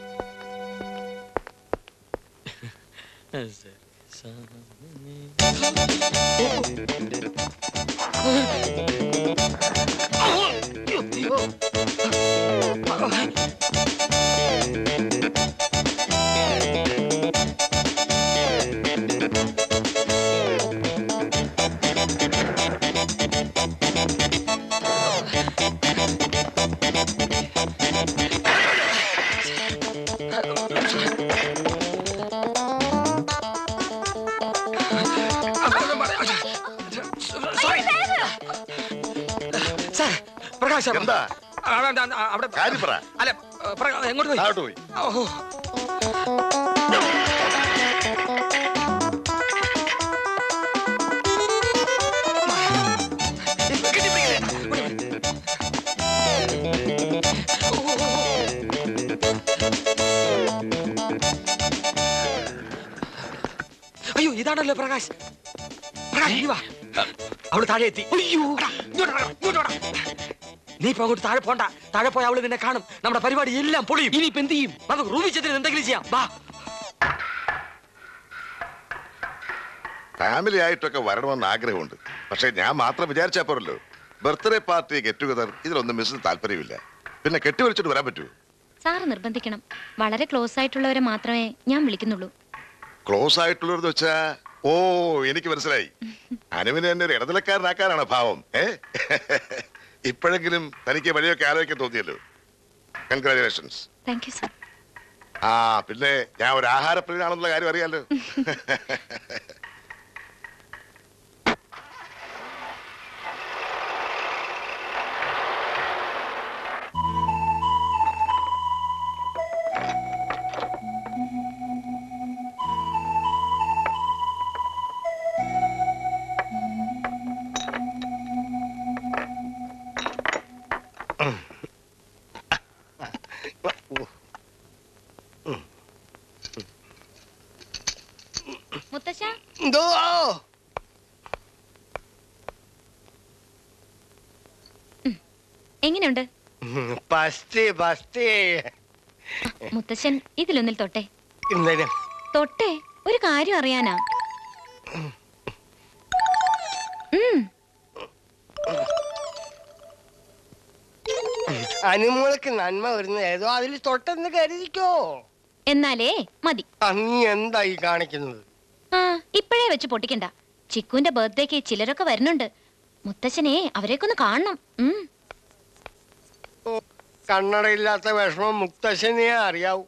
Prakash എന്താ അവിടെ കാര്യം പറ അല്ല പ്രകാ- എങ്ങോട്ട് പോയി താഴോട്ട് പോയി ഓഹോ അയ്യോ ഇതാണല്ലോ പ്രകാശ് പ്രകാശ് ഇങ്ങ് വാ അവള് താഴെ എത്തി അയ്യോ എടാ, ഇങ്ങോട്ട് വാടാ, ഇങ്ങോട്ട് വാടാ. നീ ഇപ്പൊ അങ്ങോട്ട് താഴെ പോണ്ട താഴെ പോയ അവള് നിന്നെ കാണും നമ്മുടെ പരിപാടി എല്ലാം പൊളിയും ഇനി ഇപ്പൊ എന്ത് ചെയ്യും നമുക്ക് റൂമിൽ ചെന്നിട്ട് എന്തെങ്കിലും ചെയ്യാം വാ ഫാമിലി ആയിട്ടൊക്കെ വരണമെന്ന് ആഗ്രഹമുണ്ട് പക്ഷെ ഞാൻ മാത്രം വിചാരിച്ചാ പോരല്ലോ ബർത്ത്ഡേ പാർട്ടി ഗെറ്റ് ടുഗദർ ഇതിലൊന്നും മിസ്സിന് താല്പര്യമില്ല പിന്നെ കെട്ടിവലിച്ചിട്ട് വരാൻ പറ്റൂ സാറ് നിർബന്ധിക്കണം വളരെ ക്ലോസ് ആയിട്ടുള്ളവരെ മാത്രമേ ഞാൻ വിളിക്കുന്നുള്ളൂ ക്ലോസ് ആയിട്ടുള്ളവരെന്ന് വെച്ചാ ഓ എനിക്ക് മനസ്സിലായി അനുവിനെ എന്നെ ഒരു ഇടനിലക്കാരനാക്കാനാണ് ഭാവം ഏ ഇപ്പോഴെങ്കിലും തനിക്ക് വഴിയൊക്കെ ആലോചിക്കാൻ തോന്നിയല്ലോ കൺഗ്രാചുലേഷൻസ് താങ്ക് യു സാർ ആ പിന്നെ ഞാൻ ഒരു ആഹാരപ്രിയനാണെന്നുള്ള കാര്യം അറിയാലോ മുത്തശ്ശ എങ്ങനെയുണ്ട് ഫസ്റ്റ് ഫസ്റ്റ് മുത്തശ്ശൻ ഇതിലൊന്നിൽ തൊട്ടെ എന്തേലും തൊട്ടെ ഒരു കാര്യം അറിയാനാ ഉം, അനുമോൾക്ക് നന്മ വരുന്നത് ഏതോ അതിൽ തൊട്ടെന്ന് കരുതിക്കോ എന്നാലേ മതി ആ, നീ എന്താ ഈ കാണിക്കുന്നത് ആ ഇപ്പോഴേ വെച്ച് പൊട്ടിക്കണ്ട ചിക്കുന്റെ ബർത്ത്ഡേക്ക് ചിലരൊക്കെ വരുന്നുണ്ട് മുത്തശ്ശനെ അവരെയൊക്കെ ഒന്ന് കാണണം ഉം കണ്ണടയില്ലാത്ത വിഷമം മുക്തശ്ശനെ അറിയാവൂ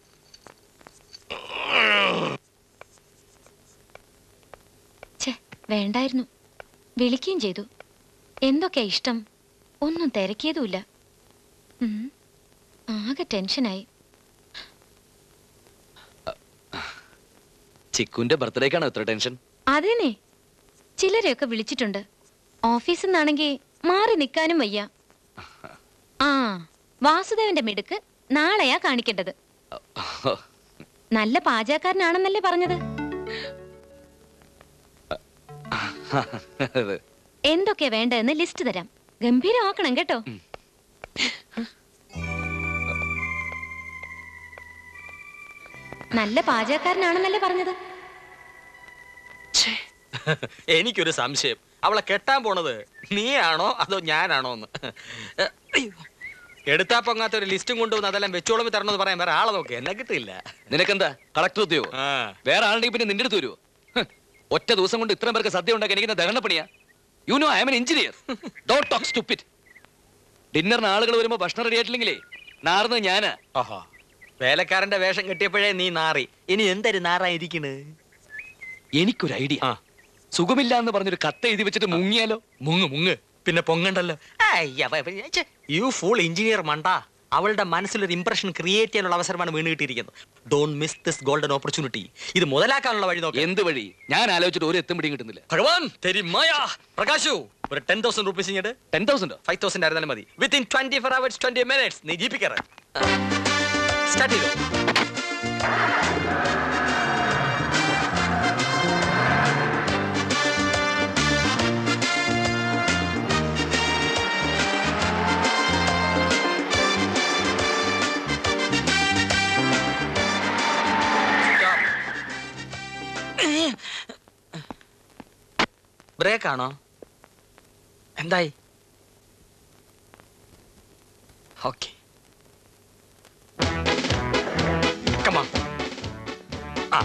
ഛേ വേണ്ടായിരുന്നു വിളിക്കുകയും ചെയ്തു എന്തൊക്കെയാ ഇഷ്ടം ഒന്നും തിരക്കിയതുമില്ല ഉം, ആകെ ടെൻഷനായി ചിക്കുന്റെ ബർത്ത്ഡേക്കാണോ ഇത്ര ടെൻഷൻ അതേനെ ചിലരെയൊക്കെ വിളിച്ചിട്ടുണ്ട് ഓഫീസിൽ നിന്നാണെങ്കിൽ മാറി നിൽക്കാനും വയ്യ ആ വാസുദേവന്റെ മിടുക്ക് നാളെയാ കാണിക്കേണ്ടത് നല്ല പാചകക്കാരനാണെന്നല്ലേ പറഞ്ഞത് എന്തൊക്കെയാ വേണ്ടതെന്ന് ലിസ്റ്റ് തരാം ഗംഭീരമാക്കണം കേട്ടോ നല്ല പാചകക്കാരനാണെന്നല്ലേ പറഞ്ഞത് എനിക്കൊരു സംശയം അവളെ കെട്ടാൻ പോണത് നീയാണോ അതോ ഞാനാണോ എന്ന് അയ്യോ. എടുത്താ പൊങ്ങാത്ത ഒരു ലിസ്റ്റും കൊണ്ടുവന്ന് അതെല്ലാം വെച്ചോളം തരണമെന്ന് പറയാൻ വേറെ ആളെ നോക്കി എന്നെ കിട്ടില്ല നിനക്കെന്താ കളക്ടർ ഉദ്യോഗം വേറെ ആളുണ്ടെങ്കിൽ പിന്നെ നിന്റെ അടുത്ത് വരുമോ ഹ്, ഒറ്റ ദിവസം കൊണ്ട് ഇത്രയും പേർക്ക് സദ്യ ഉണ്ടാക്കി എനിക്ക് ദഹനപ്പണിയാ you know I'm an engineer don't talk stupid ഡിന്നറിന് ആളുകൾ വരുമ്പോ ഭക്ഷണം റെഡി ആയിട്ടില്ലെങ്കിലേ നാറുന്നത് ഞാനാ ഓഹോ വേലക്കാരന്റെ വേഷം കെട്ടിയപ്പോഴേ നീ നാറി ഇനി എന്തൊരു നാറായിരിക്കണ് എനിക്കൊരു ഐഡിയ സുഖമില്ല എന്ന് പറഞ്ഞൊരു കത്ത് എഴുതി വെച്ചിട്ട് മുങ്ങിയാലോ മുങ്ങ് മുങ്ങ് പിന്നെ പൊങ്ങണ്ടല്ലോ യു ഫുൾ എഞ്ചിനീയർ മണ്ട അവളുടെ മനസ്സിലൊരു ഇംപ്രഷൻ ക്രിയേറ്റ് ചെയ്യാനുള്ള അവസരമാണ് വീണ് കിട്ടിയിരിക്കുന്നത് don't miss this golden opportunity ഇത് മുതലാക്കാനുള്ള വഴി നോക്കാം എന്ത് വഴി ഞാൻ ആലോചിച്ചിട്ട് ഒരു എത്തും പിടിയും കിട്ടുന്നില്ല ഭഗവാൻ തെരി മായ പ്രകാശു ഒരു ടെൻ തൗസൻഡ് റുപ്പീസ് ഇങ്ങോട്ട് ടെൻ തൗസൻഡ് ഫൈവ് തൗസൻഡ് ആയിരുന്നാലും മതി within twenty four hours twenty minutes നീ ജീപ്പിക്കറ സ്റ്റാർട്ട് ചെയ്തു ബ്രേക്ക് ആണോ എന്തായി ഓക്കെ കമാ ആ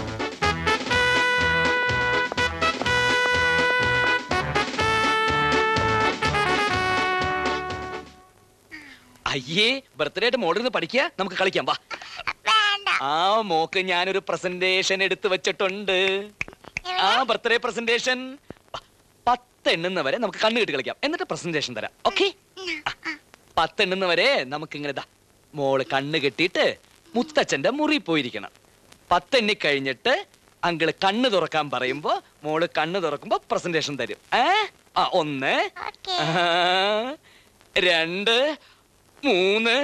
അയ്യേ ബർത്ത്ഡേ ആയിട്ട് മോളിൽ നിന്ന് പഠിക്കുക നമുക്ക് കളിക്കാം വാ ആ മോക്ക് ഞാനൊരു പ്രസന്റേഷൻ എടുത്തു വെച്ചിട്ടുണ്ട് ആ ബർത്ത്ഡേ പ്രസന്റേഷൻ പത്ത് എണ്ണുന്ന വരെ നമുക്ക് കണ്ണ് കെട്ടി കളിക്കാം എന്നിട്ട് പ്രസന്റേഷൻ തരാം ഓക്കെ പത്ത് എണ്ണുന്ന വരെ നമുക്ക് ഇങ്ങനെ ഇതാ മോള് കണ്ണ് കെട്ടിയിട്ട് മുത്തച്ഛന്റെ മുറി പോയിരിക്കണം പത്തെണ്ണി കഴിഞ്ഞിട്ട് അങ്കിള് കണ്ണ് തുറക്കാൻ പറയുമ്പോ മോള് കണ്ണ് തുറക്കുമ്പോ പ്രസന്റേഷൻ തരും ഏ ആ ഒന്ന് ആ, രണ്ട് മൂന്ന്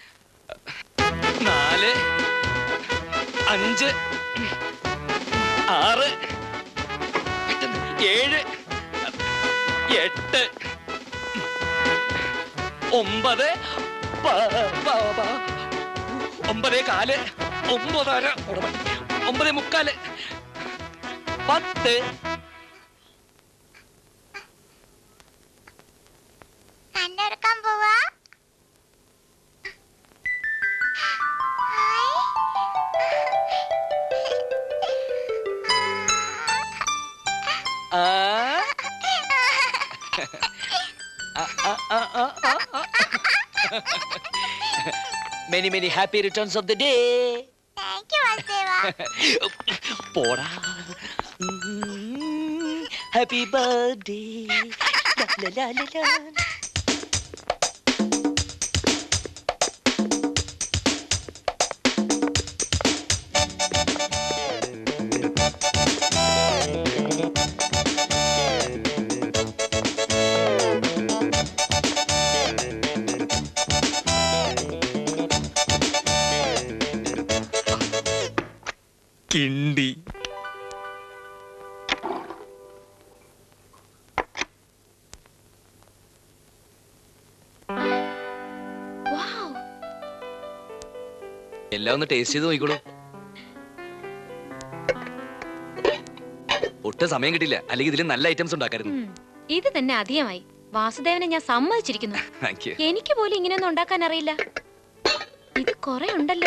നാല് അഞ്ച് ആറ് ഏഴ് എട്ട് ഒമ്പത് പ- പ- പ- ഒമ്പതേ കാല് ഒമ്പതര ഒമ്പതേ മുക്കാല് പത്ത് കണ്ടെടുക്കാൻ പോവാ ആ ആ, ആ, ആ, ആ, ആ, ആ. many many happy returns of the day thank you വാസുദേവാ പോടാ ഹാപ്പി ബർത്ത്ഡേ കിണ്ടി എല്ലാം ഒന്ന് ടേസ്റ്റ് ചെയ്ത് നോക്കിക്കോളൂ ഒട്ടും സമയം കിട്ടില്ല അല്ലെങ്കിൽ ഇതിൽ നല്ല ഐറ്റംസ് ഉണ്ടാക്കായിരുന്നു ഉം. ഇത് തന്നെ അധികമായി വാസുദേവനെ ഞാൻ സമ്മതിച്ചിരിക്കുന്നു താങ്ക് യു എനിക്ക് പോലും ഇങ്ങനെയൊന്നും ഉണ്ടാക്കാൻ അറിയില്ല ഇത് കുറെ ഉണ്ടല്ലോ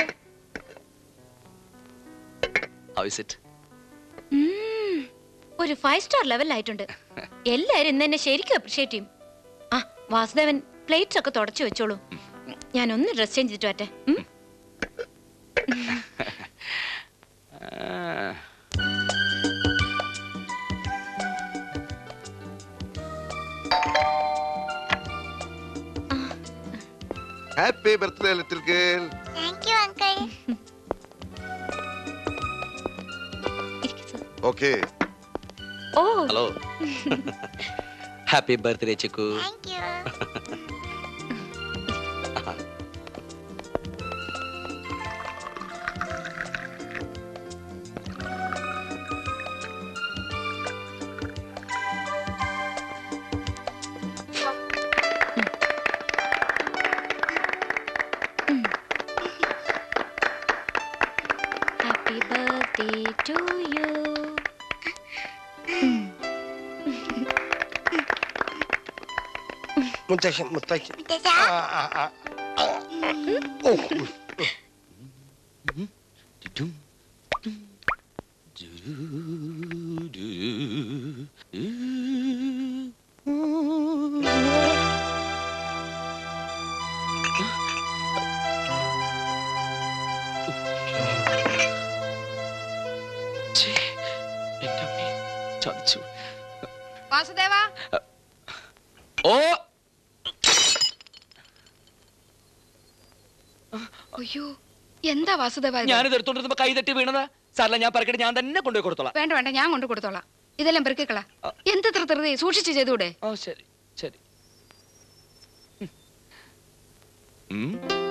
ഹൗ ഇസ് ഇറ്റ് ഉം. ഒരു ഫൈവ് സ്റ്റാർ ലെവലിലായിട്ടുണ്ട് എല്ലാരും ഇന്ന് എന്നെ ശരിക്കും അപ്രിഷിയേറ്റ് ചെയ്യും ആ വാസുദേവൻ പ്ലേറ്റ്സ് ഒക്കെ തുടച്ചു വെച്ചോളൂ ഞാൻ ഒന്ന് ഡ്രസ് ചേഞ്ച് ചെയ്തിട്ട് വരട്ടെ ഉം? Happy birthday little girl thank you uncle okay ഓ hello happy birthday Chikku thank you happy birthday to you മുത്തശ്ശൻ മുത്തശ്ശൻ മുത്തശ്ശ ആ, ആ, ആ. ഓ, ചതിച്ചു വാസുദേവ ഓ അയ്യോ എന്താ വാസുദേവ ഇത്? ഞാനിത് എടുത്തോണ്ടിരുന്നപ്പോ കൈ തട്ടി വീണതാ സാറില്ല ഞാൻ പറക്കട്ടെ ഞാൻ തന്നെ കൊണ്ടുപോയി കൊടുത്തോളാം വേണ്ട വേണ്ട ഞാൻ കൊണ്ട് കൊടുത്തോളാം ഇതെല്ലാം പെറുക്കിക്കള എന്ത് തൃതൃതി സൂക്ഷിച്ച് ചെയ്തൂടെ ഓ ശരി ശരി ഉം.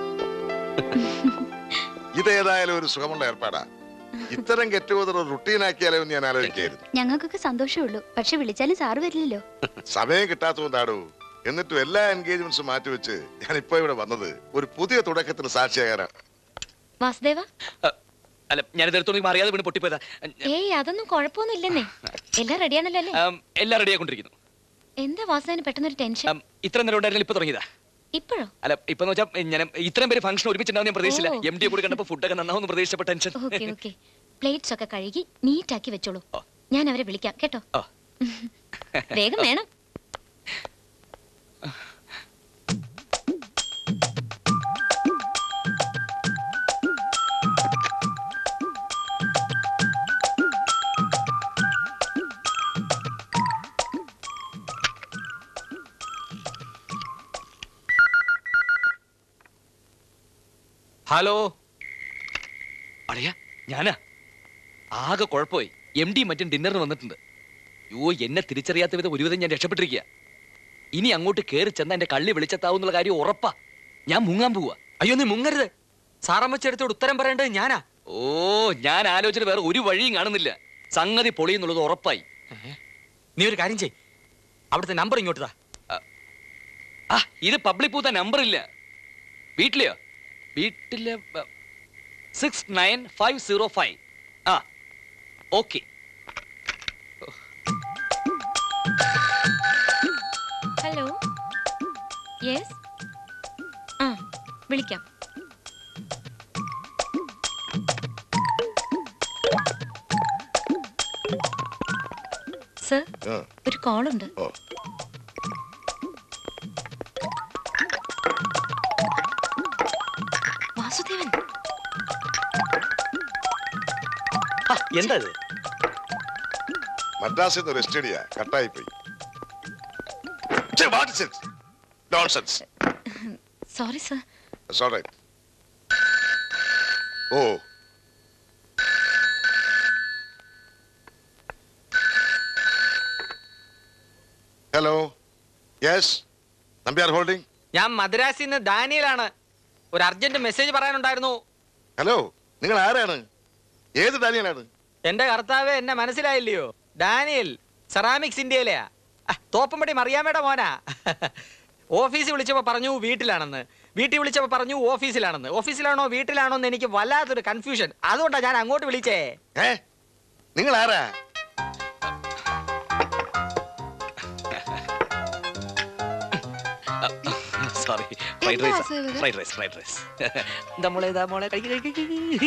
ഇതേതായാലും ഒരു സുഖമുള്ള ഏർപ്പാടാ ഇത്തരം ഗെറ്റ് ടുഗദർ റുട്ടീനാക്കിയാലോ എന്ന് ഞാൻ ആലോചിക്കായിരുന്നു ഞങ്ങൾക്കൊക്കെ സന്തോഷമേ ഉള്ളൂ പക്ഷെ വിളിച്ചാലും സാറ് വരില്ലല്ലോ സമയം കിട്ടാത്തതുകൊണ്ടാടോ എന്നിട്ടും എല്ലാ എൻഗേജ്മെന്റ്സും മാറ്റിവെച്ച് ഞാൻ ഇപ്പൊ ഇവിടെ വന്നത് ഒരു പുതിയ തുടക്കത്തിന് സാക്ഷിയാകാനാണ് വാസുദേവ അല്ല ഞാനിത് എടുത്തോണ്ട് അറിയാതെ വീണ് പൊട്ടിപ്പോയതാ ഏയ് അതൊന്നും കുഴപ്പമൊന്നും ഇല്ലെന്നേ എല്ലാം റെഡിയാണല്ലോ അല്ലേ ഉം, എല്ലാം റെഡി ആയിക്കൊണ്ടിരിക്കുന്നു എന്താ വാസുദേവന് പെട്ടെന്നൊരു ടെൻഷൻ ഉം, ഇത്ര നേരം ഉണ്ടായിരുന്നില്ല ഇപ്പൊ തുടങ്ങിയതാ ഇപ്പോഴോ അല്ല ഇപ്പൊ വെച്ചാൽ ഞാൻ ഇത്രയും പേര് ഫംഗ്ഷൻ ഒരുമിച്ചുണ്ടാവും ഞാൻ പ്രതീക്ഷിച്ചില്ല ഓ. എം ഡി കൂടി കണ്ടപ്പോ ഫുഡൊക്കെ നന്നാവുന്ന പ്രതീക്ഷിച്ചപ്പോ ടെൻഷൻ ഓക്കെ ഓക്കെ പ്ലേറ്റ്സ് ഒക്കെ കഴുകി നീറ്റാക്കി വെച്ചോളൂ ഞാൻ അവരെ വിളിക്കാം കേട്ടോ ഓ. വേഗം വേണം ഹലോ അറിയാ ഞാനാ ആകെ കുഴപ്പമായി എം ഡി മറ്റും ഡിന്നറിന് വന്നിട്ടുണ്ട് യോ എന്നെ തിരിച്ചറിയാത്ത വിധം ഒരുവിധം ഞാൻ രക്ഷപ്പെട്ടിരിക്കുക ഇനി അങ്ങോട്ട് കയറി ചെന്ന എന്റെ കള്ളി വിളിച്ചെത്താവുന്നുള്ള കാര്യം ഉറപ്പാ ഞാൻ മുങ്ങാൻ പോവാ അയ്യോ നീ മുങ്ങരുത് സാറമ്മച്ചെടുത്തോട് ഉത്തരം പറയേണ്ടത് ഞാനാ ഓ ഞാൻ ആലോചന വേറെ ഒരു വഴിയും കാണുന്നില്ല സംഗതി പൊളിയെന്നുള്ളത് ഉറപ്പായി നീ ഒരു കാര്യം ചെയ് അവിടുത്തെ നമ്പർ ഇങ്ങോട്ട് താ ആ ഇത് പബ്ലിക് പൂത്ത നമ്പർ ഇല്ല വീട്ടിലെയോ വീട്ടിലെ six nine five zero five ആ ഓക്കെ ഹലോ യെസ് ആ വിളിക്കാം സർ ആ. ഒരു കോൾ ഉണ്ട് ഓ. വാസുദേവൻ എന്താ ഇത് മദ്രാസിൽ നിന്ന് ഒരു എസ്റ്റഡിയാ കട്ടായി പോയി നോൺസെൻസ് സോറി സർ ഓ ഹലോ യെസ് നമ്പ്യാർ ഹോൾഡിംഗ് ഞാൻ മദ്രാസിൽ നിന്ന് ദാനിയലാണ് ഒരു അർജന്റ് മെസ്സേജ് പറയാനുണ്ടായിരുന്നു ഹലോ നിങ്ങൾ ആരാണ് ഏത് ഡാനിയലാണ് എന്റെ കർത്താവ് എന്നെ മനസ്സിലായില്ലയോ ഡാനിയൽ സെറാമിക്സ് ഇന്ത്യയിലെയാ ആ, തോപ്പമ്പടി മറിയാമ്മയുടെ മോനാ ഓഫീസിൽ വിളിച്ചപ്പോ പറഞ്ഞു വീട്ടിലാണെന്ന് വീട്ടിൽ വിളിച്ചപ്പോ പറഞ്ഞു ഓഫീസിലാണെന്ന് ഓഫീസിലാണോ വീട്ടിലാണോ എന്ന് എനിക്ക് വല്ലാത്തൊരു കൺഫ്യൂഷൻ അതുകൊണ്ടാ ഞാൻ അങ്ങോട്ട് വിളിച്ചേ ഏ നിങ്ങൾ ആരാ സോറി ഫ്രൈഡ് എന്താ റൈസ് വാസുദേവ് ഇത്? ഫ്രൈഡ് റൈസ് ഫ്രൈഡ് റൈസ് ഇതാ മോളെ ഇതാ മോളെ കഴിക്ക്, കഴിക്ക്, കഴിക്ക്.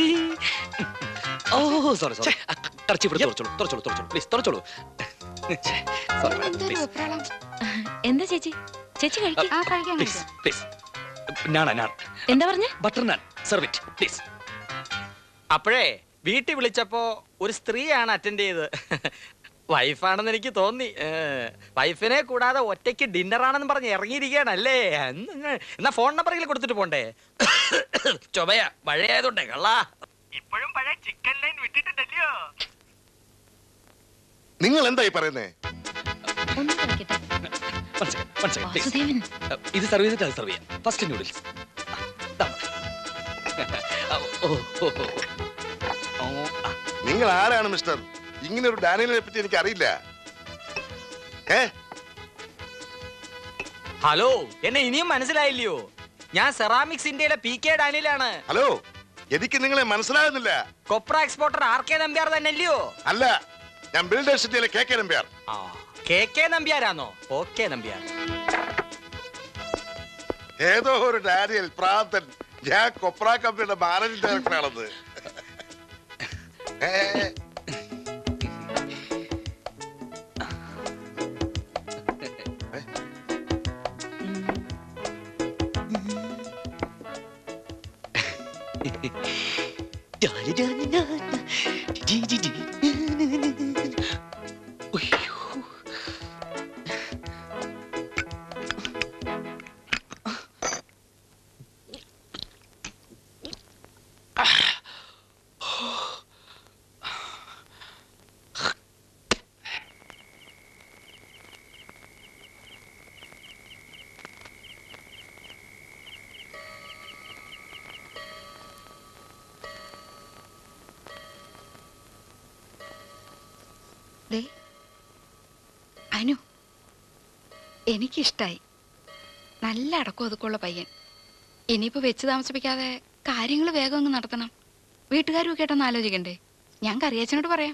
ഓ സോറി സോറി കറച്ചി ഇവിടെ തുറച്ചോളൂ തുറച്ചോളൂ തുറച്ചോളൂ പ്ലീസ് തുറച്ചോളൂ സോറി പ്ലീസ് എന്താ ചേച്ചി ചേച്ചി കഴിക്കും ആ കഴിക്കാൻ പ്ലീസ് പ്ലീസ് നാണ നാൺ എന്താ പറഞ്ഞ ബട്ടർ നാൻ സെർവിറ്റ് പ്ലീസ് അപ്പോഴേ വീട്ടിൽ വിളിച്ചപ്പോ ഒരു സ്ത്രീയാണ് അറ്റൻഡ് ചെയ്ത് വൈഫാണെന്ന് എനിക്ക് തോന്നി ഏ, വൈഫിനെ കൂടാതെ ഒറ്റയ്ക്ക് ഡിന്നർ ആണെന്ന് പറഞ്ഞ് ഇറങ്ങിയിരിക്കുകയാണല്ലേ എന്ന് എന്നാ ഫോൺ നമ്പറെങ്കിലും കൊടുത്തിട്ട് പോണ്ടേ ചുമയ മഴയായതുകൊണ്ടേ കള്ളാ ഇപ്പോഴും പഴയ ചിക്കൻ ലൈൻ വിട്ടിട്ടുണ്ടല്ലോ നിങ്ങൾ എന്തായി പറയുന്നേ ഒന്ന് കഴിക്കട്ടെ One second, one second, please. Vasudevan Uh, ഇത് സർവ് ചെയ്തിട്ട് അത് സർവ് ചെയ്യാം ഫസ്റ്റ് നൂഡിൽസ് നിങ്ങൾ ആരാണ് മിസ്റ്റർ ഇങ്ങനെ ഒരു ഡാനിയലിനെ പറ്റി എനിക്ക് അറിയില്ല ഏ ഹലോ എന്നെ ഇനിയും മനസ്സിലായില്ലയോ ഞാൻ സെറാമിക്സ് ഇന്ത്യയിലെ പി കെ ഡാനിയിലാണ് ഹലോ എനിക്ക് നിങ്ങളെ മനസ്സിലാകുന്നില്ല കൊപ്ര എക്സ്പോർട്ടർ ആർ കെ നമ്പ്യാർ തന്നെ അല്ലയോ അല്ല ഞാൻ ബിൽഡേഴ്സ് സിറ്റിയിലെ K K Nambiar K K നമ്പ്യാരാന്നോ ഓക്കെ നമ്പ്യാർ ഏതോ ഒരു ഡാനിയൽ പ്രാന്തൻ ഞാൻ കൊപ്ര കമ്പനിയുടെ മാനേജിംഗ് ഡയറക്ടറാണെന്ന് ഏ, ദേ അനു എനിക്കിഷ്ടായി നല്ല അടക്കം ഒതുക്കമുള്ള പയ്യൻ ഇനിയിപ്പോ വെച്ച് താമസിപ്പിക്കാതെ കാര്യങ്ങൾ വേഗം അങ്ങ് നടത്തണം വീട്ടുകാരും ഒക്കെ ആയിട്ടൊന്ന് ആലോചിക്കണ്ടേ ഞാൻ കറിയാച്ചനോട് പറയാം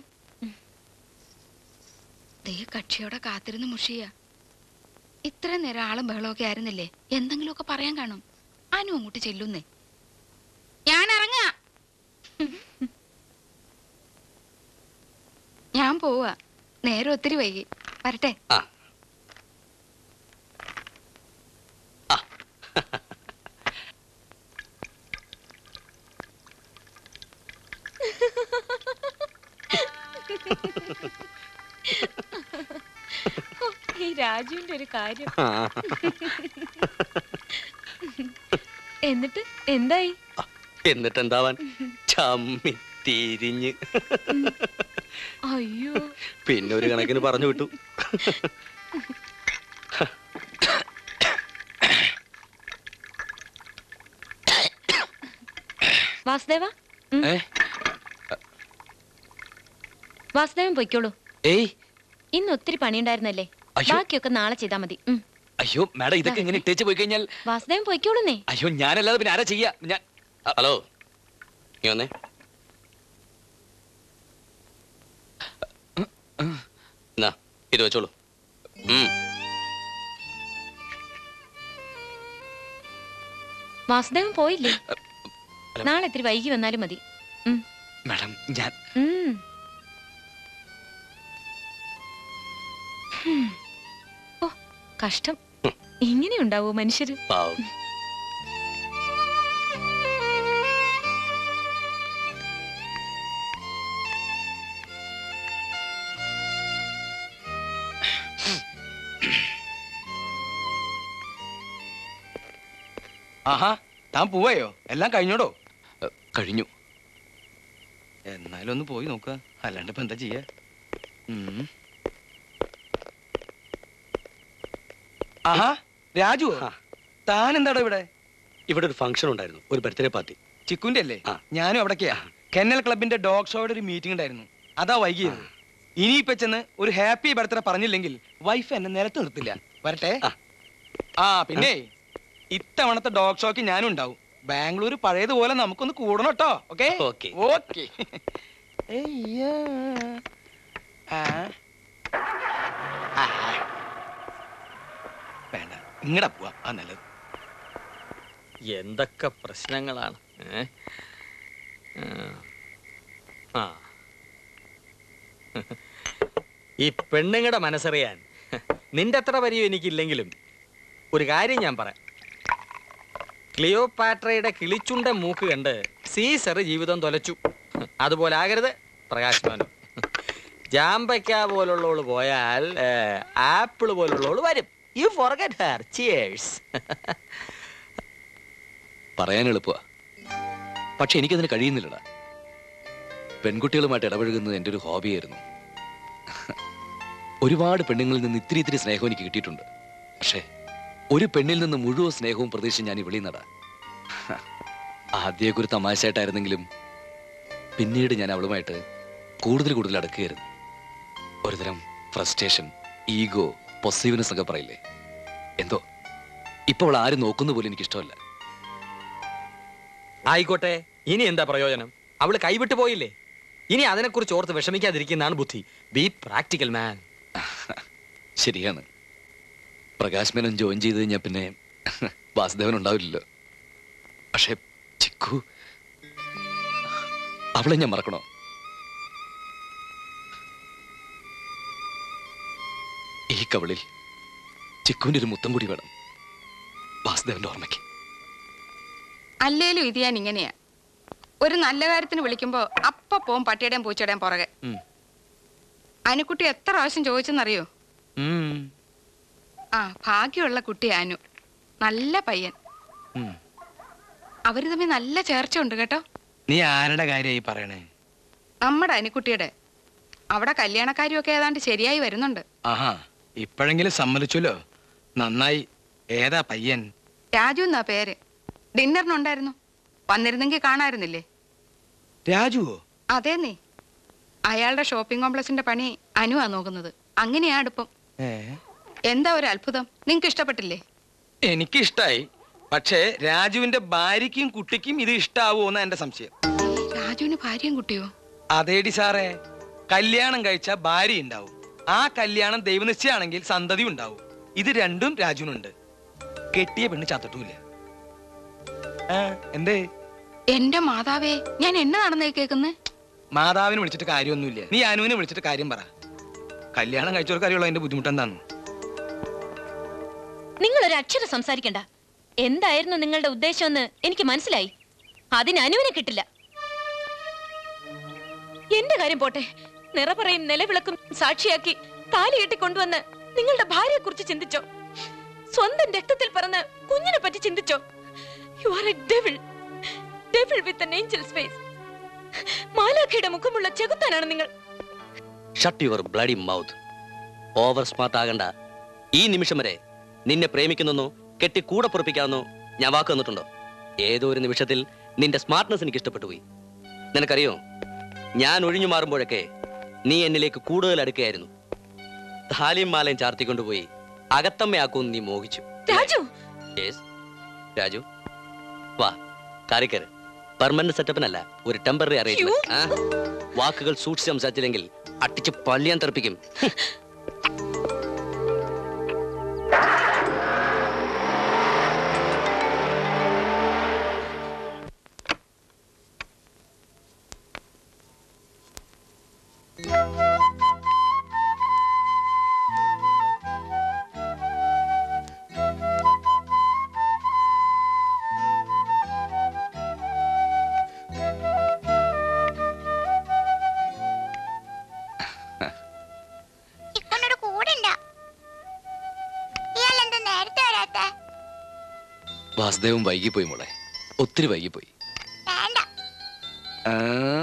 ദേ കക്ഷിയോടെ കാത്തിരുന്ന് മുഷിയ ഇത്രയും നേരം ആളും ബഹളമൊക്കെ ആയിരുന്നില്ലേ എന്തെങ്കിലുമൊക്കെ പറയാൻ കാണും അനു അങ്ങോട്ട് ചെല്ലുന്നേ ഞാൻ ഇറങ്ങാ ഞാൻ പോവാ നേരെ ഒത്തിരി വൈകി വരട്ടെ ഈ രാജുവിന്റെ ഒരു കാര്യം എന്നിട്ട് എന്തായി എന്നിട്ട് എന്താവാൻ ചമ്മി തിരിഞ്ഞ് അയ്യോ പിന്നെ ഒരു കണക്കിന് പറഞ്ഞു വിട്ടു വാസുദേവ ഉം. ഏ? വാസുദേവൻ പൊയ്ക്കോളൂ ഏയ് ഇന്ന് ഒത്തിരി പണിയുണ്ടായിരുന്നല്ലേ അയ്യോ. ബാക്കിയൊക്കെ നാളെ ചെയ്താൽ മതി ഉം. അയ്യോ മാഡം ഇതൊക്കെ എങ്ങനെ ഇട്ടേച്ച് പോയി കഴിഞ്ഞാൽ വാസുദേവൻ പൊയ്ക്കോളൂന്നേ അയ്യോ ഞാനല്ലാതെ പിന്നെ ആരാ ചെയ്യാ ഞാൻ ഹലോ നീ വന്നേ എന്നാ ഇത് വെച്ചോളൂ ഉം. വാസുദേവൻ പോയില്ലേ നാളെ ഇത്തിരി വൈകി വന്നാലും മതി ഉം. മാഡം ഞാൻ ഉം. ഹും. ഓ കഷ്ടം ഇങ്ങനെയുണ്ടാവോ മനുഷ്യര് പാവം ആഹാ താൻ പോവായോ എല്ലാം കഴിഞ്ഞോടോ കഴിഞ്ഞു എന്നാലും ഒന്ന് പോയി നോക്കുക അല്ലാണ്ട് ഇപ്പൊ എന്താ ചെയ്യാ ഉം. ആഹാ രാജു താൻ എന്താടോ ഇവിടെ ഇവിടെ ഒരു ഫംഗ്ഷൻ ഉണ്ടായിരുന്നു ഒരു ബർത്ത്ഡേ പാർട്ടി ചിക്കുന്റെ അല്ലേ ഞാനും അവിടേക്കാ കെന്നൽ ക്ലബിന്റെ ഡോഗ് ഷോയുടെ ഒരു മീറ്റിംഗ് ഉണ്ടായിരുന്നു അതാ വൈകിയത് ഇനിയിപ്പോ ചെന്ന് ഒരു ഹാപ്പി ബർത്ത്ഡേ പറഞ്ഞില്ലെങ്കിൽ വൈഫ് എന്നെ നിലത്ത് നിർത്തില്ല വരട്ടെ ആ പിന്നെ ഇത്തവണത്തെ ഡോഗ് ഷോക്ക് ഞാനും ഉണ്ടാവും ബാംഗ്ലൂർ പഴയതുപോലെ നമുക്കൊന്ന് കൂടണം കേട്ടോ ഓക്കെ ഓക്കെ ഓക്കെ വേണ്ട ഇങ്ങടെ പോവാ ആ നല്ലത് എന്തൊക്കെ പ്രശ്നങ്ങളാണ് ഏ? ആ ഈ പെണ്ണുങ്ങളുടെ മനസ്സറിയാൻ നിന്റെ അത്ര പരിചയം എനിക്കില്ലെങ്കിലും ഒരു കാര്യം ഞാൻ പറയാം ക്ലിയോപാട്രയുടെ കിളിച്ചുണ്ട മൂക്ക് കണ്ട് സീസർ ജീവിതം തൊലച്ചു അതുപോലെ ആകരുത് പ്രകാശ് മാനു ജാമ്പയ്ക്ക പോലുള്ളവള് പോയാൽ ആപ്പിൾ പോലുള്ളവള് വരും യു ഫോർഗെറ്റ് ഹർ ചിയേഴ്സ് പറയാൻ എളുപ്പമാ പക്ഷെ എനിക്കതിന് കഴിയുന്നില്ലടാ പെൺകുട്ടികളുമായിട്ട് ഇടപഴകുന്നത് എൻ്റെ ഒരു ഹോബിയായിരുന്നു ഒരുപാട് പെണ്ണുങ്ങളിൽ നിന്ന് ഇത്തിരി ഇത്തിരി സ്നേഹം എനിക്ക് കിട്ടിയിട്ടുണ്ട് പക്ഷേ ഒരു പെണ്ണിൽ നിന്ന് മുഴുവൻ സ്നേഹവും പ്രതീക്ഷിച്ച് ഞാൻ ഇവിടെ നടാ ആദ്യമൊക്കെ ഒരു തമാശയായിട്ടായിരുന്നെങ്കിലും പിന്നീട് ഞാൻ അവളുമായിട്ട് കൂടുതൽ കൂടുതൽ അടുക്കുകയായിരുന്നു ഒരുതരം ഫ്രസ്ട്രേഷൻ ഈഗോ പൊസീവ്നെസ് ഒക്കെ പറയില്ലേ എന്തോ ഇപ്പോൾ അവൾ ആരും നോക്കുന്ന പോലും എനിക്ക് ഇഷ്ടമല്ല ആയിക്കോട്ടെ ഇനി എന്താ പ്രയോജനം അവള് കൈവിട്ടു പോയില്ലേ ഇനി അതിനെക്കുറിച്ച് ഓർത്ത് വിഷമിക്കാതിരിക്കുന്നതാണ് ബുദ്ധി ബി പ്രാക്ടിക്കൽ മാൻ ശരിയാണ് പ്രകാശ് മേനൻ ജോയിൻ ചെയ്ത് കഴിഞ്ഞാൽ പിന്നെ വാസുദേവൻ ഉണ്ടാവില്ലല്ലോ പക്ഷെ ചിക്കു അവളെ ഞാൻ മറക്കണോ ഈ കവളിൽ ചിക്കുവിന്റെ ഒരു മുത്തം കൂടി വേണം വാസുദേവന്റെ ഓർമ്മയ്ക്ക് അല്ലേലും ഇത് ഞാൻ ഇങ്ങനെയാ ഒരു നല്ല കാര്യത്തിന് വിളിക്കുമ്പോ അപ്പ പോവും പട്ടിയുടെയും പൂച്ചയുടെയും പുറകെ ഉം. അനുക്കുട്ടി എത്ര പ്രാവശ്യം ചോദിച്ചെന്നറിയോ ആ ഭാഗ്യമുള്ള കുട്ടി അനു നല്ല പയ്യൻ ഉം. അവര് തമ്മിൽ നല്ല ചേർച്ച ഉണ്ട് കേട്ടോ നീ ആരുടെ കാര്യമായി പറയണേ നമ്മുടെ അനുക്കുട്ടിയുടെ അവിടെ കല്യാണക്കാരിയൊക്കെ ഏതാണ്ട് ശരിയായി വരുന്നുണ്ട് ആഹാ ഇപ്പോഴെങ്കിലും സമ്മതിച്ചല്ലോ നന്നായി ഏതാ പയ്യൻ രാജു എന്നാ പേര് ഡിന്നറിനുണ്ടായിരുന്നു വന്നിരുന്നെങ്കിൽ കാണായിരുന്നില്ലേ രാജുവോ അതേ നീ അയാളുടെ ഷോപ്പിംഗ് കോംപ്ലക്സിന്റെ പണി അനുവാ നോക്കുന്നത് അങ്ങനെയാ അടുപ്പം ഏ എന്താ ഒരു അത്ഭുതം നിങ്ങക്ക് ഇഷ്ടപ്പെട്ടില്ലേ എനിക്കിഷ്ടായി പക്ഷേ രാജുവിന്റെ ഭാര്യയ്ക്കും കുട്ടിക്കും ഇത് ഇഷ്ടാവോന്ന എന്റെ സംശയം രാജുവിന് ഭാര്യയും കുട്ടിയോ അതേടി സാറേ കല്യാണം കഴിച്ച ഭാര്യ ഉണ്ടാവും ആ കല്യാണം ദൈവനിശ്ചയാണെങ്കിൽ സന്തതി ഉണ്ടാവും ഇത് രണ്ടും രാജുവിനുണ്ട് കെട്ടിയ പെണ്ണ് ചത്തിട്ടുമില്ല ആ, എന്തേ എന്റെ മാതാവേ ഞാൻ എന്നെ നടന്നേ കേൾക്കുന്നേ മാതാവിനെ വിളിച്ചിട്ട് കാര്യമൊന്നുമില്ല നീ അനുവിനെ വിളിച്ചിട്ട് കാര്യം പറ കല്യാണം കഴിച്ചവർക്ക് അറിയുള്ളൂ അതിന്റെ ബുദ്ധിമുട്ട് എന്താന്ന് നിങ്ങൾ ഒരു അക്ഷരം സംസാരിക്കണ്ട എന്തായിരുന്നു നിങ്ങളുടെ ഉദ്ദേശമെന്ന് എനിക്ക് മനസ്സിലായി അതിന് അനുവിനെ കിട്ടില്ല എന്റെ കാര്യം പോട്ടെ നിറപറയും നിലവിളക്കും സാക്ഷിയാക്കി താലി കെട്ടി കൊണ്ടുവന്ന് നിങ്ങളുടെ ഭാര്യയെ കുറിച്ച് ചിന്തിച്ചോ സ്വന്തം രക്തത്തിൽ പറന്ന് കുഞ്ഞിനെ പറ്റി ചിന്തിച്ചോ you are a devil devil with an angel's face മാലാഖയുടെ മുഖമുള്ള ചെകുത്താനാണ് നിങ്ങൾ shut your bloody mouth over smart ആകണ്ട ഈ നിമിഷം വരെ നിന്നെ പ്രേമിക്കുന്നെന്നോ കെട്ടി കൂടെ പൊറപ്പിക്കാമെന്നോ ഞാൻ വാക്ക് തന്നിട്ടുണ്ടോ ഏതോ ഒരു നിമിഷത്തിൽ നിന്റെ സ്മാർട്ട്നെസ് എനിക്ക് ഇഷ്ടപ്പെട്ടു പോയി നിനക്കറിയോ ഞാൻ ഒഴിഞ്ഞു മാറുമ്പോഴൊക്കെ നീ എന്നിലേക്ക് കൂടുതൽ അടുക്കുകയായിരുന്നു താലിയും മാലയും ചാർത്തിക്കൊണ്ടുപോയി അകത്തമ്മയാക്കുമെന്ന് നീ മോഹിച്ചു രാജു Yes. രാജു വാ കാറിക്കര് പെർമനന്റ് സെറ്റപ്പിനല്ല ഒരു ടെമ്പററി അറേഞ്ച്മെന്റ് വാക്കുകൾ സൂക്ഷിച്ച് സംസാരിച്ചില്ലെങ്കിൽ അട്ടിച്ച് പള്ളിയാൻ തെറിപ്പിക്കും ചിക്കനോട് കൂടണ്ട ഇയാൾ എന്താ നേരത്തെ വരാത്ത വാസുദേവൻ വൈകിപ്പോയി മോളെ ഒത്തിരി വൈകിപ്പോയി വേണ്ട ആ?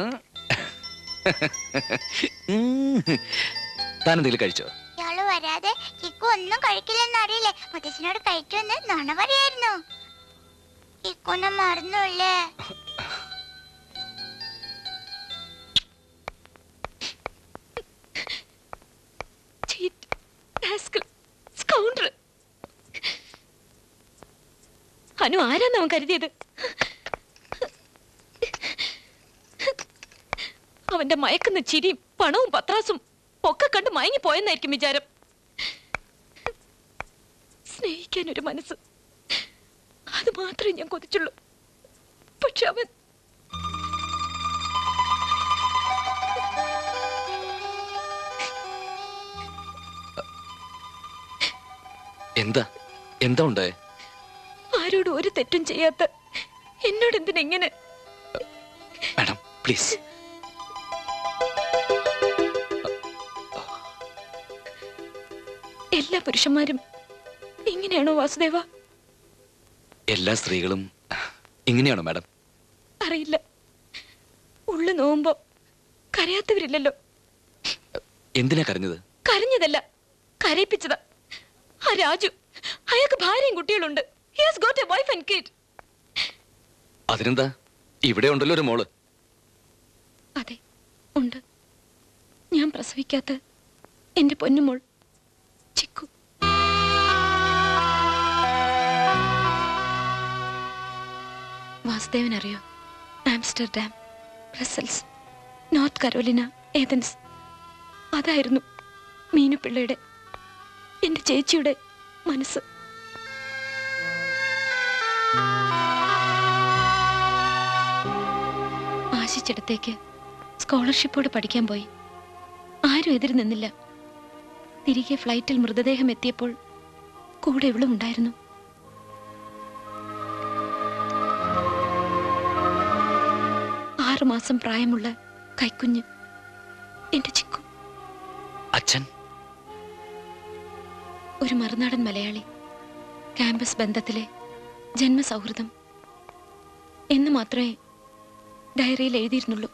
താൻ എന്തെങ്കിലും കഴിച്ചോ ഇയാള് വരാതെ ചിക്കു ഒന്നും കഴിക്കില്ലെന്ന് അറിയില്ലേ മുത്തച്ഛനോട് കഴിക്കുമെന്ന് നുണ പറയായിരുന്നു ചിക്കുനെ മറന്നുല്ലേ Cheat, rascal, scoundrel. അനു ആരാന്ന് അവൻ കരുതിയത് അവന്റെ മയക്കുന്ന ചിരിയും പണവും പത്രാസും ഒക്കെ കണ്ട് മയങ്ങി പോയെന്നായിരിക്കും വിചാരം സ്നേഹിക്കാൻ ഒരു മനസ്സ് അത് മാത്രമേ ഞാൻ കൊതിച്ചുള്ളൂ പക്ഷെ അവൻ എന്താ എന്താ ഉണ്ട് ആരോടും ഒരു തെറ്റും ചെയ്യാത്ത എന്നോട് എന്തിനെങ്ങനെ മാഡം പ്ലീസ് എല്ലാ പുരുഷന്മാരും ഇങ്ങനെയാണോ വാസുദേവ എല്ലാ സ്ത്രീകളും ഇങ്ങനെയാണോ മാഡം അറിയില്ല ഉള്ളു നോവുമ്പോ കരയാത്തവരില്ലല്ലോ എന്തിനാ കരഞ്ഞത് കരഞ്ഞതല്ല കരയിപ്പിച്ചതാ ആ രാജു അയാൾക്ക് ഭാര്യയും കുട്ടികളുണ്ട് He has got a wife and kid. അതിനെന്താ ഇവിടെ ഉണ്ടല്ലോ ഒരു മോള് അതെ ഉണ്ട് ഞാൻ പ്രസവിക്കാത്ത എന്റെ പൊന്നുമോൾ ചിക്കു വാസുദേവൻ അറിയോ Amsterdam Brussels North Carolina Athens അതായിരുന്നു മീനുപിള്ളയുടെ എന്റെ ചേച്ചിയുടെ മനസ്സ് ആശിച്ചിടത്തേക്ക് സ്കോളർഷിപ്പോടെ പഠിക്കാൻ പോയി ആരും എതിര് നിന്നില്ല തിരികെ ഫ്ലൈറ്റിൽ മൃതദേഹം എത്തിയപ്പോൾ കൂടെ ഇവളും ഉണ്ടായിരുന്നു ആറുമാസം പ്രായമുള്ള കൈക്കുഞ്ഞ് എന്റെ ചിക്കു അച്ഛൻ ഒരു മറുനാടൻ മലയാളി ക്യാമ്പസ് ബന്ധത്തിലെ ജന്മസൗഹൃദം എന്ന് മാത്രമേ ഡയറിയിൽ എഴുതിയിരുന്നുള്ളൂ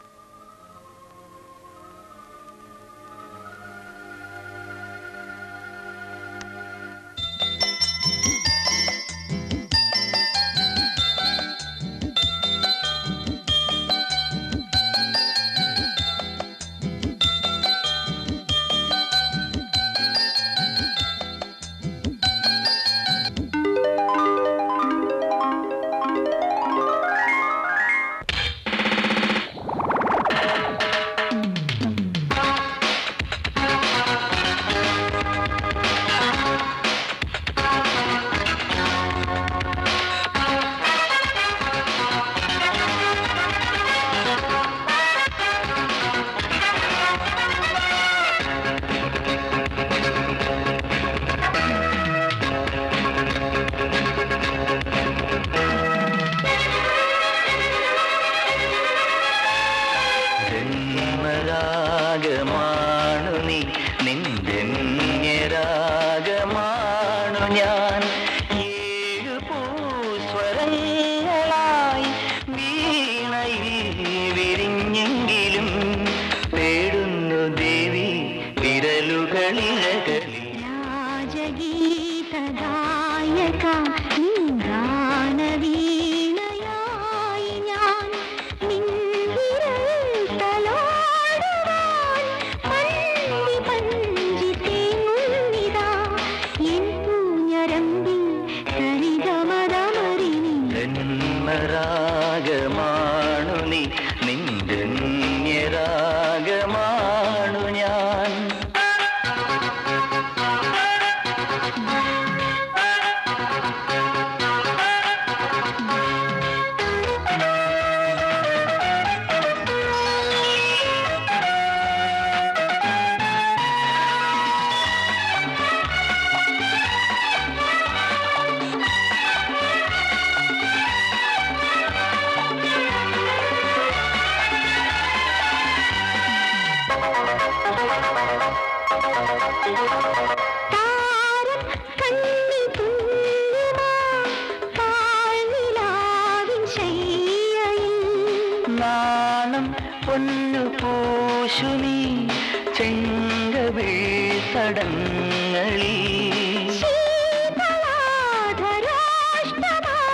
ജന്മരാഗമാണു നീ നിന്റെരാഗമാണു ഞാൻ ഏഴു പൂസ്വരങ്ങളായി വീണയിൽ വിരിഞ്ഞെങ്കിലും തേടുന്നു ദേവി വിരലുകളിലകളിൽ രാജഗീതഗായക ഗാനവീണയായി ഞാൻ നിൻവിരൽ തലോടുവാൻ പല്ലി പഞ്ചി തേങ്ങുന്നിതാ എൻ പൂഞ്ഞരമ്പിൽ സരിഗമതമറിനി ജന്മരാഗമാണു നീ നിന്റെരാഗമാണു ഞാൻ കണ്ണി തുള്ളുമാ പാൽനിലാവിൻ ശയ്യയിൽ നാണം പൊന്നു പൂശു നീ ചെങ്കവിൾ തടങ്ങളിൽ ശീതളാധരോഷ്ണമാ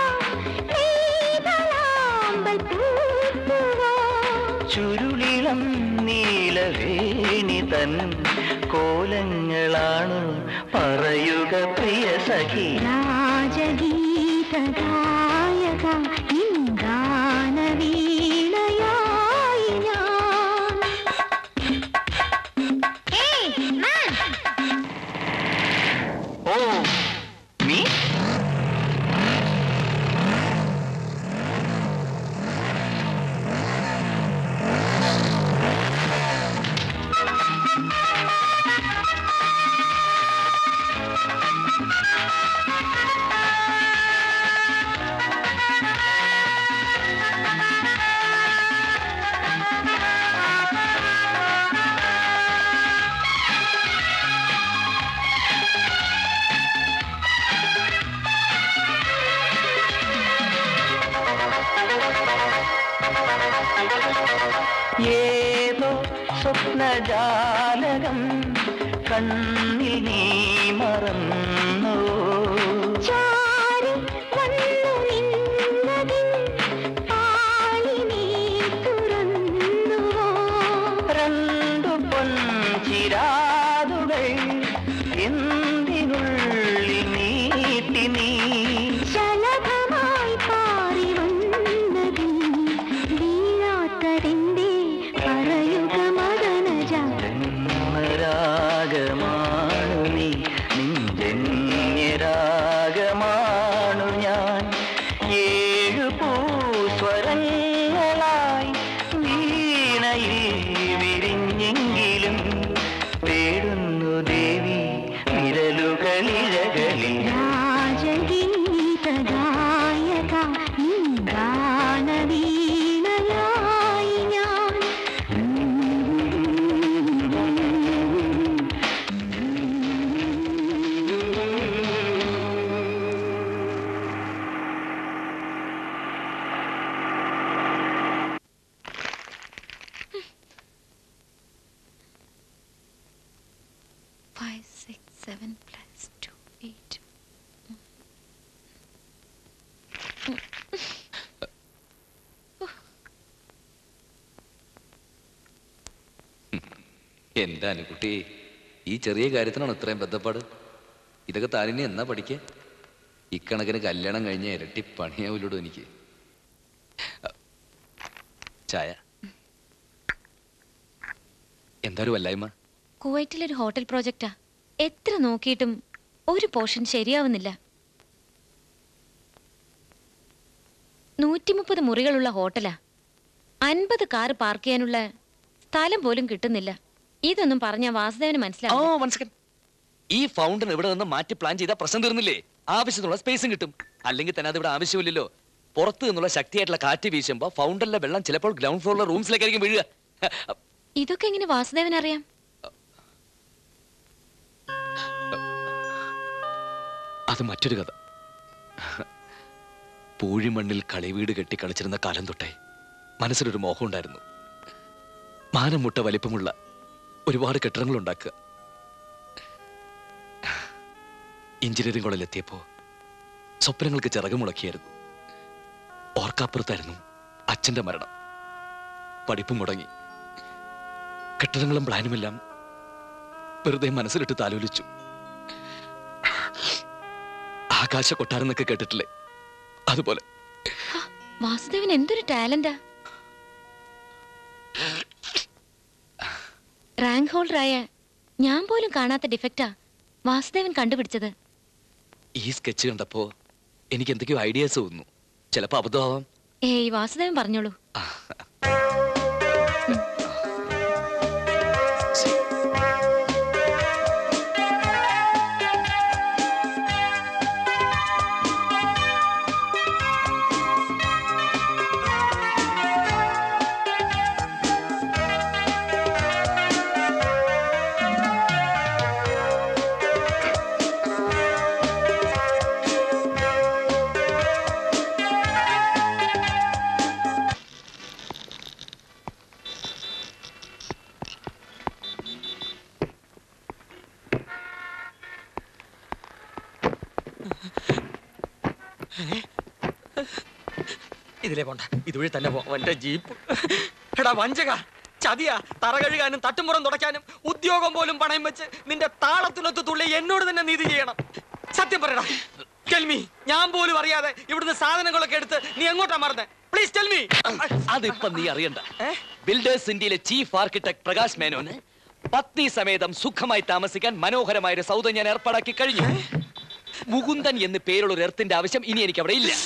നീതളാമ്പൽ പൂത്തുവോ ചുരുളിളം നീലവേണി തൻ കോലങ്ങളാണു പറയുക പ്രിയ സഖി രാജഗീതഗായക ഓ നീ ഏതോ സ്വപ്നജാലകം കണ്ണിൽ നീ മറന്നു രണ്ടു പൊൻചിരാതുകൾ എന്തിനുള്ളിൽ നീട്ടി നീ ശലഭമായി പാറി വന്നതിൽ വീഴാത്തതെന്തേ പറയുക മദനജ രാഗമാണു നീ നിഞ്ചന്യരാഗമാണു ഞാൻ ഏഴു പൂസ്വരങ്ങളായി വീണയിൽ വിരിഞ്ഞെങ്കിലും തേടുന്നു ദേവി വിരലുകളിഴകളിൽ രാജഗീത ഗായക ഗാനവീണയായി ഞാൻ Five, six, seven plus two, eight. എന്താ അനുകുട്ടി ഈ ചെറിയ കാര്യത്തിനാണ് ഇത്രയും ബന്ധപ്പാട് ഇതൊക്കെ താനിനി എന്നാ പഠിക്കേ ഇക്കണക്കിന് കല്യാണം കഴിഞ്ഞ ഇരട്ടി പണിയാവില്ലൂടോ എനിക്ക് ചായ എന്താ ഒരു വല്ലായ്മ കുവൈറ്റിലൊരു ഹോട്ടൽ പ്രോജക്റ്റാ എത്ര നോക്കിയിട്ടും ഒരു പോർഷൻ ശരിയാവുന്നില്ല നൂറ്റി മുപ്പത് മുറികളുള്ള ഹോട്ടലാ അൻപത് കാർ പാർക്ക് ചെയ്യാനുള്ള സ്ഥലം പോലും കിട്ടുന്നില്ല ഇതൊന്നും പറഞ്ഞ വാസുദേവന് മനസ്സിലാവും ഈ ഫൗണ്ടൻ ഇവിടെ നിന്ന് മാറ്റി പ്ലാൻ ചെയ്താൽ പ്രശ്നം തീർന്നില്ലേ ആവശ്യത്തിനുള്ള സ്പേസും കിട്ടും അല്ലെങ്കിൽ തന്നെ അത് ഇവിടെ ആവശ്യമില്ലല്ലോ പുറത്ത് നിന്നുള്ള ശക്തിയായിട്ടുള്ള കാറ്റ് വീശുമ്പോൾ ഫൗണ്ടനിലെ വെള്ളം ചിലപ്പോൾ ഗ്രൗണ്ട് ഫ്ലോറിലെ റൂംസിലേക്കായിരിക്കും വീഴുക ഇതൊക്കെ എങ്ങനെ വാസുദേവൻ അറിയാം അത് മറ്റൊരു കഥ പൂഴിമണ്ണിൽ കളിവീട് കെട്ടി കളിച്ചിരുന്ന കാലം തൊട്ടേ മനസ്സിലൊരു മോഹം ഉണ്ടായിരുന്നു മാനം മുട്ട വലിപ്പമുള്ള ഒരുപാട് കെട്ടിടങ്ങൾ ഉണ്ടാക്കുക എഞ്ചിനീയറിംഗ് കോളേജിൽ എത്തിയപ്പോ സ്വപ്നങ്ങൾക്ക് ചിറകുമുളക്കിയായിരുന്നു ഓർക്കാപ്പുറത്തായിരുന്നു അച്ഛന്റെ മരണം പഠിപ്പും മുടങ്ങി കെട്ടിടങ്ങളും പ്ലാനുമെല്ലാം വെറുതെ മനസ്സിലിട്ട് താലോലിച്ചു ആകാശ കൊട്ടാരം എന്നൊക്കെ കേട്ടിട്ടില്ലേ അതുപോലെ വാസുദേവൻ എന്തൊരു ടാലന്റാ റാങ്ക് ഹോൾഡറായ ഞാൻ പോലും കാണാത്ത ഡിഫക്റ്റാ വാസുദേവൻ കണ്ടുപിടിച്ചത് ഈ സ്കെച്ച് കണ്ടപ്പോ എനിക്ക് എന്തൊക്കെയോ ഐഡിയാസ് തോന്നുന്നു ചിലപ്പോ അബദ്ധമാവാം ഏയ് വാസുദേവൻ പറഞ്ഞോളൂ ഇതിലേ പോണ്ട ഇതുവഴി തന്നെ പോ അവന്റെ ജീപ്പ് എടാ വഞ്ചക ചതിയാ തറ കഴുകാനും തട്ടുമുറം തുടയ്ക്കാനും ഉദ്യോഗം പോലും പണയം വെച്ച് നിന്റെ താളത്തിനൊത്ത് തുള്ളി എന്നോട് തന്നെ നീതി ചെയ്യണം സത്യം പറയടാ ടെൽമി ഞാൻ പോലും അറിയാതെ ഇവിടുന്ന് സാധനങ്ങളൊക്കെ എടുത്ത് നീ എങ്ങോട്ടാ മറന്നേ പ്ലീസ് ടെൽമി അതിപ്പോ നീ അറിയണ്ട ബിൽഡേഴ്സ് ഇന്ത്യയിലെ ചീഫ് ആർക്കിടെക്ട് പ്രകാശ് മേനോന് പത്നി സമേതം സുഖമായി താമസിക്കാൻ മനോഹരമായ ഒരു സൗദം ഞാൻ ഏർപ്പാടാക്കി കഴിഞ്ഞു മുകുന്ദൻ എന്ന് പേരുള്ള ഒരു എർത്തിന്റെ ആവശ്യം ഇനി എനിക്ക് അവിടെ ഇല്ല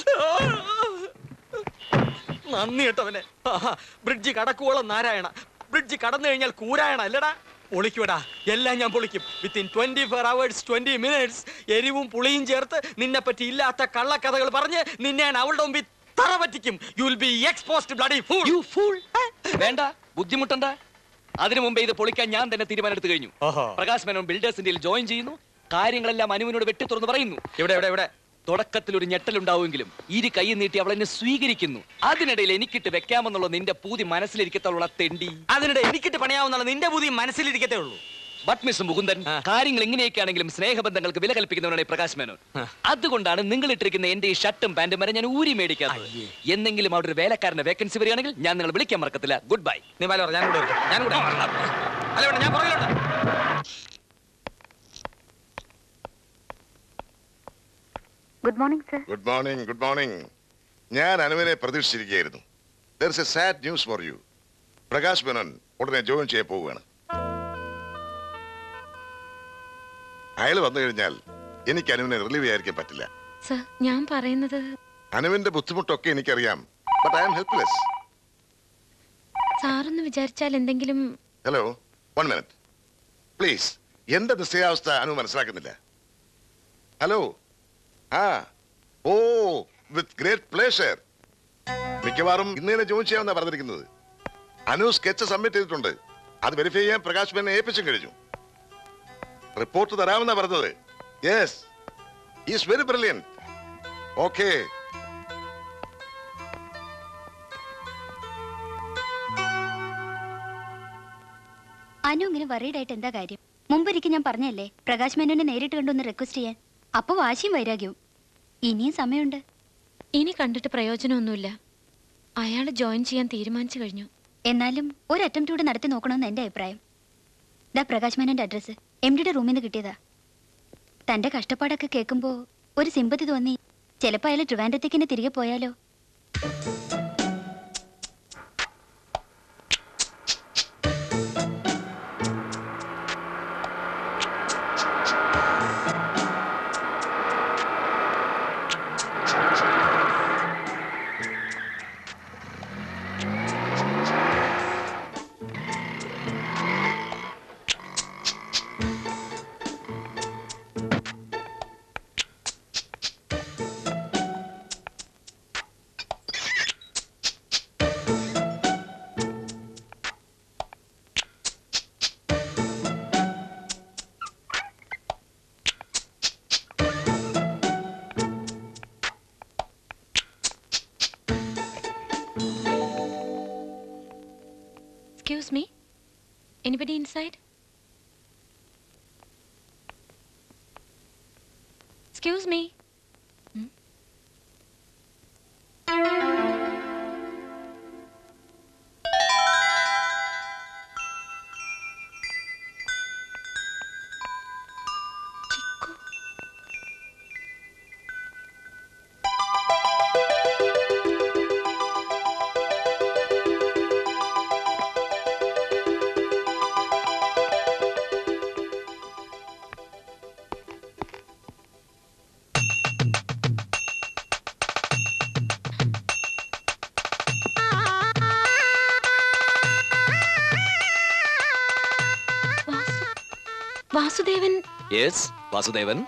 നന്ദി കേട്ടവനെ ആഹാ, ബ്രിഡ്ജ് കടക്കുവോളം നാരായണ ബ്രിഡ്ജ് കടന്നു കഴിഞ്ഞാൽ കൂരായണ അല്ലടാ പൊളിക്കൂടാ എല്ലാം ഞാൻ പൊളിക്കും within twenty four hours twenty minutes എരിവും പുളിയും ചേർത്ത് നിന്നെ പറ്റി ഇല്ലാത്ത കള്ളക്കഥകൾ പറഞ്ഞ് നിന്നെ ഞാൻ അവളുടെ മുമ്പിൽ തറ പറ്റിക്കും you will be exposed bloody fool you fool വേണ്ട ബുദ്ധിമുട്ടണ്ട അതിനു മുമ്പേ ഇത് പൊളിക്കാൻ ഞാൻ തന്നെ തീരുമാനമെടുത്തു കഴിഞ്ഞു പ്രകാശ് മേനോൻ ബിൽഡേഴ്സിന്റെ ജോയിൻ ചെയ്യുന്നു കാര്യങ്ങളെല്ലാം അനുവിനോട് വെട്ടി തുറന്ന് പറയുന്നു ഇവിടെ ഇവിടെ ഇവിടെ തുടക്കത്തിൽ ഒരു ഞെട്ടലുണ്ടാവുമെങ്കിലും ഇരു കൈ നീട്ടി അവൾ എന്നെ സ്വീകരിക്കുന്നു അതിനിടയിൽ എനിക്കിട്ട് വെക്കാമെന്നുള്ള നിന്റെ പൂതി മനസ്സിലിരിക്കത്തുള്ള തെണ്ടി അതിനിടെ എനിക്കിട്ട് പണിയാവുന്നുള്ള നിന്റെ ബുദ്ധി മനസ്സിലിരിക്കത്തേ ഉള്ളൂ ബട്ട് മിസ് മുകുന്ദൻ കാര്യങ്ങൾ എങ്ങനെയൊക്കെയാണെങ്കിലും സ്നേഹബന്ധങ്ങൾക്ക് വില കൽപ്പിക്കുന്നവനാണ് ഈ പ്രകാശ് മേനോൻ അതുകൊണ്ടാണ് നിങ്ങൾ ഇട്ടിരിക്കുന്ന എന്റെ ഈ ഷർട്ടും പാന്റും വരെ ഞാൻ ഊരി മേടിക്കാത്തത് എന്നെങ്കിലും അവിടെ ഒരു വേലക്കാരന്റെ വേക്കൻസി വരികയാണെങ്കിൽ ഞാൻ നിങ്ങൾ വിളിക്കാൻ മറക്കത്തില്ല ഗുഡ് ബൈ നീ വല്ല പറ, ഞാൻ കൂടെ വരട്ടെ. ഞാൻ കൂടെ അല്ല വേണ്ട ഞാൻ പുറകിലുണ്ട് good morning sir good morning good morning ഞാൻ അനുവിനെ പ്രതീക്ഷിച്ചിരിക്കുകയായിരുന്നു there is a sad news for you Prakash Menon ഉടനെ ജോയിൻ ചെയ്യാൻ പോവുകയാണ് അയാൾ വന്നു കഴിഞ്ഞാൽ എനിക്ക് അനുവിനെ റിലീവ് ചെയ്യാതിരിക്കാൻ പറ്റില്ല സർ ഞാൻ പറയുന്നത് അനുവിന്റെ ബുദ്ധിമുട്ടൊക്കെ എനിക്കറിയാം ബട്ട് ഐ ആം ഹെൽപ്ലെസ് സാറൊന്ന് വിചാരിച്ചാൽ എന്തെങ്കിലും ഹലോ വൺ മിനിറ്റ് പ്ലീസ് എന്റെ നിശ്ചയാവസ്ഥ അനു മനസ്സിലാക്കുന്നില്ല ഹലോ ആ ഓ വിത്ത് ഗ്രേറ്റ് പ്ലേഷർ മിക്കവാറും ഇന്ന് തന്നെ ജോയിൻ ചെയ്യാമെന്നാ പറഞ്ഞിരിക്കുന്നത് അനു സ്കെച്ച് സബ്മിറ്റ് ചെയ്തിട്ടുണ്ട് അത് വെരിഫൈ ചെയ്യാൻ പ്രകാശ് മേനെ ഏൽപ്പിച്ചും കഴിഞ്ഞു റിപ്പോർട്ട് തരാമെന്നാ പറഞ്ഞത് yes is very brilliant okay Anu ഇങ്ങനെ worried ആയിട്ട് എന്താ കാര്യം മുമ്പൊരിക്കൽ ഞാൻ പറഞ്ഞല്ലേ പ്രകാശ് മേനോനെ നേരിട്ട് കണ്ടൊന്ന് റിക്വസ്റ്റ് ചെയ്യാൻ അപ്പൊ വാശിയും വൈരാഗ്യവും ഇനിയും സമയമുണ്ട് ഇനി കണ്ടിട്ട് പ്രയോജനമൊന്നുമില്ല അയാൾ ജോയിൻ ചെയ്യാൻ തീരുമാനിച്ചു കഴിഞ്ഞു എന്നാലും ഒരു അറ്റംപ്റ്റ് കൂടെ നടത്തി നോക്കണമെന്ന് എന്റെ അഭിപ്രായം ദാ പ്രകാശ് മേനോന്റെ അഡ്രസ്സ് എം ഡിയുടെ റൂമിൽ നിന്ന് കിട്ടിയതാ തന്റെ കഷ്ടപ്പാടൊക്കെ കേൾക്കുമ്പോ ഒരു സിമ്പതി തോന്നി ചിലപ്പോ അയാൾ ട്രിവാൻഡത്തേക്ക് തന്നെ തിരികെ പോയാലോ excuse me anybody inside excuse me Vasudevan yes Vasudevan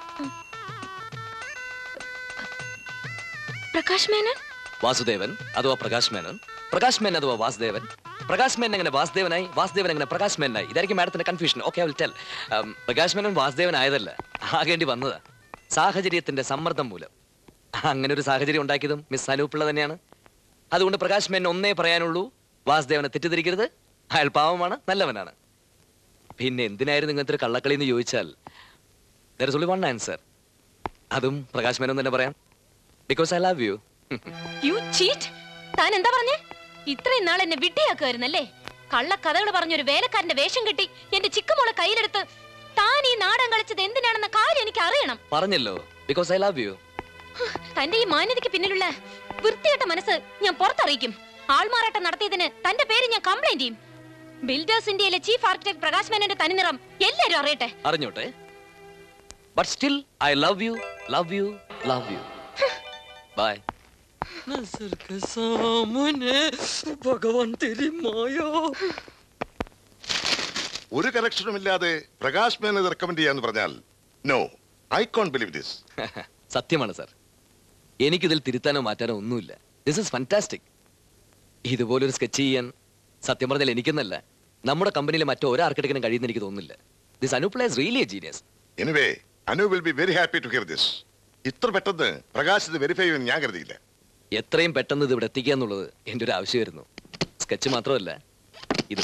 Prakash Menon Vasudevan അഥവാ പ്രകാശ് മേനൻ പ്രകാശ് മേനൻ അഥവാ വാസുദേവൻ പ്രകാശ് മേനൻ എങ്ങനെ വാസുദേവനായി വാസുദേവൻ എങ്ങനെ പ്രകാശ് മേനായി ഇതായിരിക്കും മാഡത്തിന്റെ confusion okay will tell Prakash Menon Vasudevan ആയതല്ല ആകേണ്ടി വന്നതാ സാഹചര്യത്തിന്റെ സമ്മർദ്ദം മൂലം അങ്ങനെ ഒരു സാഹചര്യം ഉണ്ടാക്കിയതും മിസ് അനൂപിള്ള തന്നെയാണ് അതുകൊണ്ട് പ്രകാശ് മേനൻ ഒന്നേ പറയാനുള്ളൂ വാസുദേവനെ തെറ്റിദ്ധരിക്കരുത് അയാൾ പാവമാണ് നല്ലവനാണ് പിന്നെ എന്തിനായിരുന്നു ഇങ്ങനത്തെ ഒരു കള്ളക്കളി എന്ന് ചോദിച്ചാൽ there is only one answer അതും പ്രകാശ് മേനോൻ തന്നെ പറയാം because I love you you cheat താൻ എന്താ പറഞ്ഞേ ഇത്രയും നാൾ എന്നെ വിഡ്ഢിയാക്കുമായിരുന്നല്ലേ കള്ളക്കഥകൾ പറഞ്ഞൊരു വേലക്കാരന്റെ വേഷം കെട്ടി എന്റെ ചിക്കുമോളെ കയ്യിലെടുത്ത് താൻ ഈ നാടൻ കളിച്ചത് എന്തിനാണെന്ന കാര്യം എനിക്ക് അറിയണം പറഞ്ഞല്ലോ ബിക്കോസ് ഐ ലവ് യു തന്റെ ഈ മാന്യതയ്ക്ക് പിന്നിലുള്ള വൃത്തികെട്ട മനസ്സ് ഞാൻ പുറത്തറിയിക്കും ആൾമാറാട്ടം നടത്തിയതിന് തന്റെ പേര് ഞാൻ കംപ്ലൈന്റ് ചെയ്യും ബിൽഡേഴ്സ് ഇന്ത്യയിലെ ചീഫ് ആർക്കിടെക്ട് പ്രകാശ് മേനോന്റെ തനിനിറം എല്ലാരും അറിയട്ടെ അറിഞ്ഞോട്ടെ but still I love you love you love you bye ഭഗവാൻ തെരി മായോ ഒരു കറക്ഷനും ഇല്ലാതെ പ്രകാശ് മേനത് റെക്കമെൻഡ് ചെയ്യാന്ന് പറഞ്ഞാൽ no I can't believe this സത്യമാണ് സാർ എനിക്കിതിൽ തിരുത്താനോ മാറ്റാനോ ഒന്നുമില്ല ദിസ് ഇസ് ഫാന്റാസ്റ്റിക് ഇതുപോലൊരു സ്കെച്ച് ചെയ്യാൻ സത്യം പറഞ്ഞാൽ എനിക്കെന്നല്ല നമ്മുടെ കമ്പനിയിലെ മറ്റോ ഒരു ആർക്കിടെക്റ്റിനും കഴിയുന്ന എനിക്ക് തോന്നുന്നില്ല this Anu place really a genius anyway Anu will be very happy to hear this ഇത്ര പെട്ടെന്ന് പ്രകാശ് ഇത് വെരിഫൈ ചെയ്യുമെന്ന് ഞാൻ കരുതിയില്ല എത്രയും പെട്ടെന്ന് ഇത് ഇവിടെ എത്തിക്കുക എന്നുള്ളത് എൻ്റെ ഒരു ആവശ്യമായിരുന്നു സ്കെച്ച് മാത്രമല്ല ഇത്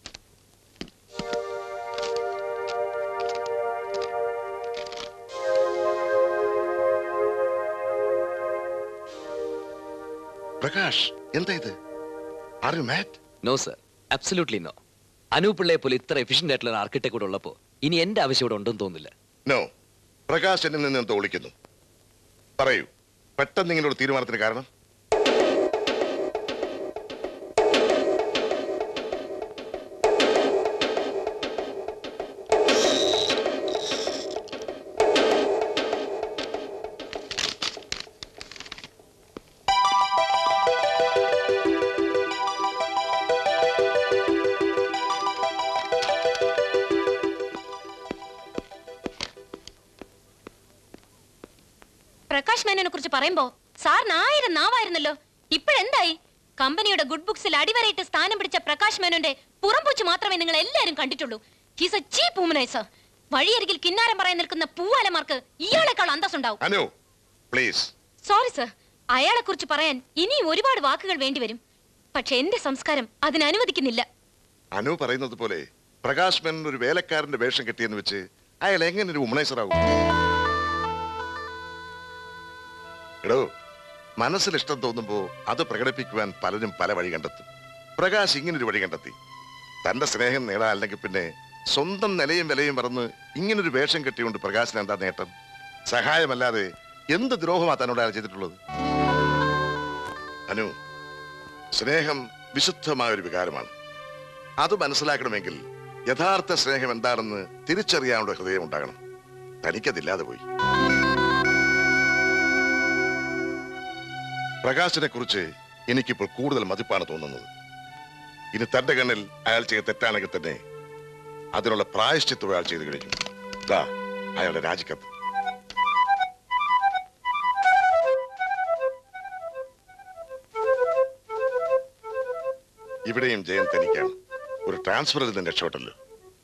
പ്രകാശ് എന്താ ഇത് are you mad no sir absolutely no Anu പിള്ളയെ പോലെ ഇത്ര എഫിഷ്യന്റ് ആയിട്ടുള്ള ഒരു ആർക്കിടെക്ട് കൂടെ ഉള്ളപ്പോൾ ഇനി എന്റെ ആവശ്യം ഇവിടെ ഉണ്ടെന്ന് തോന്നുന്നില്ല നോ പ്രകാശ് എന്നിൽ നിന്ന് എന്തോ ഒളിക്കുന്നു പറയൂ പെട്ടെന്ന് ഇങ്ങനെ ഒരു തീരുമാനത്തിന് കാരണം പ്രകാശ് മേനോനെ കുറിച്ച് പറയുമ്പോ സാറിന് ആയിരം നാവായിരുന്നല്ലോ ഇപ്പോഴെന്തായി കമ്പനിയുടെ ഗുഡ് ബുക്സിൽ അടിവരയിട്ട് സ്ഥാനം പിടിച്ച പ്രകാശ് മേനോന്റെ പുറംപൂച്ച് മാത്രമേ നിങ്ങൾ എല്ലാവരും കണ്ടിട്ടുള്ളൂ ഹീസ് എ ചീപ്പ് വുമനൈസർ വഴിയരികിൽ കിന്നാരം പറയാൻ നിൽക്കുന്ന പൂവാലമാർക്ക് ഇയാളെക്കാൾ അന്തസ്സുണ്ടാവും അനു പ്ലീസ് സോറി സർ അയാളെ കുറിച്ച് പറയാൻ ഇനിയും ഒരുപാട് വാക്കുകൾ വേണ്ടിവരും പക്ഷെ എന്റെ സംസ്കാരം അതിന് അനുവദിക്കുന്നില്ല അനു പറയുന്നത് പോലെ പ്രകാശ് മേനൻ ഒരു വേലക്കാരന്റെ വേഷം കെട്ടിയെന്ന് വെച്ച് അയാൾ എങ്ങനെ ഒരു വുമണൈസർ ആകും എടോ മനസ്സിൽ ഇഷ്ടം തോന്നുമ്പോ അത് പ്രകടിപ്പിക്കുവാൻ പലരും പല വഴി കണ്ടെത്തും പ്രകാശ് ഇങ്ങനൊരു വഴി കണ്ടെത്തി തന്റെ സ്നേഹം നേടാൻ അല്ലെങ്കിൽ പിന്നെ സ്വന്തം നിലയും വിലയും മറന്ന് ഇങ്ങനൊരു വേഷം കെട്ടിക്കൊണ്ട് പ്രകാശിന് എന്താ നേട്ടം സഹായമല്ലാതെ എന്ത് ദ്രോഹമാ തന്നോട് അയാൾ ചെയ്തിട്ടുള്ളത് അനു സ്നേഹം വിശുദ്ധമായ ഒരു വികാരമാണ് അത് മനസ്സിലാക്കണമെങ്കിൽ യഥാർത്ഥ സ്നേഹം എന്താണെന്ന് തിരിച്ചറിയാനുള്ള ഹൃദയം ഉണ്ടാകണം തനിക്കതില്ലാതെ പോയി പ്രകാശിനെ കുറിച്ച് എനിക്കിപ്പോൾ കൂടുതൽ മതിപ്പാണ് തോന്നുന്നത് ഇനി തന്റെ കണ്ണിൽ അയാൾ ചെയ്ത തെറ്റാണെങ്കിൽ തന്നെ അതിനുള്ള പ്രായശ്ചിത്വം അയാൾ ചെയ്തു കഴിഞ്ഞു ദാ അയാളുടെ രാജിക്കത്ത് ഇവിടെയും ജയം തനിക്കാണ് ഒരു ട്രാൻസ്ഫറിൽ നിന്ന് രക്ഷപ്പെട്ടല്ലോ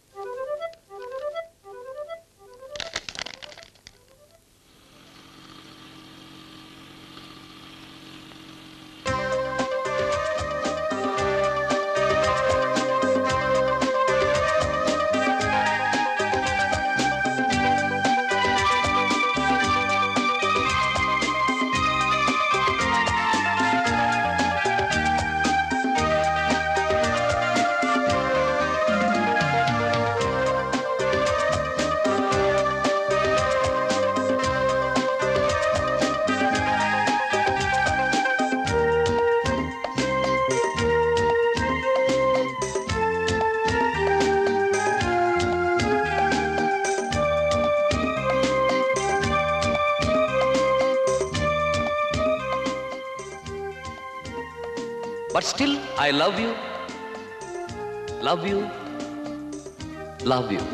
But still, I love you. Love you. Love you.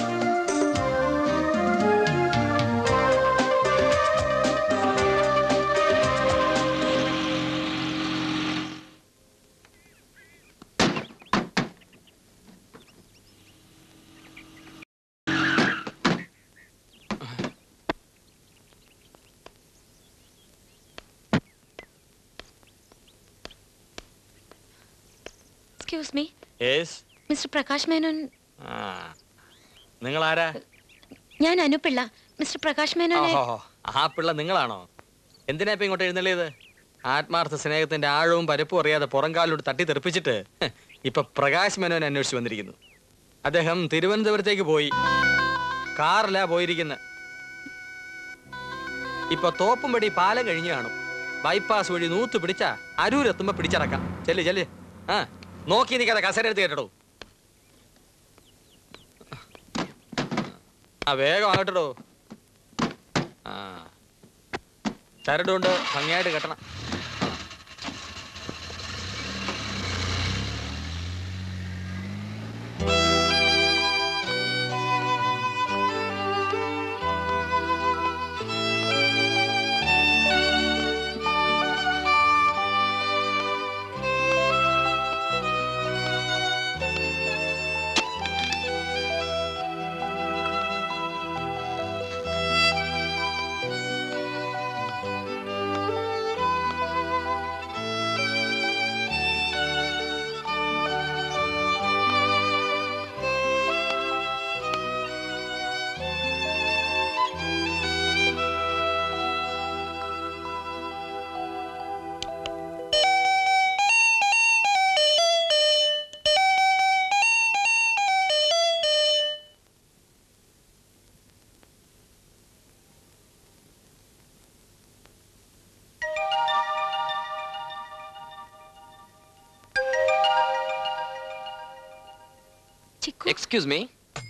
Excuse me yes mister Prakash Menon നിങ്ങൾ ആരാ ഞാൻ അനുപിള്ള മിസ്റ്റർ പ്രകാശ് മേനോനെ ഓഹോ ആ പിള്ള നിങ്ങളാണോ എന്തിനാ ഇപ്പൊ ഇങ്ങോട്ട് എഴുന്നള്ളിയത് ആത്മാർത്ഥ സ്നേഹത്തിന്റെ ആഴവും പരപ്പും അറിയാതെ പുറംകാലോട് തട്ടി തെറിപ്പിച്ചിട്ട് ഹ്, ഇപ്പൊ പ്രകാശ് മേനോനെ അന്വേഷിച്ചു വന്നിരിക്കുന്നു അദ്ദേഹം തിരുവനന്തപുരത്തേക്ക് പോയി കാറിലാ പോയിരിക്കുന്നത് ഇപ്പൊ തോപ്പുംപടി പാലം കഴിഞ്ഞു കാണും ബൈപ്പാസ് വഴി നൂത്ത് പിടിച്ചാ അരൂരെത്തുമ്പോ പിടിച്ചടക്കാം ചെല്ല് ചെല്ല് ആ നോക്കി നിൽക്കാതെ കസര എടുത്ത് കേട്ടോ ആ വേഗം അങ്ങോട്ടോ ആ ചരടുകൊണ്ട് ഭംഗിയായിട്ട് കെട്ടണം എക്സ്ക്യൂസ് മീ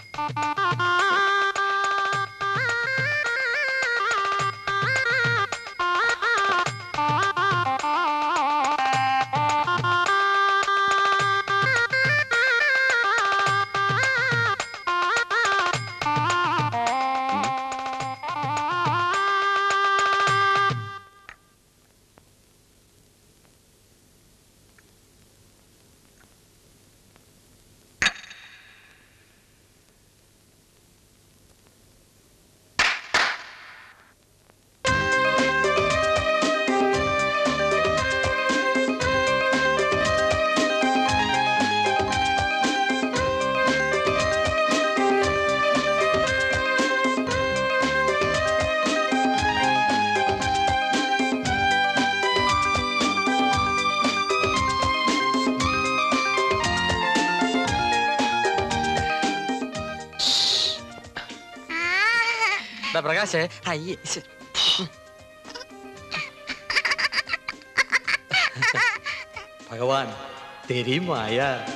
ദാ പ്രകാശേ അയ്യേ ശ്ശെ. ഭഗവാൻ തെരി മായ